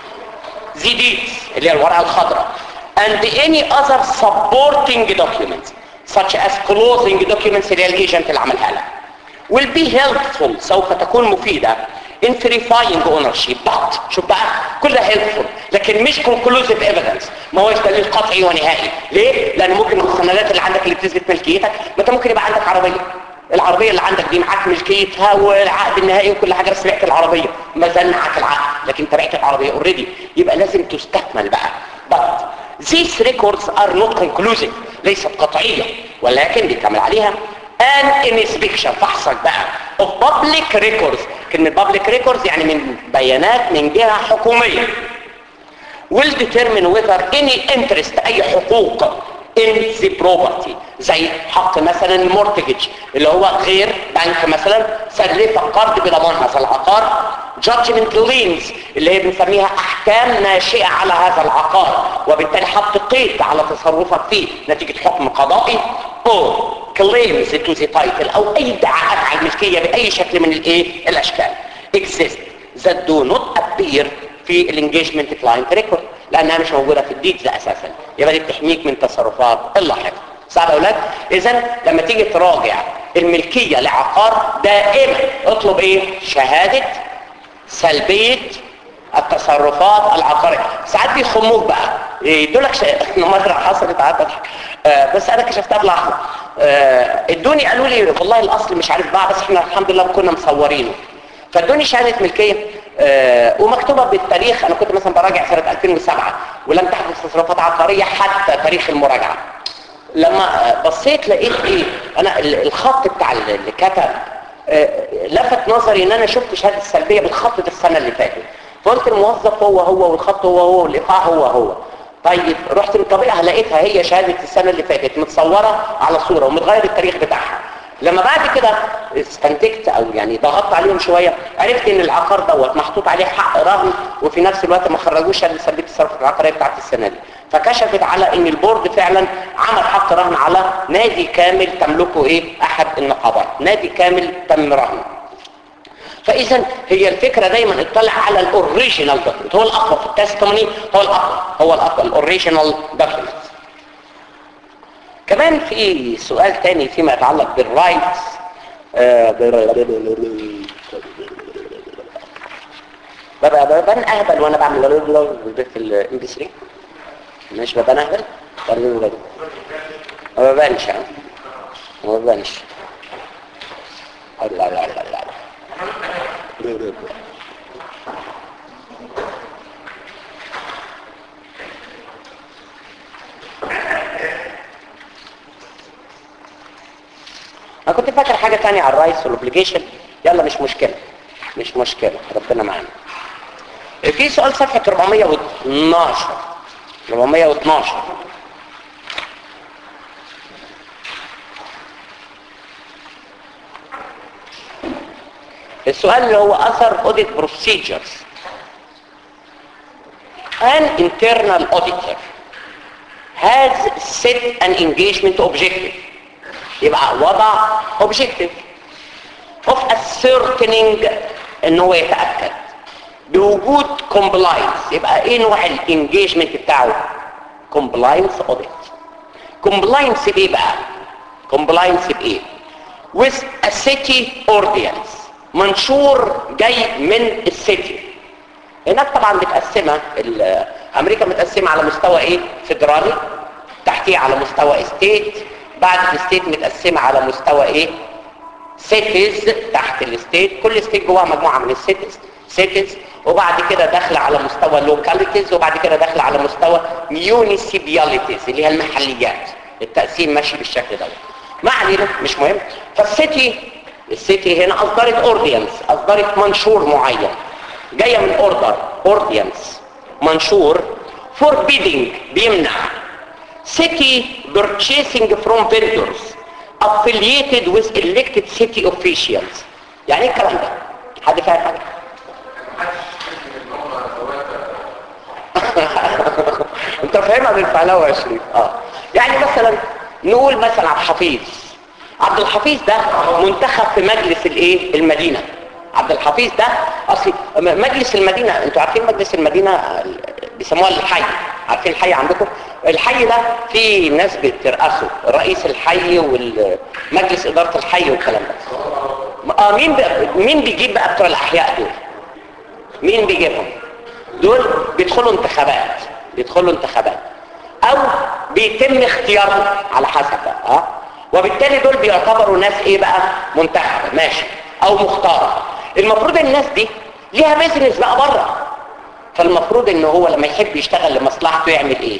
زي ديتس اللي هي الورقه الخضراء and any other supporting documents such as closing documents اللي هي الايجنت اللي عملها لك will be helpful سوف تكون مفيدة in verifying ownership but شوف بقى كلها helpful لكن مش conclusive evidence ما هوش دليل قطعي ونهائي ليه؟ لان ممكن السندات اللي عندك اللي بتثبت ملكيتك ما انت ممكن يبقى عندك عربية العربية اللي عندك دي معاك ملكيتها والعقد النهائي وكل حاجة بس بعت العربية ما زال معاك العقد لكن انت بعت العربية اوريدي يبقى لازم تستكمل بقى but these records are not conclusive ليست قطعية ولكن بيكمل عليها an inspection فحصك بقى of public records كلمة public records يعني من بيانات من جهة حكومية will determine whether any interest أي حقوق in the property زي حق مثلا المورتجج اللي هو غير بنك مثلا سلف قرض بضمان هذا العقار judgment liens اللي هي بنسميها احكام ناشئة على هذا العقار وبالتالي حط قيد على تصرفك فيه نتيجة حكم قضائي or claims to the title او اي ادعاءات على الملكية باي شكل من الايه الاشكال exist that do not appear في الانجيجمنت كلاينت ريكورد لانها مش موجوده في الديتز اساسا يبقى دي بتحميك من تصرفات اللاحقه صعب يا اولاد اذا لما تيجي تراجع الملكيه لعقار دائما اطلب ايه شهاده سلبيه التصرفات العقاريه ساعات بيخموك بقى يدولك ش... مره حصلت قعدت اضحك آه بس انا كشفتها بلحظه آه ادوني قالوا لي والله الاصل مش عارف بقى بس احنا الحمد لله كنا مصورينه فادوني شهاده ملكيه آه ومكتوبه بالتاريخ انا كنت مثلا براجع سنه 2007 ولم تحدث تصرفات عقاريه حتى تاريخ المراجعه لما بصيت لقيت ايه انا الخط بتاع اللي كتب آه لفت نظري ان انا شفت شهاده سلبيه بالخط ده السنه اللي فاتت فقلت الموظف هو هو والخط هو هو والايقاع هو هو طيب رحت مطبقها لقيتها هي شهاده السنه اللي فاتت متصوره على صوره ومتغير التاريخ بتاعها لما بعد كده استنتجت او يعني ضغطت عليهم شوية عرفت ان العقار دوت محطوط عليه حق رهن وفي نفس الوقت ما خرجوش شهاده سلبيه الصرف العقاريه بتاعت السنه دي فكشفت على ان البورد فعلا عمل حق رهن على نادي كامل تملكه ايه احد النقابات نادي كامل تم رهنه فاذا هي الفكره دايما اطلع على الاوريجينال دوكيمنت هو الاقوى في التستموني هو الاقوى هو الاقوى الاوريجينال دوكيمنت كمان في سؤال تاني فيما يتعلق بالرايتس ببقى ببان اهبل وانا بعمل في الام بي 3 مش ببان اهبل ما ببانش ما ببانش لا لا لا لا انا كنت فاكر حاجة تانية على الرايس والاوبليجيشن يلا مش مشكلة مش مشكلة ربنا معانا في سؤال صفحة 412 412 السؤال اللي هو اثر audit procedures an internal auditor has set an engagement objective يبقى وضع objective of ascertaining ان هو يتأكد بوجود compliance يبقى ايه نوع الانجيجمنت بتاعه compliance audit compliance بايه بقى compliance بايه with a city ordinance منشور جاي من السيتي هناك طبعا متقسمه امريكا متقسمه على مستوى ايه فيدرالي تحتيه على مستوى استيت بعد الستيت متقسمه على مستوى ايه سيتيز تحت الستيت كل ستيت جواها مجموعه من السيتيز سيتيز وبعد كده داخله على مستوى لوكاليتيز وبعد كده داخله على مستوى ميونيسيبياليتيز اللي هي المحليات التقسيم ماشي بالشكل ده ما علينا مش مهم فالسيتي السيتي هنا اصدرت اوردينس اصدرت منشور معين جايه من اوردر اوردينس منشور forbidding بيمنع city purchasing from vendors affiliated with elected city officials يعني ايه الكلام ده حد فاهم حاجه انت فاهمها بالفعلاوه يا شريف اه يعني مثلا نقول مثلا عبد الحفيظ عبد الحفيظ ده منتخب في مجلس الايه المدينه عبد الحفيظ ده اصل م- مجلس المدينه انتوا عارفين مجلس المدينه ال- بيسموها الحي عارفين الحي عندكم الحي ده فيه ناس بترأسه رئيس الحي والمجلس اداره الحي والكلام ده اه مين بقى- مين بيجيب بقى بتوع الاحياء دول مين بيجيبهم دول بيدخلوا انتخابات بيدخلوا انتخابات او بيتم اختيارهم على حسب بقى اه وبالتالي دول بيعتبروا ناس ايه بقى منتخبه ماشي او مختاره المفروض الناس دي ليها بيزنس بقى بره فالمفروض ان هو لما يحب يشتغل لمصلحته يعمل ايه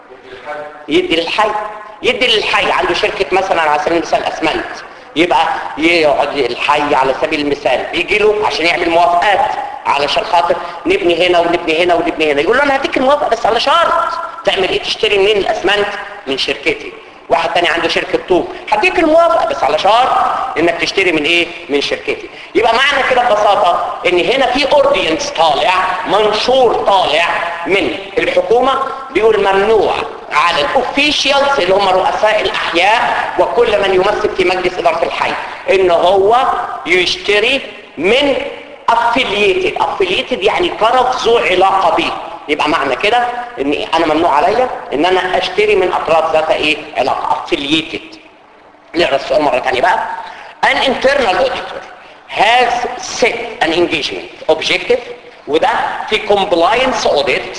يدي للحي يدي للحي عنده شركة مثلا على سبيل المثال اسمنت يبقى يقعد الحي على سبيل المثال يجي له عشان يعمل موافقات علشان خاطر نبني هنا ونبني هنا ونبني هنا يقول له انا هديك الموافقه بس على شرط تعمل ايه تشتري منين الاسمنت من شركتي واحد تاني عنده شركة طوب هديك الموافقة بس على شرط انك تشتري من ايه من شركتي يبقى معنى كده ببساطة ان هنا في اوردينس طالع منشور طالع من الحكومة بيقول ممنوع على الاوفيشيالز اللي هم رؤساء الاحياء وكل من يمثل في مجلس ادارة الحي ان هو يشتري من affiliated affiliated يعني طرف ذو علاقة به يبقى معنى كده ان انا ممنوع عليا ان انا اشتري من اطراف ذات ايه علاقة affiliated نقرا السؤال مرة تانية بقى an internal auditor has set an engagement objective وده في compliance audit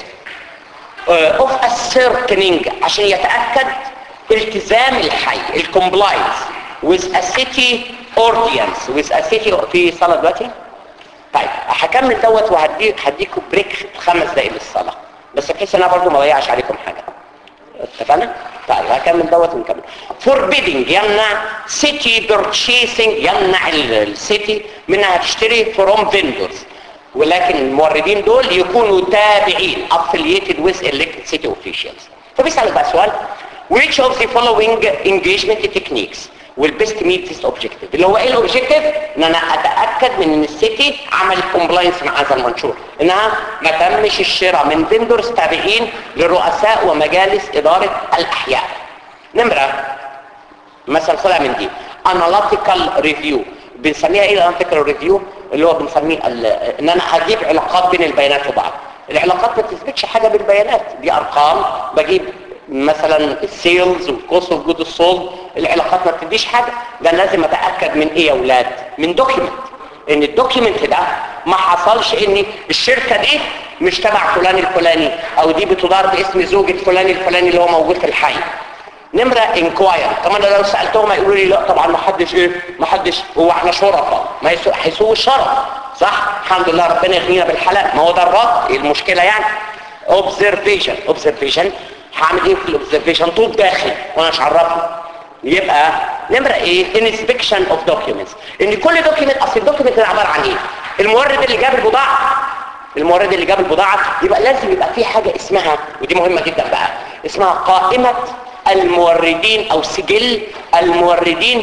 uh, of ascertaining عشان يتأكد التزام الحي الكومبلاينس with a city ordinance with a city في صلاة دلوقتي طيب هكمل دوت وهديك هديكم بريك خمس دقايق للصلاه بس بحيث ان انا برضه ما اضيعش عليكم حاجه اتفقنا طيب هكمل دوت ونكمل forbidding يمنع city purchasing يمنع السيتي من انها تشتري from vendors ولكن الموردين دول يكونوا تابعين affiliated with elected city officials فبيسألك بقى سؤال which of the following engagement techniques will best meet this objective اللي هو ايه الاوبجيكتيف ان انا اتاكد من ان السيتي عملت كومبلاينس مع هذا المنشور انها ما تمش الشراء من فيندورز تابعين لرؤساء ومجالس اداره الاحياء نمره مثلا طلع من دي analytical review بنسميها ايه الاناليتيكال ريفيو اللي هو بنسميه ال- ان انا هجيب علاقات بين البيانات وبعض العلاقات ما بتثبتش حاجه بالبيانات دي ارقام بجيب مثلا السيلز والكوست اوف جود السولد العلاقات ما بتديش حاجه ده لازم اتاكد من ايه يا اولاد من دوكيمنت ان الدوكيمنت ده ما حصلش ان الشركه دي مش تبع فلان الفلاني او دي بتدار باسم زوجة فلان الفلاني اللي هو موجود في الحي نمرة انكواير طبعا لو سألتهم هيقولوا لي لا طبعا ما حدش ايه ما حدش هو احنا شرطة ما يسوء هيسوء الشرف صح الحمد لله ربنا يغنينا بالحلال ما هو ده الرد ايه المشكلة يعني observation observation هعمل ايه في الاوبزرفيشن طوب داخل وانا مش عرفه يبقى نمرة ايه inspection of documents ان كل دوكيمنت اصل الدوكيمنت ده عبارة عن ايه المورد اللي جاب البضاعة المورد اللي جاب البضاعة يبقى لازم يبقى في حاجة اسمها ودي مهمة جدا بقى اسمها قائمة الموردين او سجل الموردين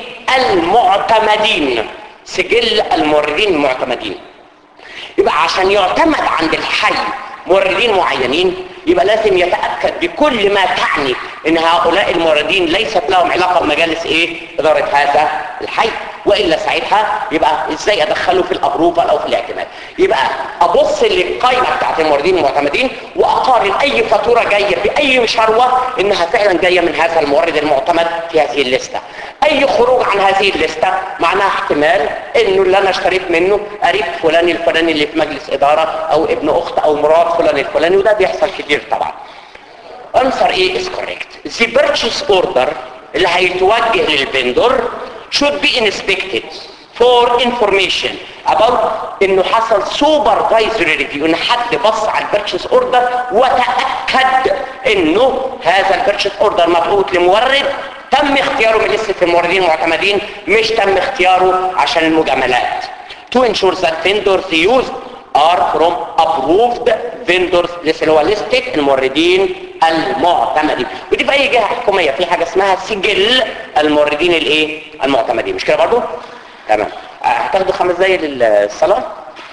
المعتمدين سجل الموردين المعتمدين يبقى عشان يعتمد عند الحي موردين معينين يبقى لازم يتأكد بكل ما تعني ان هؤلاء الموردين ليست لهم علاقة بمجالس ايه ادارة هذا الحي وإلا ساعتها يبقى ازاي ادخله في الابروفال او في الاعتماد يبقى ابص للقائمة بتاعت الموردين المعتمدين واقارن اي فاتورة جاية باي شروة انها فعلا جاية من هذا المورد المعتمد في هذه الليستة اي خروج عن هذه الليستة معناها احتمال انه اللي انا اشتريت منه قريب فلان الفلاني اللي في مجلس ادارة او ابن اخت او مرات فلان الفلاني وده بيحصل كتير طبعا answer A is correct the purchase order اللي هيتوجه للفندور should be inspected for information about انه حصل supervisory review ان حد بص على البرتشيس اوردر وتأكد انه هذا البرتشيس اوردر مبعوث لمورد تم اختياره من لسه الموردين المعتمدين مش تم اختياره عشان المجاملات to ensure that vendors used are from approved vendors لسه اللي هو listed الموردين المعتمدين ودي في اي جهه حكوميه في حاجه اسمها سجل الموردين الايه المعتمدين مش كده برضو تمام آه، هتاخدوا خمس دقايق للصلاه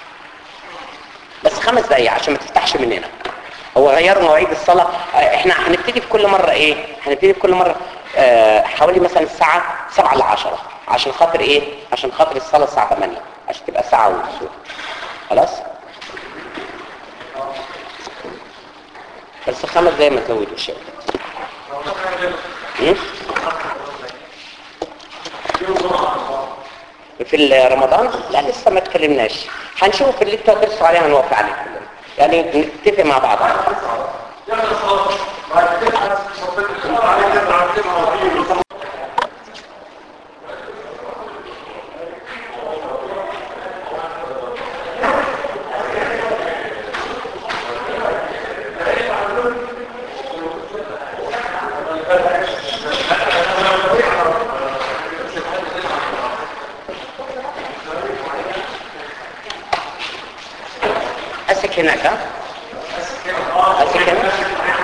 بس خمس دقايق عشان ما تفتحش مننا هو غيروا مواعيد الصلاة آه، احنا هنبتدي في كل مرة ايه هنبتدي في كل مرة آه، حوالي مثلا الساعة 7 ل 10 عشان خاطر ايه عشان خاطر الصلاة الساعة 8 عشان تبقى ساعة ونص خلاص بس خمس دقايق ما تزودوش يعني. م? في رمضان لا لسه ما اتكلمناش هنشوف اللي انتوا هترسوا عليه هنوافق عليه كلنا يعني نتفق مع بعض اسك هناك ها اسك هناك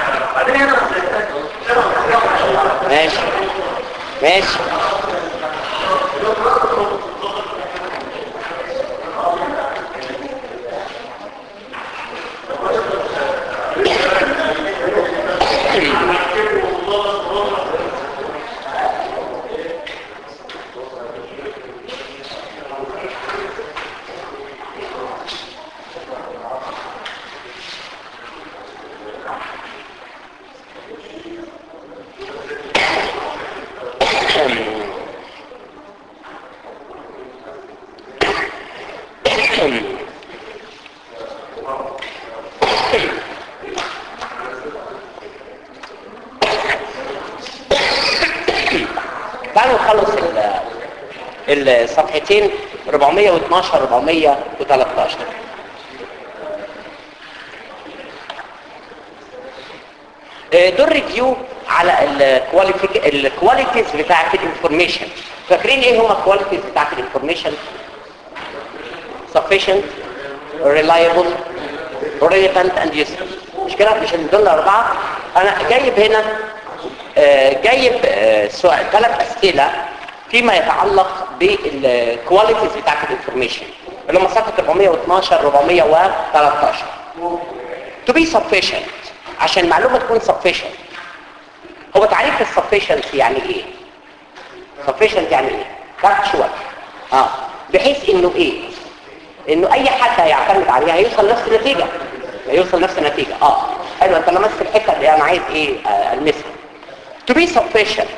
ماشي ماشي تعالوا نخلص ال- الصفحتين 412 413 آه، دول ريفيو على الكواليتيز بتاعت الانفورميشن فاكرين ايه هما الكواليتيز بتاعت الانفورميشن sufficient reliable relevant and useful مش كده مش دول الاربعه انا جايب هنا آه، جايب آه، سؤال ثلاث اسئله فيما يتعلق بالكواليتيز بتاعت الانفورميشن اللي هم صفحه 412 413 to be sufficient عشان المعلومه تكون sufficient هو تعريف السفشنسي يعني ايه sufficient يعني ايه factual اه بحيث انه ايه انه اي حد هيعتمد عليها هيوصل نفس النتيجه هيوصل نفس النتيجه اه حلو انت لمست الحته اللي انا عايز ايه آه، المسها to be sufficient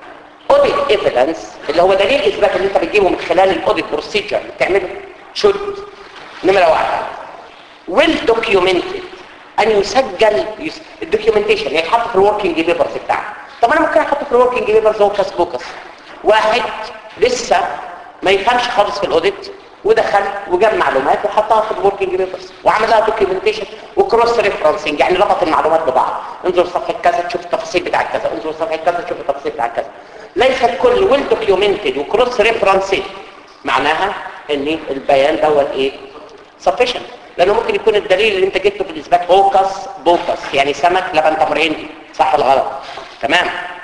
audit evidence اللي هو دليل اثبات اللي انت بتجيبه من خلال الاوديت بروسيجر بتعمله should نمره واحد well documented ان يسجل يس... الدوكيومنتيشن يعني يتحط في الوركينج بيبرز بتاعك طب انا ممكن احطه في الوركينج بيبرز هو كاس بوكس واحد لسه ما يفهمش خالص في الاوديت ودخل وجاب معلومات وحطها في الوركينج بيبرز وعمل لها دوكيومنتيشن وكروس ريفرنسنج يعني ربط المعلومات ببعض انظر صفحه كذا تشوف التفاصيل بتاع كذا انظر صفحه كذا تشوف التفاصيل بتاع كذا ليست كل ويل دوكيومنتد وكروس ريفرنسنج معناها ان البيان دوت ايه sufficient لانه ممكن يكون الدليل اللي انت جبته في الاثبات بوكس بوكس يعني سمك لبن تمر هندي صح ولا غلط تمام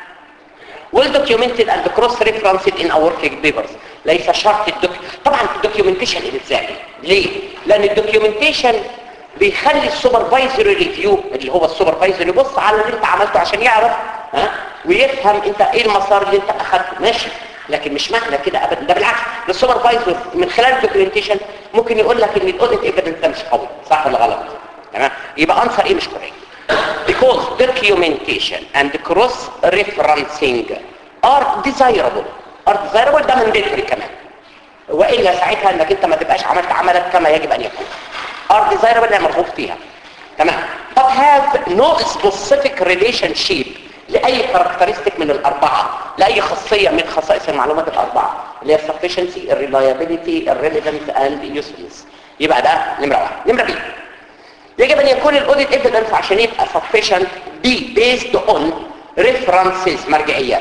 well documented and cross referenced in our working papers ليس شرط الدوك... طبعا الدوكيومنتيشن الزامي ليه لان الدوكيومنتيشن بيخلي السوبرفايزر ريفيو اللي هو السوبرفايزر يبص على اللي انت عملته عشان يعرف ها ويفهم انت ايه المسار اللي انت اخذته ماشي لكن مش معنى كده ابدا ده بالعكس السوبرفايزر من خلال الدوكيومنتيشن ممكن يقول لك ان الاوديت ايفيدنس ده مش قوي صح ولا غلط تمام يبقى انسر ايه مش كوريكت because documentation and cross referencing are desirable are desirable ده mandatory كمان والا ساعتها انك انت ما تبقاش عملت عملك كما يجب ان يكون are desirable يعني مرغوب فيها تمام but have no specific relationship لاي كاركترستيك من الاربعه لاي خاصيه من خصائص المعلومات الاربعه اللي هي sufficiency reliability relevance and usefulness يبقى ده نمره واحد نمره بي يجب ان يكون الاوديت ايفيدنس عشان يبقى sufficient be based on references مرجعيات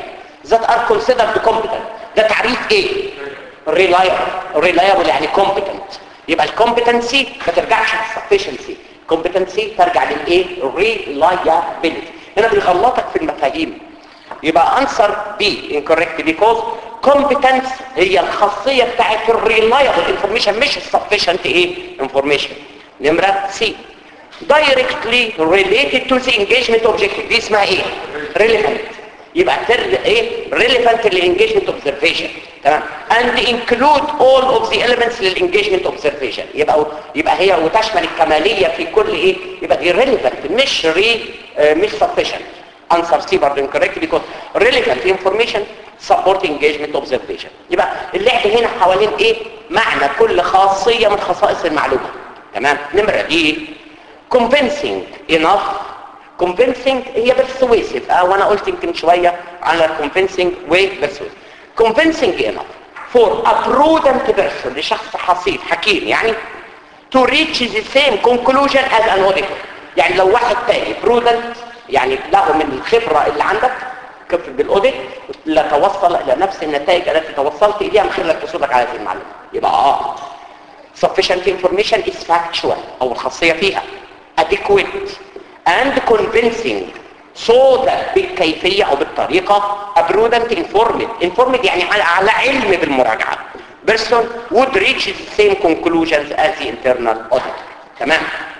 that are considered competent ده تعريف ايه reliable reliable يعني competent يبقى الكومبتنسي ما ترجعش للسفشنسي كومبتنسي ترجع للايه reliability هنا بيغلطك في المفاهيم يبقى انسر بي incorrect because competence هي الخاصية بتاعت الريلايبل انفورميشن مش السفشنت ايه انفورميشن نمرة سي directly related to the engagement objective دي اسمها ايه relevant يبقى تر ايه relevant للengagement observation تمام and include all of the elements للengagement observation يبقى يبقى هي وتشمل الكمالية في كل ايه يبقى دي relevant مش ري آه، مش sufficient answer C برضه incorrect because relevant information support engagement observation يبقى اللعب هنا حوالين ايه معنى كل خاصية من خصائص المعلومة تمام نمرة دي convincing enough convincing هي persuasive اه وانا قلت يمكن شوية على convincing و persuasive convincing enough for a prudent person لشخص حصيف حكيم يعني to reach the same conclusion as an auditor يعني لو واحد تاني prudent يعني له من الخبرة اللي عندك كيف بالاوديت لتوصل الى نفس النتائج التي توصلت اليها من خلال حصولك على هذه المعلومه يبقى اه sufficient information is factual او الخاصيه فيها adequate and convincing so that بالكيفيه او بالطريقه a prudent informed informed يعني على, على علم بالمراجعه person would reach the same conclusions as the internal auditor تمام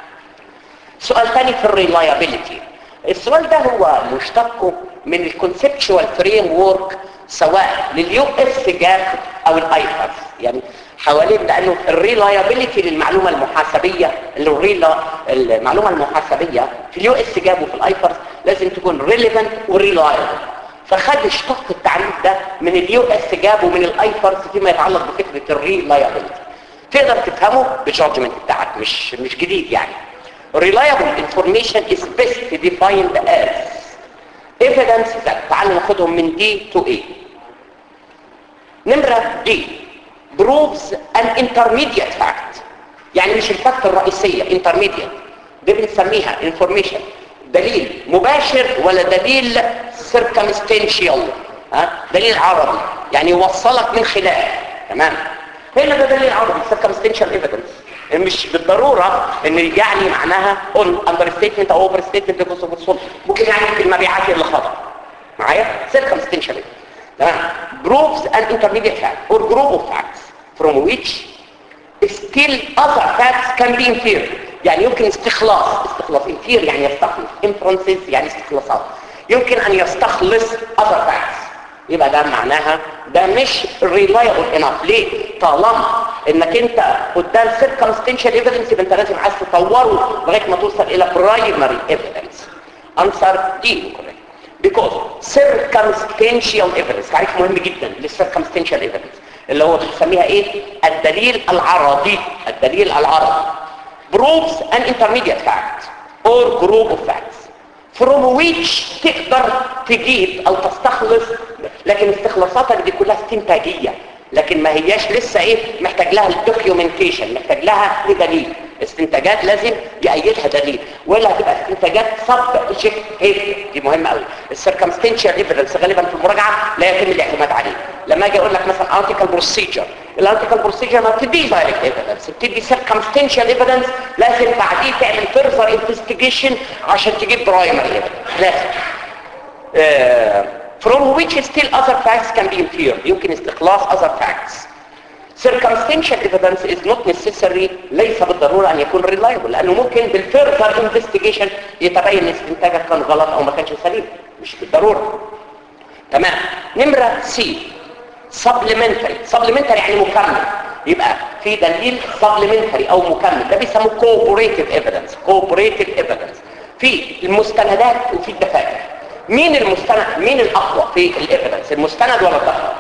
سؤال ثاني في الريلايابيليتي السؤال ده هو مشتق من الكونسبشوال فريم وورك سواء لليو اس جاب او الايفرز يعني حوالين لانه الريلايابيليتي للمعلومه المحاسبيه الريلا المعلومه المحاسبيه في اليو اس جاب وفي الايفرز لازم تكون ريليفنت وريلايبل فخد اشتق التعريف ده من اليو اس جاب ومن الايفرز فيما يتعلق بفكره الريلايابيليتي تقدر تفهمه بالجادجمنت بتاعك مش مش جديد يعني reliable information is best defined as evidence that تعال ناخدهم من D to A نمرة D proves an intermediate fact يعني مش الفاكت الرئيسية intermediate دي بنسميها information دليل مباشر ولا دليل circumstantial ها دليل عربي يعني يوصلك من خلال تمام هنا ده دليل عربي circumstantial evidence مش بالضرورة ان يعني معناها on understatement او overstatement because of الصلح ممكن يعني في المبيعات اللي خطأ معايا circumstantial تمام proves an intermediate fact or group of facts from which still other facts can be inferred يعني يمكن استخلاص استخلاص infer يعني يستخلص inferences يعني استخلاصات يمكن ان يستخلص other facts يبقى ده معناها ده مش reliable enough ليه طالما انك انت قدام circumstantial evidence يبقى انت لازم عايز تطوره لغايه ما توصل الى primary evidence answer D because circumstantial evidence تعريف مهم جدا للcircumstantial evidence اللي هو بنسميها ايه الدليل العرضي الدليل العرضي proves an intermediate fact or group of facts from which تقدر تجيب او تستخلص لكن استخلاصاتك دي كلها استنتاجية لكن ما هياش لسه ايه محتاج لها الدوكيومنتيشن محتاج لها دليل استنتاجات لازم يأيدها دليل ولا هتبقى استنتاجات سبجكتيف دي مهمه قوي السيركمستنشال ايفيدنس غالبا في المراجعه لا يتم الاعتماد عليه لما اجي اقول لك مثلا ارتكل بروسيجر الارتكل بروسيجر ما بتديش دايركت ايفيدنس بتدي سيركمستنشال ايفيدنس لازم بعديه تعمل فيرذر انفستيجيشن عشان تجيب برايمري ايفيدنس لازم آه from which still other facts can be inferred يمكن استخلاص other facts circumstantial evidence is not necessary ليس بالضرورة أن يكون reliable لأنه ممكن بالفيرذر investigation يتبين ان استنتاجك كان غلط أو ما كانش سليم مش بالضرورة تمام نمرة C supplementary supplementary يعني مكمل يبقى في دليل supplementary أو مكمل ده بيسموه cooperative evidence cooperative evidence في المستندات وفي الدفاتر مين المستند مين الأقوى في الايفيدنس المستند ولا الدفتر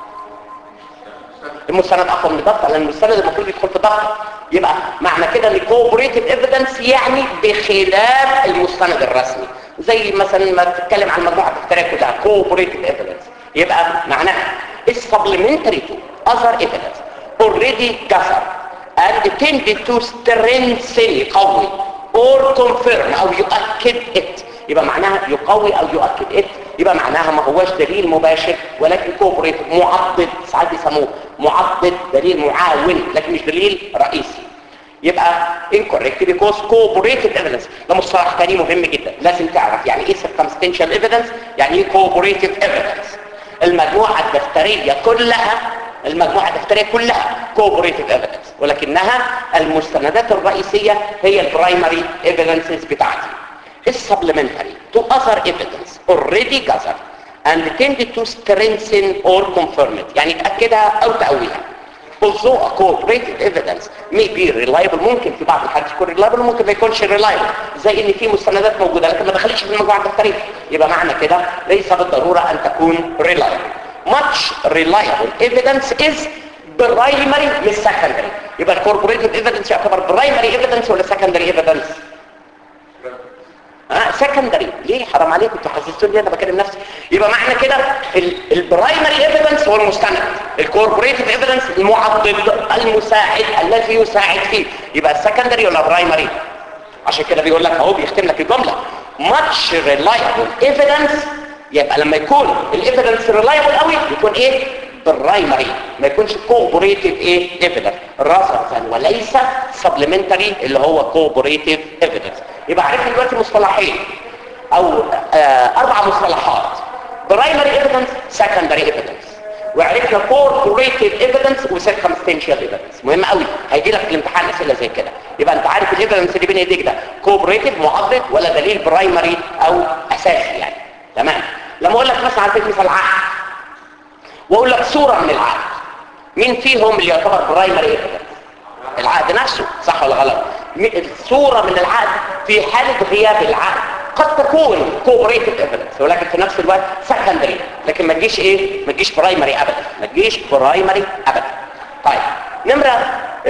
المستند اقوى من الدفتر لان المستند المفروض يدخل في الدفتر يبقى معنى كده ان كوبريتيف ايفيدنس يعني بخلاف المستند الرسمي زي مثلا ما تتكلم عن مجموعه التراك كلها كوبريتيف ايفيدنس يبقى معناها is supplementary to other evidence already gathered and tended to strengthen يقوي or confirm او يؤكد it يبقى معناها يقوي او يؤكد it يبقى معناها ما هوش دليل مباشر ولكن كوبريت معضد ساعات بيسموه معضد دليل معاون لكن مش دليل رئيسي يبقى incorrect because corroborated evidence ده مصطلح تاني مهم جدا لازم تعرف يعني ايه circumstantial evidence يعني ايه corroborated evidence المجموعة الدفترية كلها المجموعة الدفترية كلها corroborated evidence ولكنها المستندات الرئيسية هي البرايمري evidences بتاعتي السبلمنتري to other evidence already gathered and tended to strengthen or confirm it يعني تأكدها أو تقويها although a corroborated evidence may be reliable ممكن في بعض الحالات يكون reliable ممكن ما يكونش reliable زي ان في مستندات موجودة لكن ما دخلتش في المجموعة الدفترية يبقى معنى كده ليس بالضرورة ان تكون reliable much reliable evidence is primary مش secondary يبقى الcorroborated evidence يعتبر primary evidence ولا secondary evidence اه سكندري ليه حرام عليكم انتوا حسستوني انا بكلم نفسي يبقى معنى كده البرايمري ايفيدنس هو المستند الكوربوريتيف ايفيدنس المعضد المساعد الذي يساعد فيه يبقى السكندري ولا برايمري عشان كده بيقول لك اهو بيختم لك الجمله much reliable evidence يبقى لما يكون الايفيدنس ريلايبل قوي يكون ايه برايمري ما يكونش كوبوريتيف ايه ايفيدنس راسا وليس سبلمنتري اللي هو كوبوريتيف ايفيدنس يبقى عرفنا دلوقتي مصطلحين او آه اربع مصطلحات برايمري ايفيدنس سكندري ايفيدنس وعرفنا كوربوريتيف ايفيدنس وسيركمستنشال ايفيدنس مهم قوي هيجي لك في الامتحان اسئله زي كده يبقى انت عارف الايفيدنس اللي بين ايديك ده كوربوريتيف معضد ولا دليل برايمري او اساسي يعني تمام لما اقول لك مثلا على سبيل المثال عقد واقول لك صوره من العقد مين فيهم اللي يعتبر برايمري ايفيدنس العقد نفسه صح ولا غلط الصورة من العقد في حالة غياب العقد قد تكون كوبريتيف ايفيدنس ولكن في نفس الوقت سكندري لكن ما تجيش ايه ما تجيش برايمري ابدا ما تجيش برايمري ابدا طيب نمرة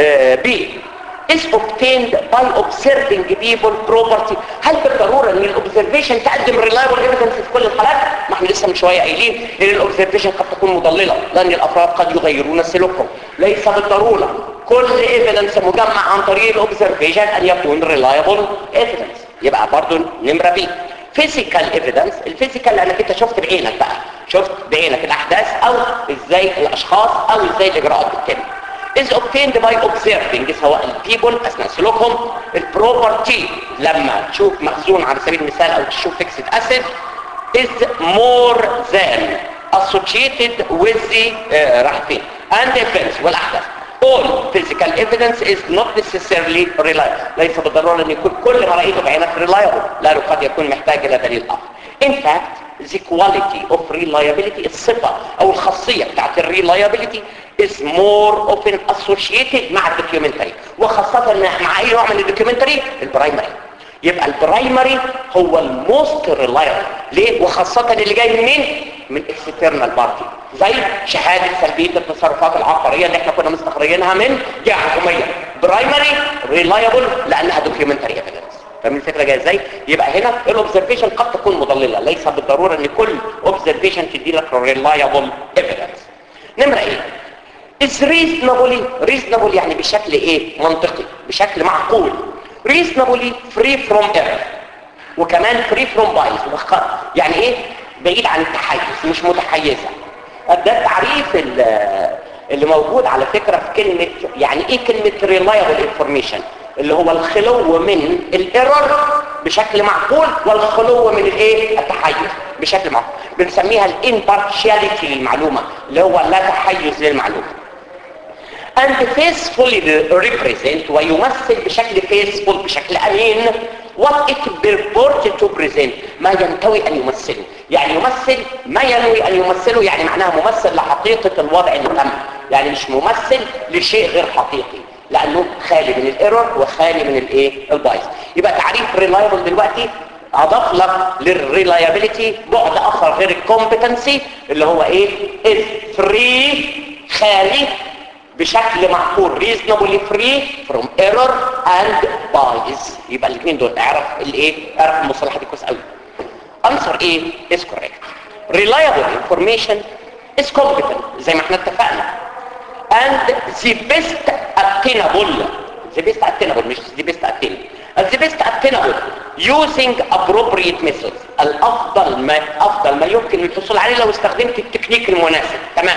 بي is obtained by observing people property هل بالضرورة ان الاوبزرفيشن تقدم reliable evidence في كل الحالات ما احنا لسه من شوية قايلين ان الاوبزرفيشن قد تكون مضللة لان الافراد قد يغيرون سلوكهم ليس بالضرورة كل ايفيدنس مجمع عن طريق الاوبزرفيشن ان يكون ريلايبل ايفيدنس يبقى برضو نمره بي فيزيكال ايفيدنس الفيزيكال لانك انت شفت بعينك بقى شفت بعينك الاحداث او ازاي الاشخاص او ازاي الاجراءات بتتم is obtained by observing سواء البيبل اثناء سلوكهم البروبرتي لما تشوف مخزون على سبيل المثال او تشوف فيكسد اسيد is more than associated with the uh, راح فين and events والاحداث all physical evidence is not necessarily reliable ليس بالضرورة ان يكون كل ما رأيته بعينك reliable لانه قد يكون محتاج الى دليل اخر in fact the quality of reliability الصفة او الخاصية بتاعت reliability is more often associated مع الدوكيومنتري وخاصة مع اي نوع من الدوكيومنتري البرايمري يبقى البرايمري هو الموست ريلايبل ليه وخاصة اللي جاي منين من اكسترنال بارتي زي شهادة سلبية التصرفات العقارية اللي احنا كنا مستخرجينها من جهة حكومية برايمري ريلايبل لانها دوكيومنتري ايفيدنس فاهم الفكرة جاية ازاي يبقى هنا الاوبزرفيشن قد تكون مضللة ليس بالضرورة ان كل اوبزرفيشن تدي لك ريلايبل ايفيدنس نمرة ايه is reasonably reasonable يعني بشكل ايه منطقي بشكل معقول reasonably free from error وكمان free from bias يعني ايه بعيد عن التحيز مش متحيزة ده التعريف اللي موجود على فكرة في كلمة يعني ايه كلمة reliable information اللي هو الخلو من الايرور بشكل معقول والخلو من الايه التحيز بشكل معقول بنسميها الامبارشاليتي للمعلومة اللي هو لا تحيز للمعلومة and faithfully represent ويمثل بشكل faithful بشكل امين what it purported to present ما ينتوي ان يمثله يعني يمثل ما ينوي ان يمثله يعني معناها ممثل لحقيقة الوضع اللي تم يعني مش ممثل لشيء غير حقيقي لانه خالي من الايرور وخالي من الايه البايظ يبقى تعريف ريلايبل دلوقتي اضاف لك للريلايبيليتي بعد اخر غير الكومبتنسي اللي هو ايه فري خالي بشكل معقول reasonably free from error and bias يبقى الاثنين دول اعرف الايه اعرف المصطلحات دي كويس قوي answer A is correct reliable information is competent زي ما احنا اتفقنا and the best attainable the best attainable مش the best attainable the best attainable using appropriate methods الافضل ما افضل ما يمكن الحصول عليه لو استخدمت التكنيك المناسب تمام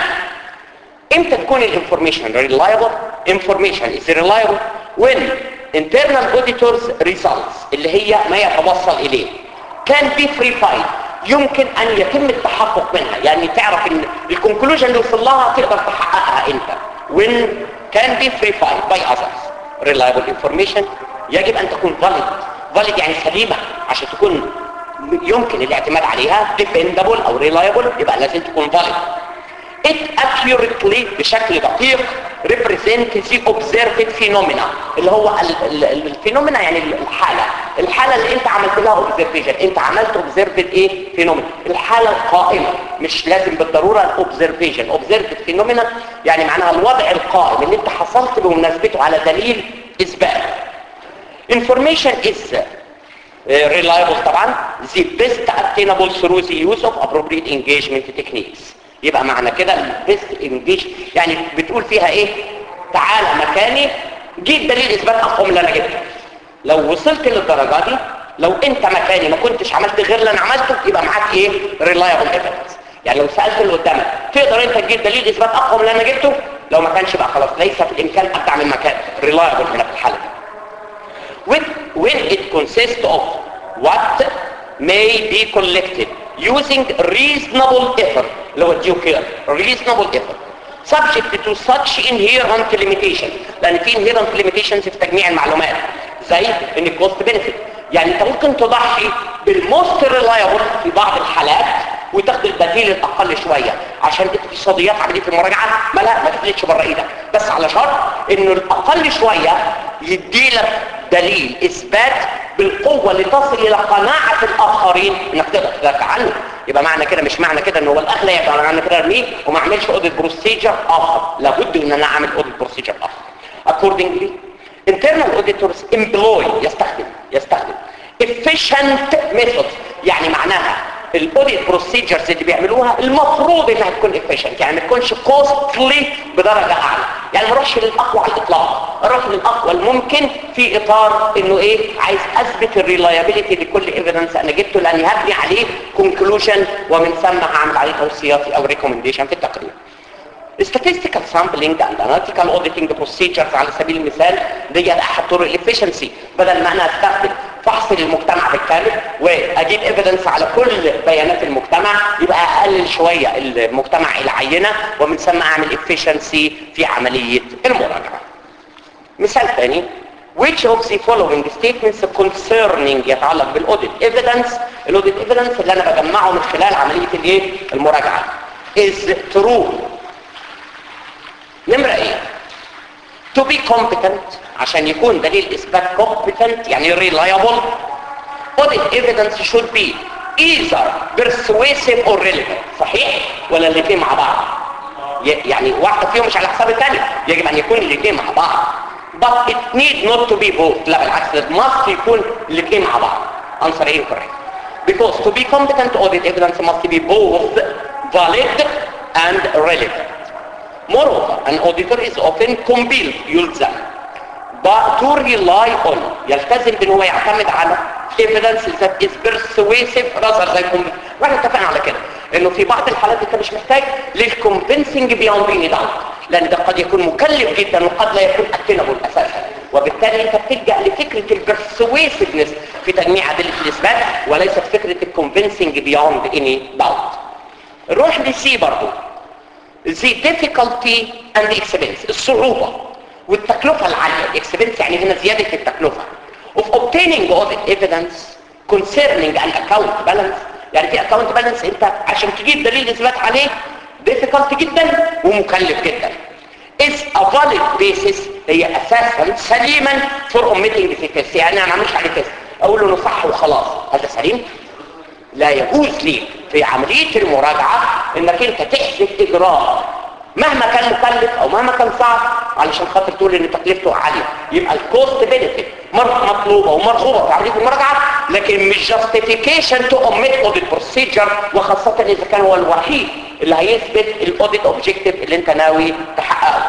امتى تكون الانفورميشن reliable information is reliable when internal auditors results اللي هي ما يتوصل اليه can be verified يمكن ان يتم التحقق منها يعني تعرف ان الكونكلوجن اللي وصل لها تقدر تحققها انت when can be verified by others reliable information يجب ان تكون valid valid يعني سليمة عشان تكون يمكن الاعتماد عليها dependable او reliable يبقى لازم تكون valid it accurately بشكل دقيق represent the observed phenomena اللي هو الفينومينا يعني الحالة الحالة اللي انت عملت لها observation انت عملت observed ايه phenomena الحالة القائمة مش لازم بالضرورة observation observed phenomena يعني معناها الوضع القائم اللي انت حصلت بمناسبته على دليل اثبات information is uh, reliable طبعا the best attainable through the use of appropriate engagement techniques يبقى معنى كده البيست انجيج يعني بتقول فيها ايه تعالى مكاني جيب دليل اثبات اقوى من اللي انا جبته لو وصلت للدرجه دي لو انت مكاني ما كنتش عملت غير اللي انا عملته يبقى معاك ايه ريلايبل ايفيدنس يعني لو سالت اللي قدامك تقدر انت تجيب دليل اثبات اقوى من اللي انا جبته لو ما كانش بقى خلاص ليس في الامكان ابدع من مكان ريلايبل هنا في الحاله دي when, when it consists of what may be collected using reasonable effort اللي هو due care reasonable effort subject to such inherent limitation لان في inherent limitations في تجميع المعلومات زي ان cost benefit يعني انت ممكن تضحي بالموست ريلايبل في بعض الحالات وتاخد البديل الاقل شويه عشان اقتصاديات عمليه المراجعه ما لا ما تفلتش بره ايدك بس على شرط انه الاقل شويه يديلك دليل اثبات بالقوه اللي تصل الى قناعه الاخرين انك تقدر تدافع عنه يبقى معنى كده مش معنى كده ان هو الاغلى يبقى معنى كده ارميه وما اعملش اوديت بروسيجر اخر لابد ان انا اعمل اوديت بروسيجر اخر accordingly internal auditors employ يستخدم يستخدم efficient methods يعني معناها الاوديت بروسيجرز اللي بيعملوها المفروض انها تكون efficient يعني ما تكونش كوستلي بدرجه اعلى يعني ما اروحش للاقوى على الاطلاق اروح للاقوى الممكن في اطار انه ايه عايز اثبت الريلايابيلتي لكل ايفيدنس انا جبته لاني هبني عليه كونكلوجن ومن ثم هعمل عليه توصياتي او ريكومنديشن في التقرير statistical sampling and analytical auditing procedures على سبيل المثال دي احد طرق الافشنسي بدل ما انا استخدم فحص للمجتمع بالكامل واجيب ايفيدنس على كل بيانات المجتمع يبقى اقلل شويه المجتمع العينه ومن ثم اعمل افشنسي في عمليه المراجعه مثال ثاني which of the following statements concerning يتعلق بالاوديت evidence الاوديت evidence اللي انا بجمعه من خلال عمليه الايه المراجعه is true نمرة ايه to be competent عشان يكون دليل اثبات competent يعني reliable audit evidence should be either persuasive or relevant صحيح ولا الاثنين مع بعض يعني واحدة فيهم مش على حساب الثاني يجب ان يكون الاثنين مع بعض but it need not to be both لا بالعكس it must يكون الاثنين مع بعض answer ايه correct because to be competent audit evidence must be both valid and relevant Moreover, an auditor is often compelled يلزم but to rely on يلتزم بان هو يعتمد على evidence that is persuasive rather than convincing واحنا اتفقنا على كده انه في بعض الحالات انت مش محتاج للconvincing beyond any doubt لان ده قد يكون مكلف جدا وقد لا يكون attainable اساسا وبالتالي انت بتلجا لفكره البرسويسفنس في تجميع ادله الاثبات وليست فكره الconvincing beyond any doubt نروح لسي برضه the difficulty and the expense الصعوبة والتكلفة العالية expense يعني هنا زيادة التكلفة of obtaining audit evidence concerning an account balance يعني في account balance انت عشان تجيب دليل اثبات عليه difficult جدا ومكلف جدا is a valid basis هي اساسا سليما for omitting the test يعني انا ما اعملش عليه تيست اقول له انه صح وخلاص هذا سليم لا يجوز ليك في عملية المراجعة انك انت تحذف اجراء مهما كان مكلف او مهما كان صعب علشان خاطر تقول ان تكلفته عالية يبقى الكوست بينفيت مطلوبة ومرغوبة في عملية المراجعة لكن مش justification to omit audit procedure وخاصة اذا كان هو الوحيد اللي هيثبت الاوديت اوبجيكتيف اللي انت ناوي تحققه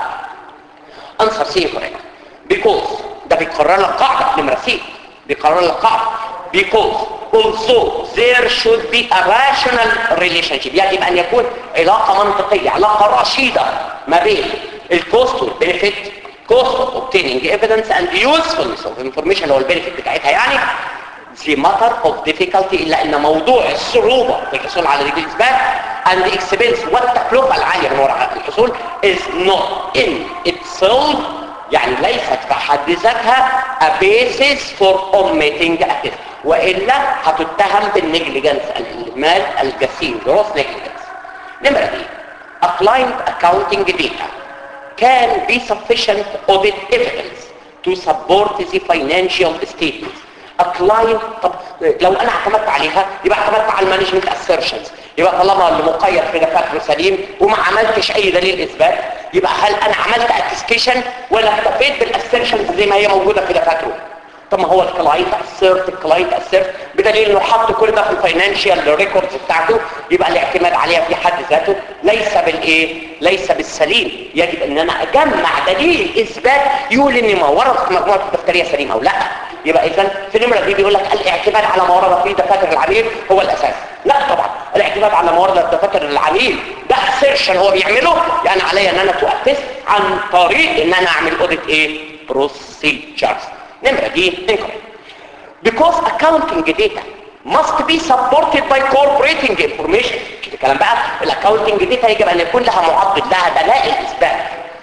answer C correct because ده بيقرر لك قاعدة نمرة C بيقرر لك قاعدة because also there should be a rational relationship يجب ان يكون علاقة منطقية علاقة رشيدة ما بين الكوست والبنفيت cost of obtaining evidence and usefulness of information هو البنفيت بتاعتها يعني the matter of difficulty إلا أن موضوع الصعوبة في الحصول على ذلك الإثبات and the expense والتكلفة العالية من وراء الحصول is not in itself يعني ليست في حد ذاتها a basis for omitting a test وإلا هتتهم بالنجليجنس المال الجسيم gross negligence نمرة دي a client accounting data can be sufficient audit evidence to support the financial statements a client طب لو انا اعتمدت عليها يبقى اعتمدت على المانجمنت assertions يبقى طالما اللي مقيد في دفاتره سليم وما عملتش اي دليل اثبات يبقى هل انا عملت اتستيشن ولا اكتفيت بالاسيرشنز زي ما هي موجوده في دفاتره طب ما هو الكلاينت اسيرت الكلاينت اسيرت بدليل انه حط كل ده في الفاينانشال ريكوردز بتاعته يبقى الاعتماد عليها في حد ذاته ليس بالايه ليس بالسليم يجب ان انا اجمع دليل اثبات يقول ان ما ورد في مجموعه الدفتريه سليم او لا يبقى اذا في النمره دي بيقول لك الاعتماد على ما ورد في دفاتر العميل هو الاساس لا طبعا الاعتماد على ما ورد في دفاتر العميل ده اسيرشن هو بيعمله يعني عليا ان انا تؤسس عن طريق ان انا اعمل اوديت ايه بروسيجرز نمرة دي incorrect. Because accounting data must be supported by cooperating information كده الكلام بقى الاكاونتنج داتا يجب ان يكون لها معضد لها دلائل اثبات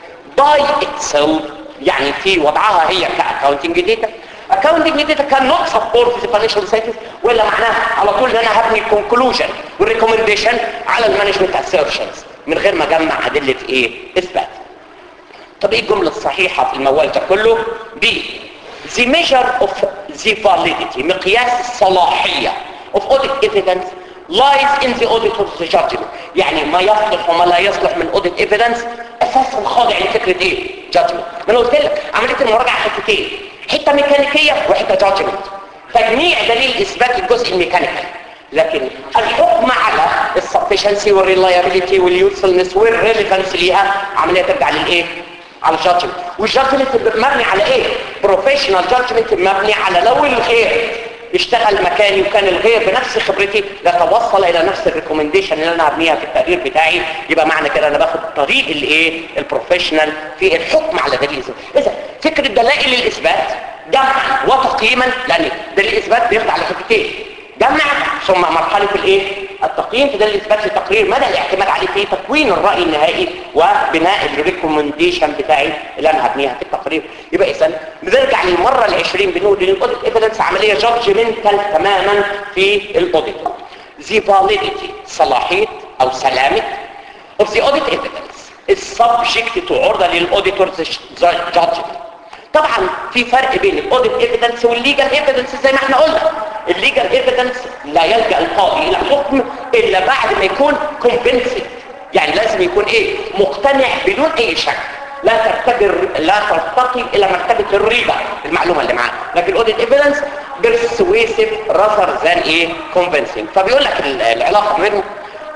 by itself يعني في وضعها هي كاكاونتنج داتا accounting data cannot support the financial status ولا معناها على طول ان انا هبني conclusion والريكومنديشن على المانجمنت assertions من غير ما اجمع ادله ايه اثبات طب ايه الجمله الصحيحه في الموال ده كله دي the measure of the validity مقياس الصلاحية of audit evidence lies in the auditor's judgment يعني ما يصلح وما لا يصلح من audit evidence اساسا خاضع لفكرة ايه judgment ما انا قلت لك عملية المراجعة حتتين حتة ميكانيكية وحتة judgment تجميع دليل اثبات الجزء الميكانيكي لكن الحكم على السفشنسي والريلايابيليتي واليوسفلنس والريليفنس ليها عملية ترجع للايه على الجادجمنت والجادجمنت مبني على ايه بروفيشنال جادجمنت مبني على لو الغير اشتغل مكاني وكان الغير بنفس خبرتي لتوصل الى نفس الريكومنديشن اللي انا هبنيها في التقرير بتاعي يبقى معنى كده انا باخد طريق الايه البروفيشنال في الحكم على دليل الاثبات اذا فكره دلائل الاثبات جمعا وتقييما لان دليل الاثبات بيخضع لحتتين جمع ثم مرحله الايه التقييم في دليل اثبات التقرير مدى الاعتماد عليه في تكوين الراي النهائي وبناء الريكومنديشن بتاعي اللي انا هبنيها في التقرير يبقى اذا بنرجع للمره ال20 بنقول ان الاوديت ايفيدنس عمليه جادجمنتال تماما في الاوديت the validity صلاحيه او سلامه of the audit evidence is subject to order للاوديتورز judgment طبعا في فرق بين الاوديت ايفيدنس والليجال ايفيدنس زي ما احنا قلنا الليجال ايفيدنس لا يلجا القاضي الى حكم الا بعد ما يكون كونفنسد يعني لازم يكون ايه مقتنع بدون اي شك لا ترتقي لا ترتقي الى مرتبه الريبه المعلومه اللي معاه لكن الاوديت ايفيدنس persuasive rather than ايه convincing فبيقول لك العلاقه بينهم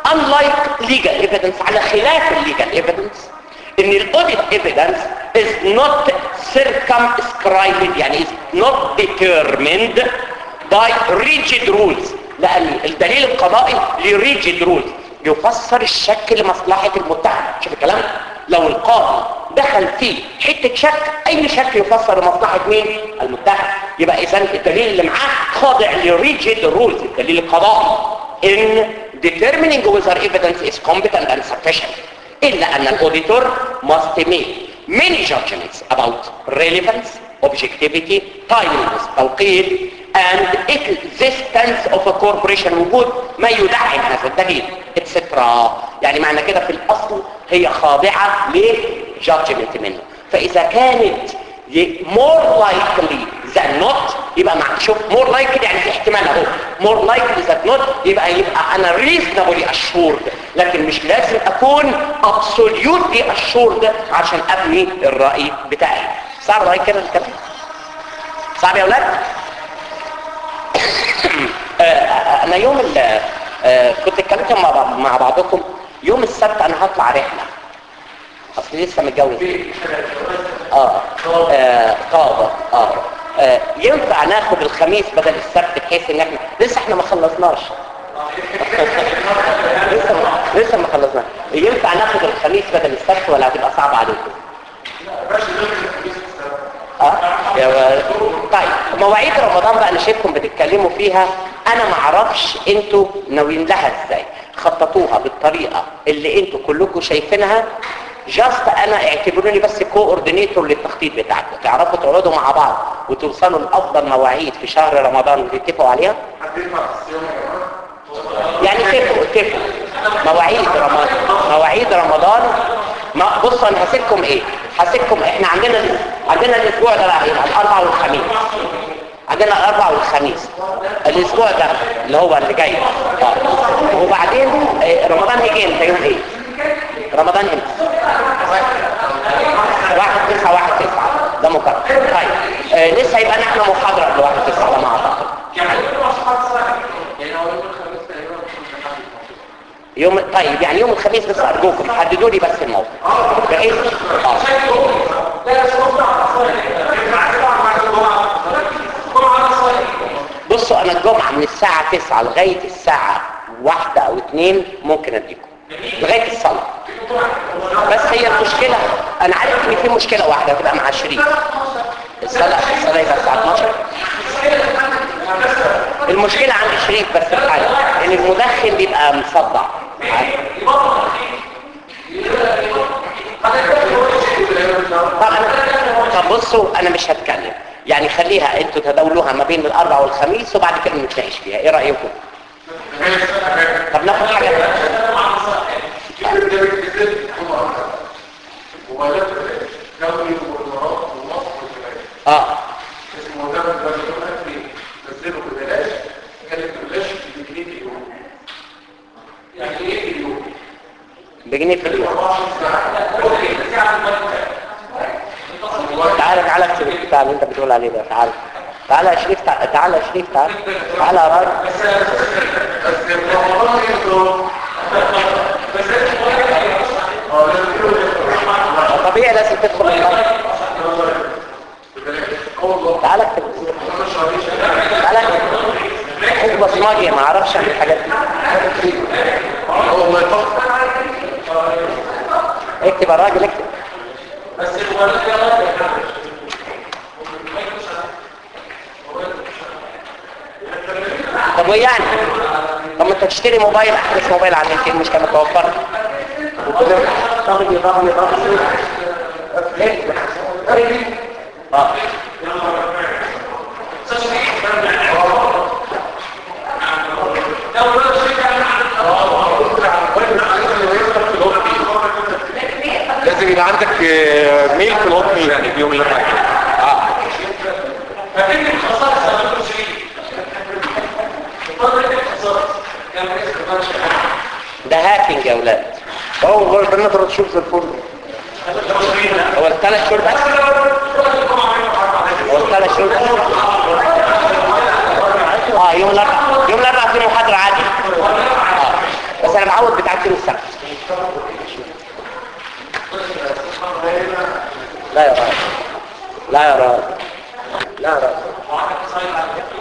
unlike legal evidence على خلاف الليجال evidence ان الاوديت evidence is not circumscribed يعني is not determined by rigid rules لان الدليل القضائي له rigid rules يفسر الشك لمصلحة المتهم شوف الكلام لو القاضي دخل فيه حتة شك اي شك يفسر لمصلحة مين المتهم يبقى اذا الدليل اللي معاه خاضع لريجيد رولز الدليل القضائي in determining whether evidence is competent and sufficient إلا أن الأوديتور must make many judgments about relevance, objectivity, timeliness, توقيت and existence of a corporation وجود ما يدعم هذا الدليل etc. يعني معنى كده في الأصل هي خاضعة لجادجمنت منه فإذا كانت more likely than not يبقى مع شوف more likely يعني في احتمال اهو more likely than not يبقى يبقى انا reasonably assured لكن مش لازم اكون absolutely assured عشان ابني الرأي بتاعي صعب الرأي كده الكلام صعب يا اولاد انا يوم ال كنت اتكلمت مع مع بعضكم يوم السبت انا هطلع رحله اصل لسه متجوز اه آه، طابة اه آه، ينفع ناخد الخميس بدل السبت بحيث ان احنا لسه احنا ما خلصناش لسه ما لسه ما خلصناش ينفع ناخد الخميس بدل السبت ولا هتبقى صعبه عليكم اه يا و- طيب مواعيد رمضان بقى اللي شايفكم بتتكلموا فيها انا ما اعرفش انتوا ناويين لها ازاي خططوها بالطريقه اللي انتوا كلكم شايفينها جاست انا اعتبروني بس كوردينيتور للتخطيط بتاعكم تعرفوا تقعدوا مع بعض وتوصلوا لافضل مواعيد في شهر رمضان وتتفقوا عليها يعني اتفقوا اتفقوا مواعيد رمضان مواعيد رمضان ما بصوا انا هسيبكم ايه هسيبكم احنا عندنا عندنا الاسبوع ده بقى ايه الاربع والخميس عندنا الاربع والخميس الاسبوع ده اللي هو اللي جاي آه. وبعدين آه، رمضان هيجي امتى يوم ايه رمضان امتى واحد تسعة واحد تسعة ده مقرر طيب آه لسه يبقى نحن محاضرة لواحد تسعة ده ما اعتقد يعني هو يوم الخميس تقريبا مش محدد يوم طيب يعني يوم الخميس بس ارجوكم حددوا لي بس الموقع بحيث اه بصوا انا الجمعة من الساعة 9 لغاية الساعة واحدة او اتنين ممكن اديكم لغاية الصلاة بس هي المشكلة انا عارف ان في مشكلة واحدة هتبقى مع شريف الصلاة الصلاة يبقى الساعة 12 المشكلة عند شريف بس في حاجة ان المدخن بيبقى مصدع طب أنا طب بصوا انا مش هتكلم يعني خليها انتوا تداولوها ما بين الاربع والخميس وبعد كده نتناقش فيها ايه رايكم طب ناخد حاجه اه بجنيه في اليوم تعالى تعالى اكتب البتاع اللي انت بتقول عليه ده تعالى تعالى يا شريف تعالى تعالى يا شريف تعالى تعالى يا راجل طبيعي لازم تدخل النار تعالى اكتب تعالى اكتب اكتب بصماجي ما اعرفش اعمل الحاجات دي اكتب يا راجل اكتب طب ويعني طب ما انت تشتري موبايل احدث موبايل على النت مش كان متوفر اه لازم يبقى عندك آه، ميل في الوطني يعني في يوم الاربعاء اه ده هاكينج يا اولاد اه والله البنات تشوف زي الفل هو الثلاث شهور بس هو الثلاث شهور بس اه يوم الاربعاء يوم الاربعاء في محاضرة عادي اه بس انا معود بتاعت يوم السبت لا يا راجل لا يا راجل لا يا راجل